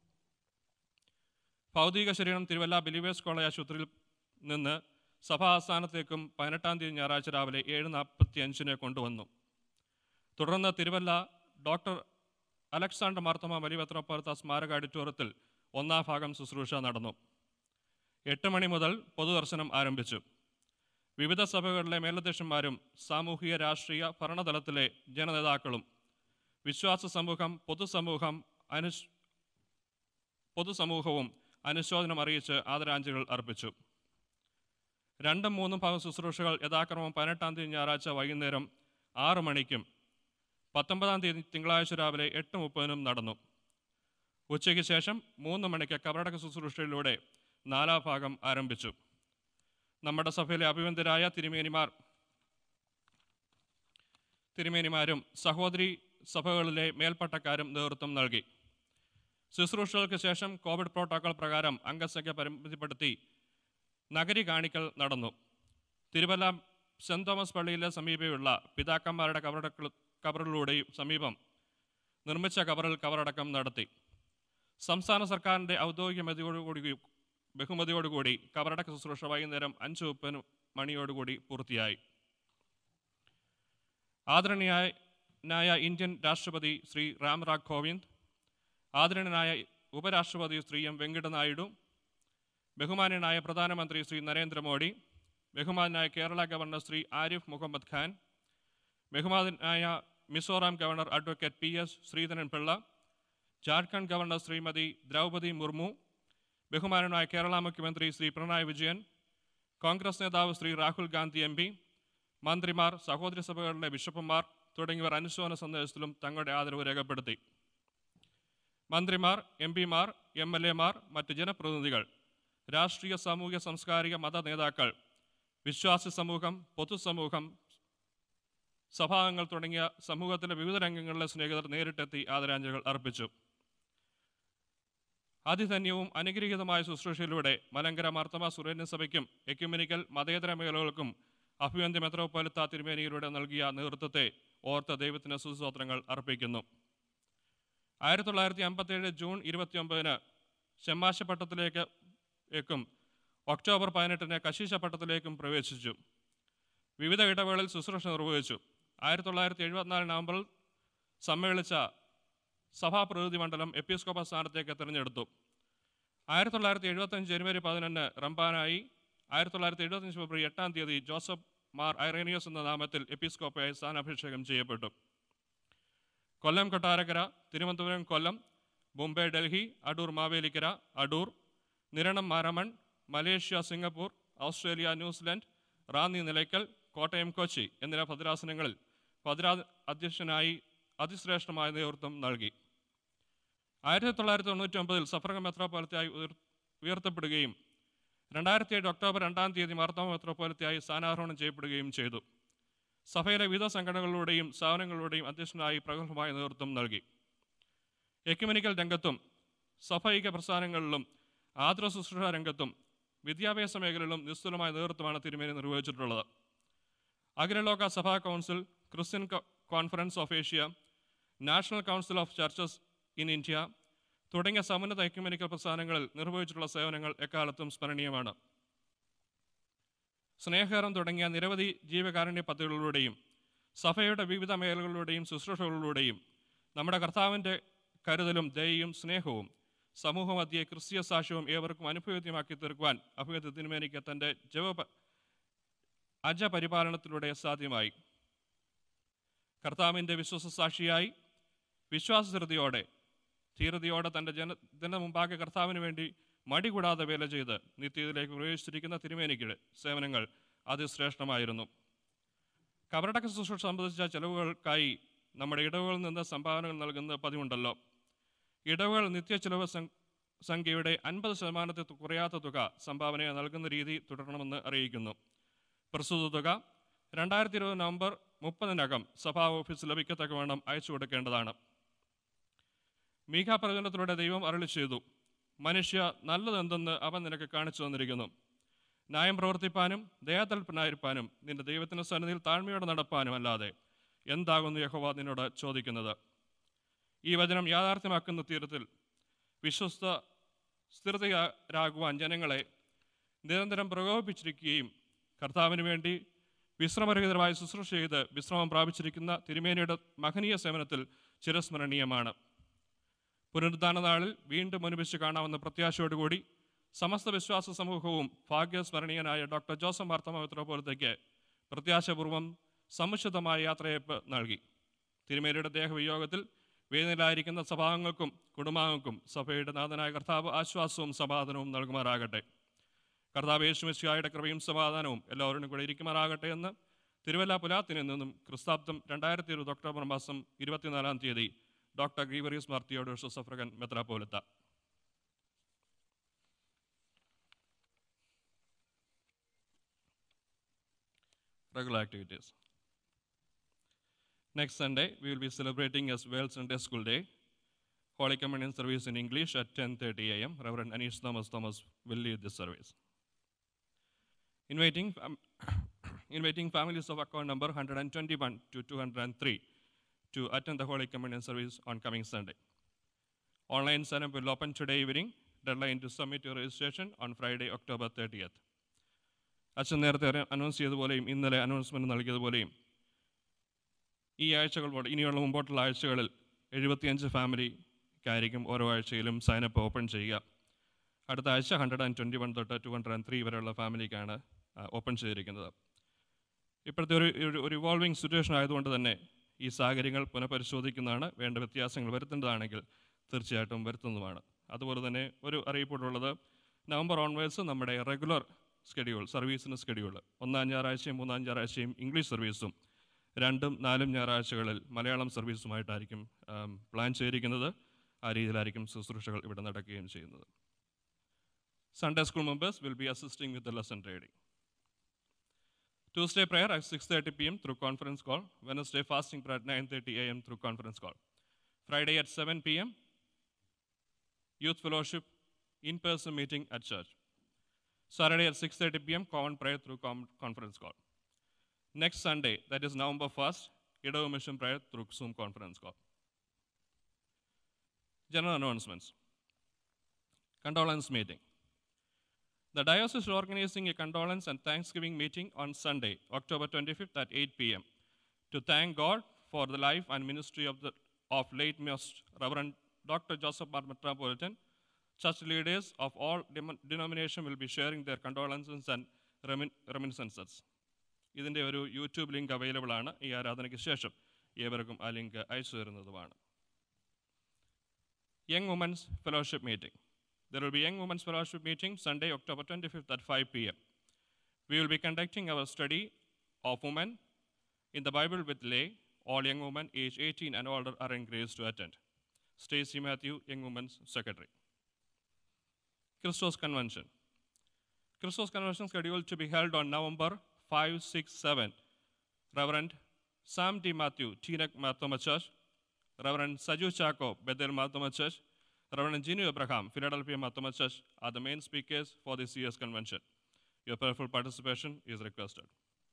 ഭൗതിക ശരീരം തിരുവല്ല ബിലിവേഴ്സ് കോളേജ് ആശുപത്രിയിൽ നിന്ന് സഭാ ആസ്ഥാനത്തേക്കും പതിനെട്ടാം തീയതി ഞായറാഴ്ച രാവിലെ ഏഴ് നാൽപ്പത്തി അഞ്ചിന് കൊണ്ടുവന്നു തുടർന്ന് തിരുവല്ല ഡോക്ടർ അലക്സാണ്ടർ മാർത്തമ വലിവത്രപ്പുറത്ത സ്മാരക ഓഡിറ്റോറിയത്തിൽ ഒന്നാം ഭാഗം ശുശ്രൂഷ നടന്നു എട്ട് മണി മുതൽ പൊതുദർശനം ആരംഭിച്ചു വിവിധ സഭകളിലെ മേലധ്യക്ഷന്മാരും സാമൂഹിക രാഷ്ട്രീയ ഭരണതലത്തിലെ ജനനേതാക്കളും വിശ്വാസ സമൂഹം പൊതുസമൂഹം അനുശ് പൊതുസമൂഹവും അനുശോചനം അറിയിച്ച് ആദരാഞ്ജലികൾ അർപ്പിച്ചു രണ്ടും മൂന്നും ഭാഗം ശുശ്രൂഷകൾ യഥാക്രമം പതിനെട്ടാം തീയതി ഞായറാഴ്ച വൈകുന്നേരം ആറ് മണിക്കും പത്തൊമ്പതാം തീയതി തിങ്കളാഴ്ച രാവിലെ എട്ട് മുപ്പതിനും നടന്നു ഉച്ചയ്ക്ക് ശേഷം മൂന്ന് മണിക്ക് കബറടക്ക ശുശ്രൂഷയിലൂടെ നാലാം ഭാഗം ആരംഭിച്ചു നമ്മുടെ സഭയിലെ അഭിവന്ദരായ തിരുമേനിമാർ തിരുമേനിമാരും സഹോദരി സഭകളിലെ മേൽപ്പട്ടക്കാരും നേതൃത്വം നൽകി ശുശ്രൂഷകൾക്ക് ശേഷം കോവിഡ് പ്രോട്ടോകോൾ പ്രകാരം അംഗസംഖ്യ പരിമിതിപ്പെടുത്തി നഗരി കാണിക്കൽ നടന്നു തിരുവല്ല സെൻറ് തോമസ് പള്ളിയിലെ സമീപമുള്ള പിതാക്കന്മാരുടെ കബറടക്ക കബറിലൂടെയും സമീപം നിർമ്മിച്ച കബറിൽ കബറടക്കം നടത്തി സംസ്ഥാന സർക്കാരിൻ്റെ ഔദ്യോഗിക മതിയോടുകൂടി ബഹുമതിയോടുകൂടി കബറടക്ക ശുശ്രൂഷ വൈകുന്നേരം അഞ്ച് മുപ്പതിന് മണിയോടുകൂടി പൂർത്തിയായി ആദരണീയനായ ഇന്ത്യൻ രാഷ്ട്രപതി ശ്രീ രാംനാഥ് കോവിന്ദ് ആദരണീയനായ ഉപരാഷ്ട്രപതി ശ്രീ എം വെങ്കടനായിഡു ബഹുമാനനായ പ്രധാനമന്ത്രി ശ്രീ നരേന്ദ്രമോദി ബഹുമാനായ കേരള ഗവർണർ ശ്രീ ആരിഫ് മുഹമ്മദ് ഖാൻ ബഹുമാനായ Mizoram governor advocate P S Sreedharan Pillai Jharkhand governor Shrimati Draupadi Murmu ബഹുമാനനായ കേരള മുഖ്യമന്ത്രി ശ്രീ പിണറായി വിജയൻ കോൺഗ്രസ് നേതാവ് ശ്രീ രാഹുൽ ഗാന്ധി എം പി മന്ത്രിമാർ സഹോദരി സഭകളിലെ ബിഷപ്പുമാർ തുടങ്ങിയവർ അനുശോചന സന്ദേശത്തിലും തങ്ങളുടെ ആദരവ് രേഖപ്പെടുത്തി മന്ത്രിമാർ എം പിമാർ എം എൽ എമാർ മറ്റ് ജനപ്രതിനിധികൾ രാഷ്ട്രീയ സാമൂഹിക സാംസ്കാരിക മത നേതാക്കൾ വിശ്വാസി സമൂഹം പൊതുസമൂഹം സഭാംഗങ്ങൾ തുടങ്ങിയ സമൂഹത്തിലെ വിവിധ രംഗങ്ങളിലെ സ്നേഹിതർ നേരിട്ടെത്തി ആദരാഞ്ജലികൾ അർപ്പിച്ചു അതിധന്യവും അനുഗ്രഹീതമായ ശുശ്രൂഷയിലൂടെ മലങ്കര മാർത്തമ സുരേന്ദ്ര സഭയ്ക്കും എക്യുമെനിക്കൽ മതേതര മേഖലകൾക്കും അഭിവന്ധ്യ മെത്രോപ്പൊലിത്ത തിരുമേനിയിലൂടെ നൽകിയ നേതൃത്വത്തെ ഓർത്ത ദൈവത്തിന് സുസ്തോത്രങ്ങൾ അർപ്പിക്കുന്നു ആയിരത്തി തൊള്ളായിരത്തി അമ്പത്തേഴ് ജൂൺ ഇരുപത്തിയൊമ്പതിന് ചെമ്മാശപ്പട്ടത്തിലേക്ക് േക്കും ഒക്ടോബർ പതിനെട്ടിന് കശീശപ്പട്ടത്തിലേക്കും പ്രവേശിച്ചു വിവിധ ഇടവേളയിൽ ശുശ്രൂഷ നിർവഹിച്ചു ആയിരത്തി തൊള്ളായിരത്തി എഴുപത്തിനാല് നവംബറിൽ സമ്മേളിച്ച സഭാ പ്രതിനിധി മണ്ഡലം എപ്പിസ്കോപ്പ സ്ഥാനത്തേക്ക് തിരഞ്ഞെടുത്തു ആയിരത്തി തൊള്ളായിരത്തി എഴുപത്തഞ്ച് ജനുവരി പതിനൊന്ന് റംബാനായി ആയിരത്തി തൊള്ളായിരത്തി എഴുപത്തഞ്ച് ഫെബ്രുവരി എട്ടാം തീയതി ജോസഫ് മാർ ഐറേനിയോസ് എന്ന നാമത്തിൽ എപ്പിസ്കോപ്പയായി സ്ഥാനാഭിഷേകം ചെയ്യപ്പെട്ടു Kollam Kottarakkara Thiruvananthapuram Kollam Mumbai Delhi Adoor Mavelikkara Adoor Niranam Maramon Malaysia Singapore Australia New Zealand Ranni Nilakkal Kottayam Kochi എന്നിവ ഭദ്രാസനങ്ങളിൽ ഭദ്രാ അധ്യക്ഷനായി അതിശ്രേഷ്ഠമായ നേതൃത്വം നൽകി ആയിരത്തി തൊള്ളായിരത്തി തൊണ്ണൂറ്റി ഒമ്പതിൽ സഫർഗ മെത്രോപോലത്തെയായി ഉയർ ഉയർത്തപ്പെടുകയും രണ്ടായിരത്തി ഏഴ് ഒക്ടോബർ രണ്ടാം തീയതി മാർത്തോമ മെത്രോപോലത്തെയായി സ്ഥാനാരോഹണം ചെയ്യപ്പെടുകയും ചെയ്തു സഭയിലെ വിവിധ സംഘടനകളുടെയും സ്ഥാപനങ്ങളുടെയും അധ്യക്ഷനായി പ്രഗത്ഭമായ നേതൃത്വം നൽകി എക്യുമെനിക്കൽ രംഗത്തും സഭൈക പ്രസ്ഥാനങ്ങളിലും ആതുര ശുശ്രൂഷ രംഗത്തും വിദ്യാഭ്യാസ മേഖലയിലും നിസ്തുലമായ നേതൃത്വമാണ് തിരുമേനി നിർവഹിച്ചിട്ടുള്ളത് അഖിലലോക സഭാ council Christian co- conference of Asia national council of churches in India തുടങ്ങിയ സമുന്നത എക്യുമെനിക്കൽ പ്രസ്ഥാനങ്ങളിൽ നിർവഹിച്ചിട്ടുള്ള സേവനങ്ങൾ എക്കാലത്തും സ്മരണീയമാണ് സ്നേഹകരം തുടങ്ങിയ നിരവധി ജീവകാരുണ്യ പദ്ധതികളിലൂടെയും സഭയുടെ വിവിധ മേഖലകളിലൂടെയും ശുശ്രൂഷകളിലൂടെയും നമ്മുടെ കർത്താവിൻ്റെ കരുതലും ദയയും സ്നേഹവും സമൂഹമധ്യേ ക്രിസ്തീയ സാക്ഷ്യവും ഏവർക്കും അനുഭവദ്യമാക്കി തീർക്കുവാൻ അഭിവദ്യ തിരുമേനിക്ക് തൻ്റെ ജവ അജപരിപാലനത്തിലൂടെ സാധ്യമായി കർത്താവിൻ്റെ വിശ്വസ സാക്ഷിയായി വിശ്വാസധൃതിയോടെ ധീരതയോടെ തൻ്റെ ജന ജന മുമ്പാകെ കർത്താവിന് വേണ്ടി മടി കൂടാതെ വേല ചെയ്ത് നിത്യത്തിലേക്ക് പ്രവേശിച്ചിരിക്കുന്ന തിരുമേനിക്ക് സേവനങ്ങൾ അതിശ്രേഷ്ഠമായിരുന്നു കബറടക്ക ശുശ്രൂഷ സംബന്ധിച്ച ചെലവുകൾക്കായി നമ്മുടെ ഇടവുകളിൽ നിന്ന് സംഭാവനകൾ നൽകുന്ന പതിവുണ്ടല്ലോ ഇടവുകൾ നിത്യ ചെലവ് സം- സംഖ്യയുടെ അൻപത് ശതമാനത്തിൽ കുറയാത്ത തുക സംഭാവനയെ നൽകുന്ന രീതി തുടരണമെന്ന് അറിയിക്കുന്നു പ്രസ്തുത തുക രണ്ടായിരത്തി ഇരുപത് നവംബർ മുപ്പതിനകം സഭാ ഓഫീസ് ലഭിക്കത്തക്കവണ്ണം അയച്ചു കൊടുക്കേണ്ടതാണ് മീഖ പ്രചരണത്തിലൂടെ ദൈവം അരളി ചെയ്തു മനുഷ്യ നല്ലതെന്തെന്ന് അവൻ നിനക്ക് കാണിച്ചു തന്നിരിക്കുന്നു ന്യായം പ്രവർത്തിപ്പാനും ദയാതൽപ്പനായിരിക്കാനും നിന്റെ ദൈവത്തിൻ്റെ സന്നിധിയിൽ താഴ്മയോടെ നടപ്പാനും അല്ലാതെ എന്താകുന്നു യഹോവ നിന്നോട് ചോദിക്കുന്നത് ഈ വചനം യാഥാർത്ഥ്യമാക്കുന്ന തീരത്തിൽ വിശ്വസ്ത സ്ഥിരതരാകുവാൻ ജനങ്ങളെ നിരന്തരം പ്രകോപിപ്പിച്ചിരിക്കുകയും കർത്താവിന് വേണ്ടി വിശ്രമരഹിതമായി ശുശ്രൂഷ ചെയ്ത് വിശ്രമം പ്രാപിച്ചിരിക്കുന്ന തിരുമേനിയുടെ മഹനീയ സേവനത്തിൽ ചിരസ്മരണീയമാണ് പുനരുദ്ധാന നാളിൽ വീണ്ടും അനുഭവിച്ച് കാണാവുന്ന പ്രത്യാശയോടുകൂടി സമസ്ത വിശ്വാസ സമൂഹവും ഭാഗ്യസ്മരണീയനായ ഡോക്ടർ ജോസഫ് മാർത്തമത്രപോലത്തേക്ക് പ്രത്യാശപൂർവം സമുചിതമായ യാത്രയയപ്പ് നൽകി തിരുമേനിയുടെ ദേഹവിയോഗത്തിൽ വേദനയിലായിരിക്കുന്ന സഭാംഗങ്ങൾക്കും കുടുംബാംഗങ്ങൾക്കും സഭയുടെ നാഥനായ കർത്താവ് ആശ്വാസവും സമാധാനവും നൽകുമാറാകട്ടെ കർത്താവ് യേശുമിശിയായുടെ കൃപയും സമാധാനവും എല്ലാവരും കൂടെ ഇരിക്കുമാറാകട്ടെ എന്ന് തിരുവല്ല പുലാത്തിനിൽ നിന്നും ക്രിസ്താബ്ദം രണ്ടായിരത്തി ഇരുപത് ഒക്ടോബർ മാസം ഇരുപത്തിനാലാം തീയതി ഡോക്ടർ ഗ്രീവറീസ് മാർത്തിയോട് സഫ്രകൻ മെത്രാപോലത്ത regular activities. Next Sunday, we will be celebrating as well Sunday School Day. Holy Communion service in English at 10:30 a.m. Reverend Anish Thomas Thomas will lead this service. Inviting, fam- inviting families of account number 121 to 203 to attend the Holy Communion service on coming Sunday. Online sign-up will open today evening. Deadline to submit your registration on Friday, October 30th. അച്ഛൻ നേരത്തെ announce ചെയ്തതുപോലെയും ഇന്നലെ announcement നൽകിയതുപോലെയും ഈ ആഴ്ചകൾ പോലെ ഇനിയുള്ള മുമ്പോട്ടുള്ള ആഴ്ചകളിൽ എഴുപത്തിയഞ്ച് ഫാമിലിക്കായിരിക്കും ഓരോ ആഴ്ചയിലും സൈനപ്പ് ഓപ്പൺ ചെയ്യുക അടുത്ത ആഴ്ച ഹൺഡ്രഡ് ആൻഡ് ട്വൻറ്റി വൺ തൊട്ട് ടു ഹൺഡ്രഡ് ആൻഡ് ത്രീ വരെയുള്ള ഫാമിലിക്കാണ് ഓപ്പൺ ചെയ്തിരിക്കുന്നത് ഇപ്പോഴത്തെ ഒരു ഒരു- ഒരു ഇവോൾവിങ് സിറ്റുവേഷൻ ആയതുകൊണ്ട് തന്നെ ഈ സാഹചര്യങ്ങൾ പുനഃപരിശോധിക്കുന്നതാണ് വേണ്ട വ്യത്യാസങ്ങൾ വരുത്തേണ്ടതാണെങ്കിൽ തീർച്ചയായിട്ടും വരുത്തുന്നതുമാണ് അതുപോലെ തന്നെ ഒരു അറിയിപ്പോടുള്ളത് നവംബർ ഓൺവേഴ്സ് നമ്മുടെ റെഗുലർ സ്കെഡ്യൂൾ സർവീസിന് സ്കെഡ്യൂൾ ഒന്നാം ഞായറാഴ്ചയും മൂന്നാം ഞായറാഴ്ചയും ഇംഗ്ലീഷ് സർവീസും രണ്ടും നാലും ഞായറാഴ്ചകളിൽ മലയാളം സർവീസുമായിട്ടായിരിക്കും ആം, പ്ലാൻ ചെയ്തിരിക്കുന്നത് ആ രീതിയിലായിരിക്കും ശുശ്രൂഷകൾ ഇവിടെ നടക്കുകയും ചെയ്യുന്നത് Sunday school members will be assisting with the lesson trading Tuesday prayer at 6:30 p.m. through conference call. Wednesday fasting prayer at 9:30 a.m. through conference call. Friday at 7 p.m. Youth fellowship in-person meeting at church. Saturday at 6:30 p.m. common prayer through com- conference call. Next Sunday, that is November 1st, Idaho mission prayer through Zoom conference call. General announcements. Condolence meeting. The diocese is organizing a condolence and thanksgiving meeting on Sunday, October 25th at 8 p.m. to thank God for the life and ministry of, the, of late Most Reverend Dr. Joseph Bar Metropolitan. Church leaders of all dem- denomination will be sharing their condolences and remin- reminiscences. ഇതിൻ്റെ ഒരു YouTube link available ആണ് ഈ ആരാധനയ്ക്ക് ശേഷം ഏവർക്കും ആ link അയച്ചു തരുന്നതുമാണ് young women's fellowship meeting There will be Young Women's Fellowship meeting Sunday, October 25th at 5 p.m. We will be conducting our study of women in the Bible with lay. All young women aged 18 and older are encouraged to attend. Stacy Matthew, Young Women's Secretary. Christos Convention. Christos Convention scheduled to be held on November 5, 6, 7. Reverend Sam D. Matthew, Teaneck Mathoma Church. Reverend Saju Chako, Bethel Mathoma Church. Reverend Gino Abraham, Philadelphia Mathoma Church are the main speakers for this year's convention. Your prayerful participation is requested.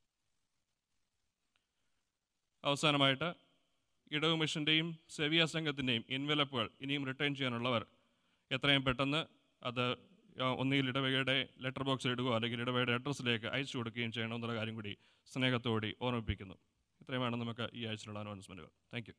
അവസാനമായിട്ട് ഇടവ് മിഷൻ്റെയും Sevilla സംഘത്തിൻ്റെയും ഇൻവെലപ്പുകൾ ഇനിയും return ചെയ്യാനുള്ളവർ എത്രയും പെട്ടെന്ന് അത് ആ, ഒന്നുകിൽ ഇടവകയുടെ letter ബോക്സിൽ ഇടുകയോ അല്ലെങ്കിൽ ഇടവകയുടെ അഡ്രസ്സിലേക്ക് അയച്ചു കൊടുക്കുകയും ചെയ്യണമെന്നുള്ള കാര്യം കൂടി സ്നേഹത്തോടെ ഓർമ്മിപ്പിക്കുന്നു ഇത്രയുമാണ് നമുക്ക് ഈ ആഴ്ചയിലുള്ള അനൗൺസ്മെൻറ്റുകൾ താങ്ക് യു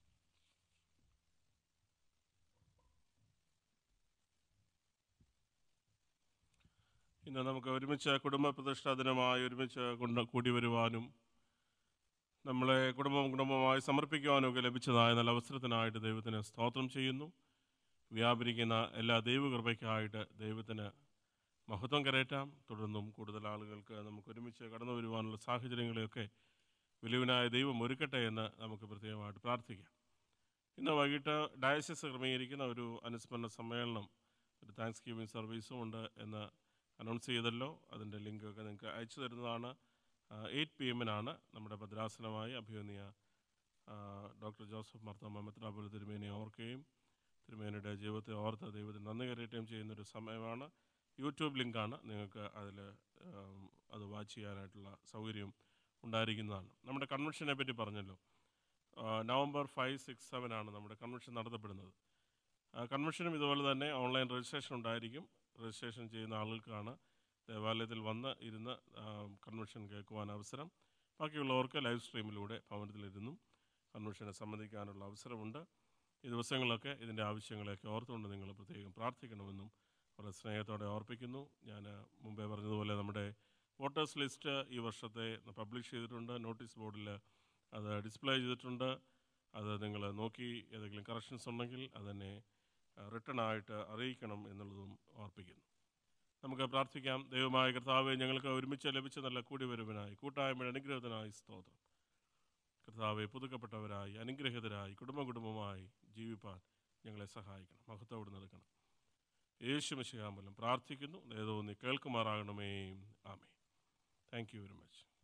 ഇന്ന് നമുക്ക് ഒരുമിച്ച് കുടുംബ പ്രതിഷ്ഠാ ദിനമായി ഒരുമിച്ച് കൊണ്ട് കൂടി വരുവാനും നമ്മളെ കുടുംബം കുടുംബമായി സമർപ്പിക്കുവാനും ഒക്കെ ലഭിച്ചതായ നല്ല അവസരത്തിനായിട്ട് ദൈവത്തിന് സ്തോത്രം ചെയ്യുന്നു വ്യാപരിക്കുന്ന എല്ലാ ദൈവകൃപയ്ക്കായിട്ട് ദൈവത്തിന് മഹത്വം കരയറ്റാം തുടർന്നും കൂടുതൽ ആളുകൾക്ക് നമുക്ക് ഒരുമിച്ച് കടന്നു വരുവാനുള്ള സാഹചര്യങ്ങളെയൊക്കെ വിലുവിനായ ദൈവം ഒരുക്കട്ടെ എന്ന് നമുക്ക് പ്രത്യേകമായിട്ട് പ്രാർത്ഥിക്കാം ഇന്ന് വൈകിട്ട് ഡയസിസ് ക്രമീകരിക്കുന്ന ഒരു അനുസ്മരണ സമ്മേളനം ഒരു താങ്ക്സ് ഗിവിംഗ് സർവീസും ഉണ്ട് എന്ന് അനൗൺസ് ചെയ്തല്ലോ അതിൻ്റെ ലിങ്കൊക്കെ നിങ്ങൾക്ക് അയച്ചു തരുന്നതാണ് എയ്റ്റ് പി എമ്മിനാണ് നമ്മുടെ ഭദ്രാസനമായി അഭിമന്യ ഡോക്ടർ ജോസഫ് മർത്തമ്മ മെത്രാപുര തിരുമേനിയെ ഓർക്കുകയും തിരുമേനിയുടെ ജീവിതത്തെ ഓർത്ത് ദൈവത്തിന് നന്ദി കരയറ്റുകയും ചെയ്യുന്നൊരു സമയമാണ് യൂട്യൂബ് ലിങ്കാണ് നിങ്ങൾക്ക് അതിൽ അത് വാച്ച് ചെയ്യാനായിട്ടുള്ള സൗകര്യം ഉണ്ടായിരിക്കുന്നതാണ് നമ്മുടെ കൺവെൻഷനെ പറ്റി പറഞ്ഞല്ലോ ആ, നവംബർ ഫൈവ് സിക്സ് സെവൻ ആണ് നമ്മുടെ കൺവെൻഷൻ നടത്തപ്പെടുന്നത് ആ, കൺവെൻഷനും ഇതുപോലെ തന്നെ ഓൺലൈൻ രജിസ്ട്രേഷൻ ഉണ്ടായിരിക്കും രജിസ്ട്രേഷൻ ചെയ്യുന്ന ആളുകൾക്കാണ് ദേവാലയത്തിൽ വന്ന് ഇരുന്ന് ആ, കൺവെൻഷൻ കേൾക്കുവാൻ അവസരം ബാക്കിയുള്ളവർക്ക് ലൈവ് സ്ട്രീമിലൂടെ ഭവനത്തിലിരുന്നും കൺവെൻഷനെ സംബന്ധിക്കാനുള്ള അവസരമുണ്ട് ഈ ദിവസങ്ങളിലൊക്കെ ഇതിൻ്റെ ആവശ്യങ്ങളെയൊക്കെ ഓർത്തുകൊണ്ട് നിങ്ങൾ പ്രത്യേകം പ്രാർത്ഥിക്കണമെന്നും വളരെ സ്നേഹത്തോടെ ഓർപ്പിക്കുന്നു ഞാൻ മുമ്പേ പറഞ്ഞതുപോലെ നമ്മുടെ വോട്ടേഴ്സ് ലിസ്റ്റ് ഈ വർഷത്തെ പബ്ലിഷ് ചെയ്തിട്ടുണ്ട് നോട്ടീസ് ബോർഡിൽ അത് ഡിസ്പ്ലേ ചെയ്തിട്ടുണ്ട് അത് നിങ്ങൾ നോക്കി ഏതെങ്കിലും കറക്ഷൻസ് ഉണ്ടെങ്കിൽ അതെന്നെ റിട്ടേൺ ആയിട്ട് അറിയിക്കണം എന്നുള്ളതും ഓർപ്പിക്കുന്നു നമുക്ക് പ്രാർത്ഥിക്കാം ദൈവമായ കർത്താവെ ഞങ്ങൾക്ക് ഒരുമിച്ച് ലഭിച്ച നല്ല കൂടിവരവിനായി കൂട്ടായ്മയുടെ അനുഗ്രഹത്തിനായി സ്തോത്രം കർത്താവെ പുതുക്കപ്പെട്ടവരായി അനുഗ്രഹിതരായി കുടുംബ കുടുംബമായി ജീവിപ്പാൻ ഞങ്ങളെ സഹായിക്കണം മഹത്വത്തോട് നൽകണം യേശു മിശിഹാമൂലം പ്രാർത്ഥിക്കുന്നു ഏതോ നീ കേൾക്കുമാറാകണമേ ആമേ താങ്ക് യു വെരി മച്ച്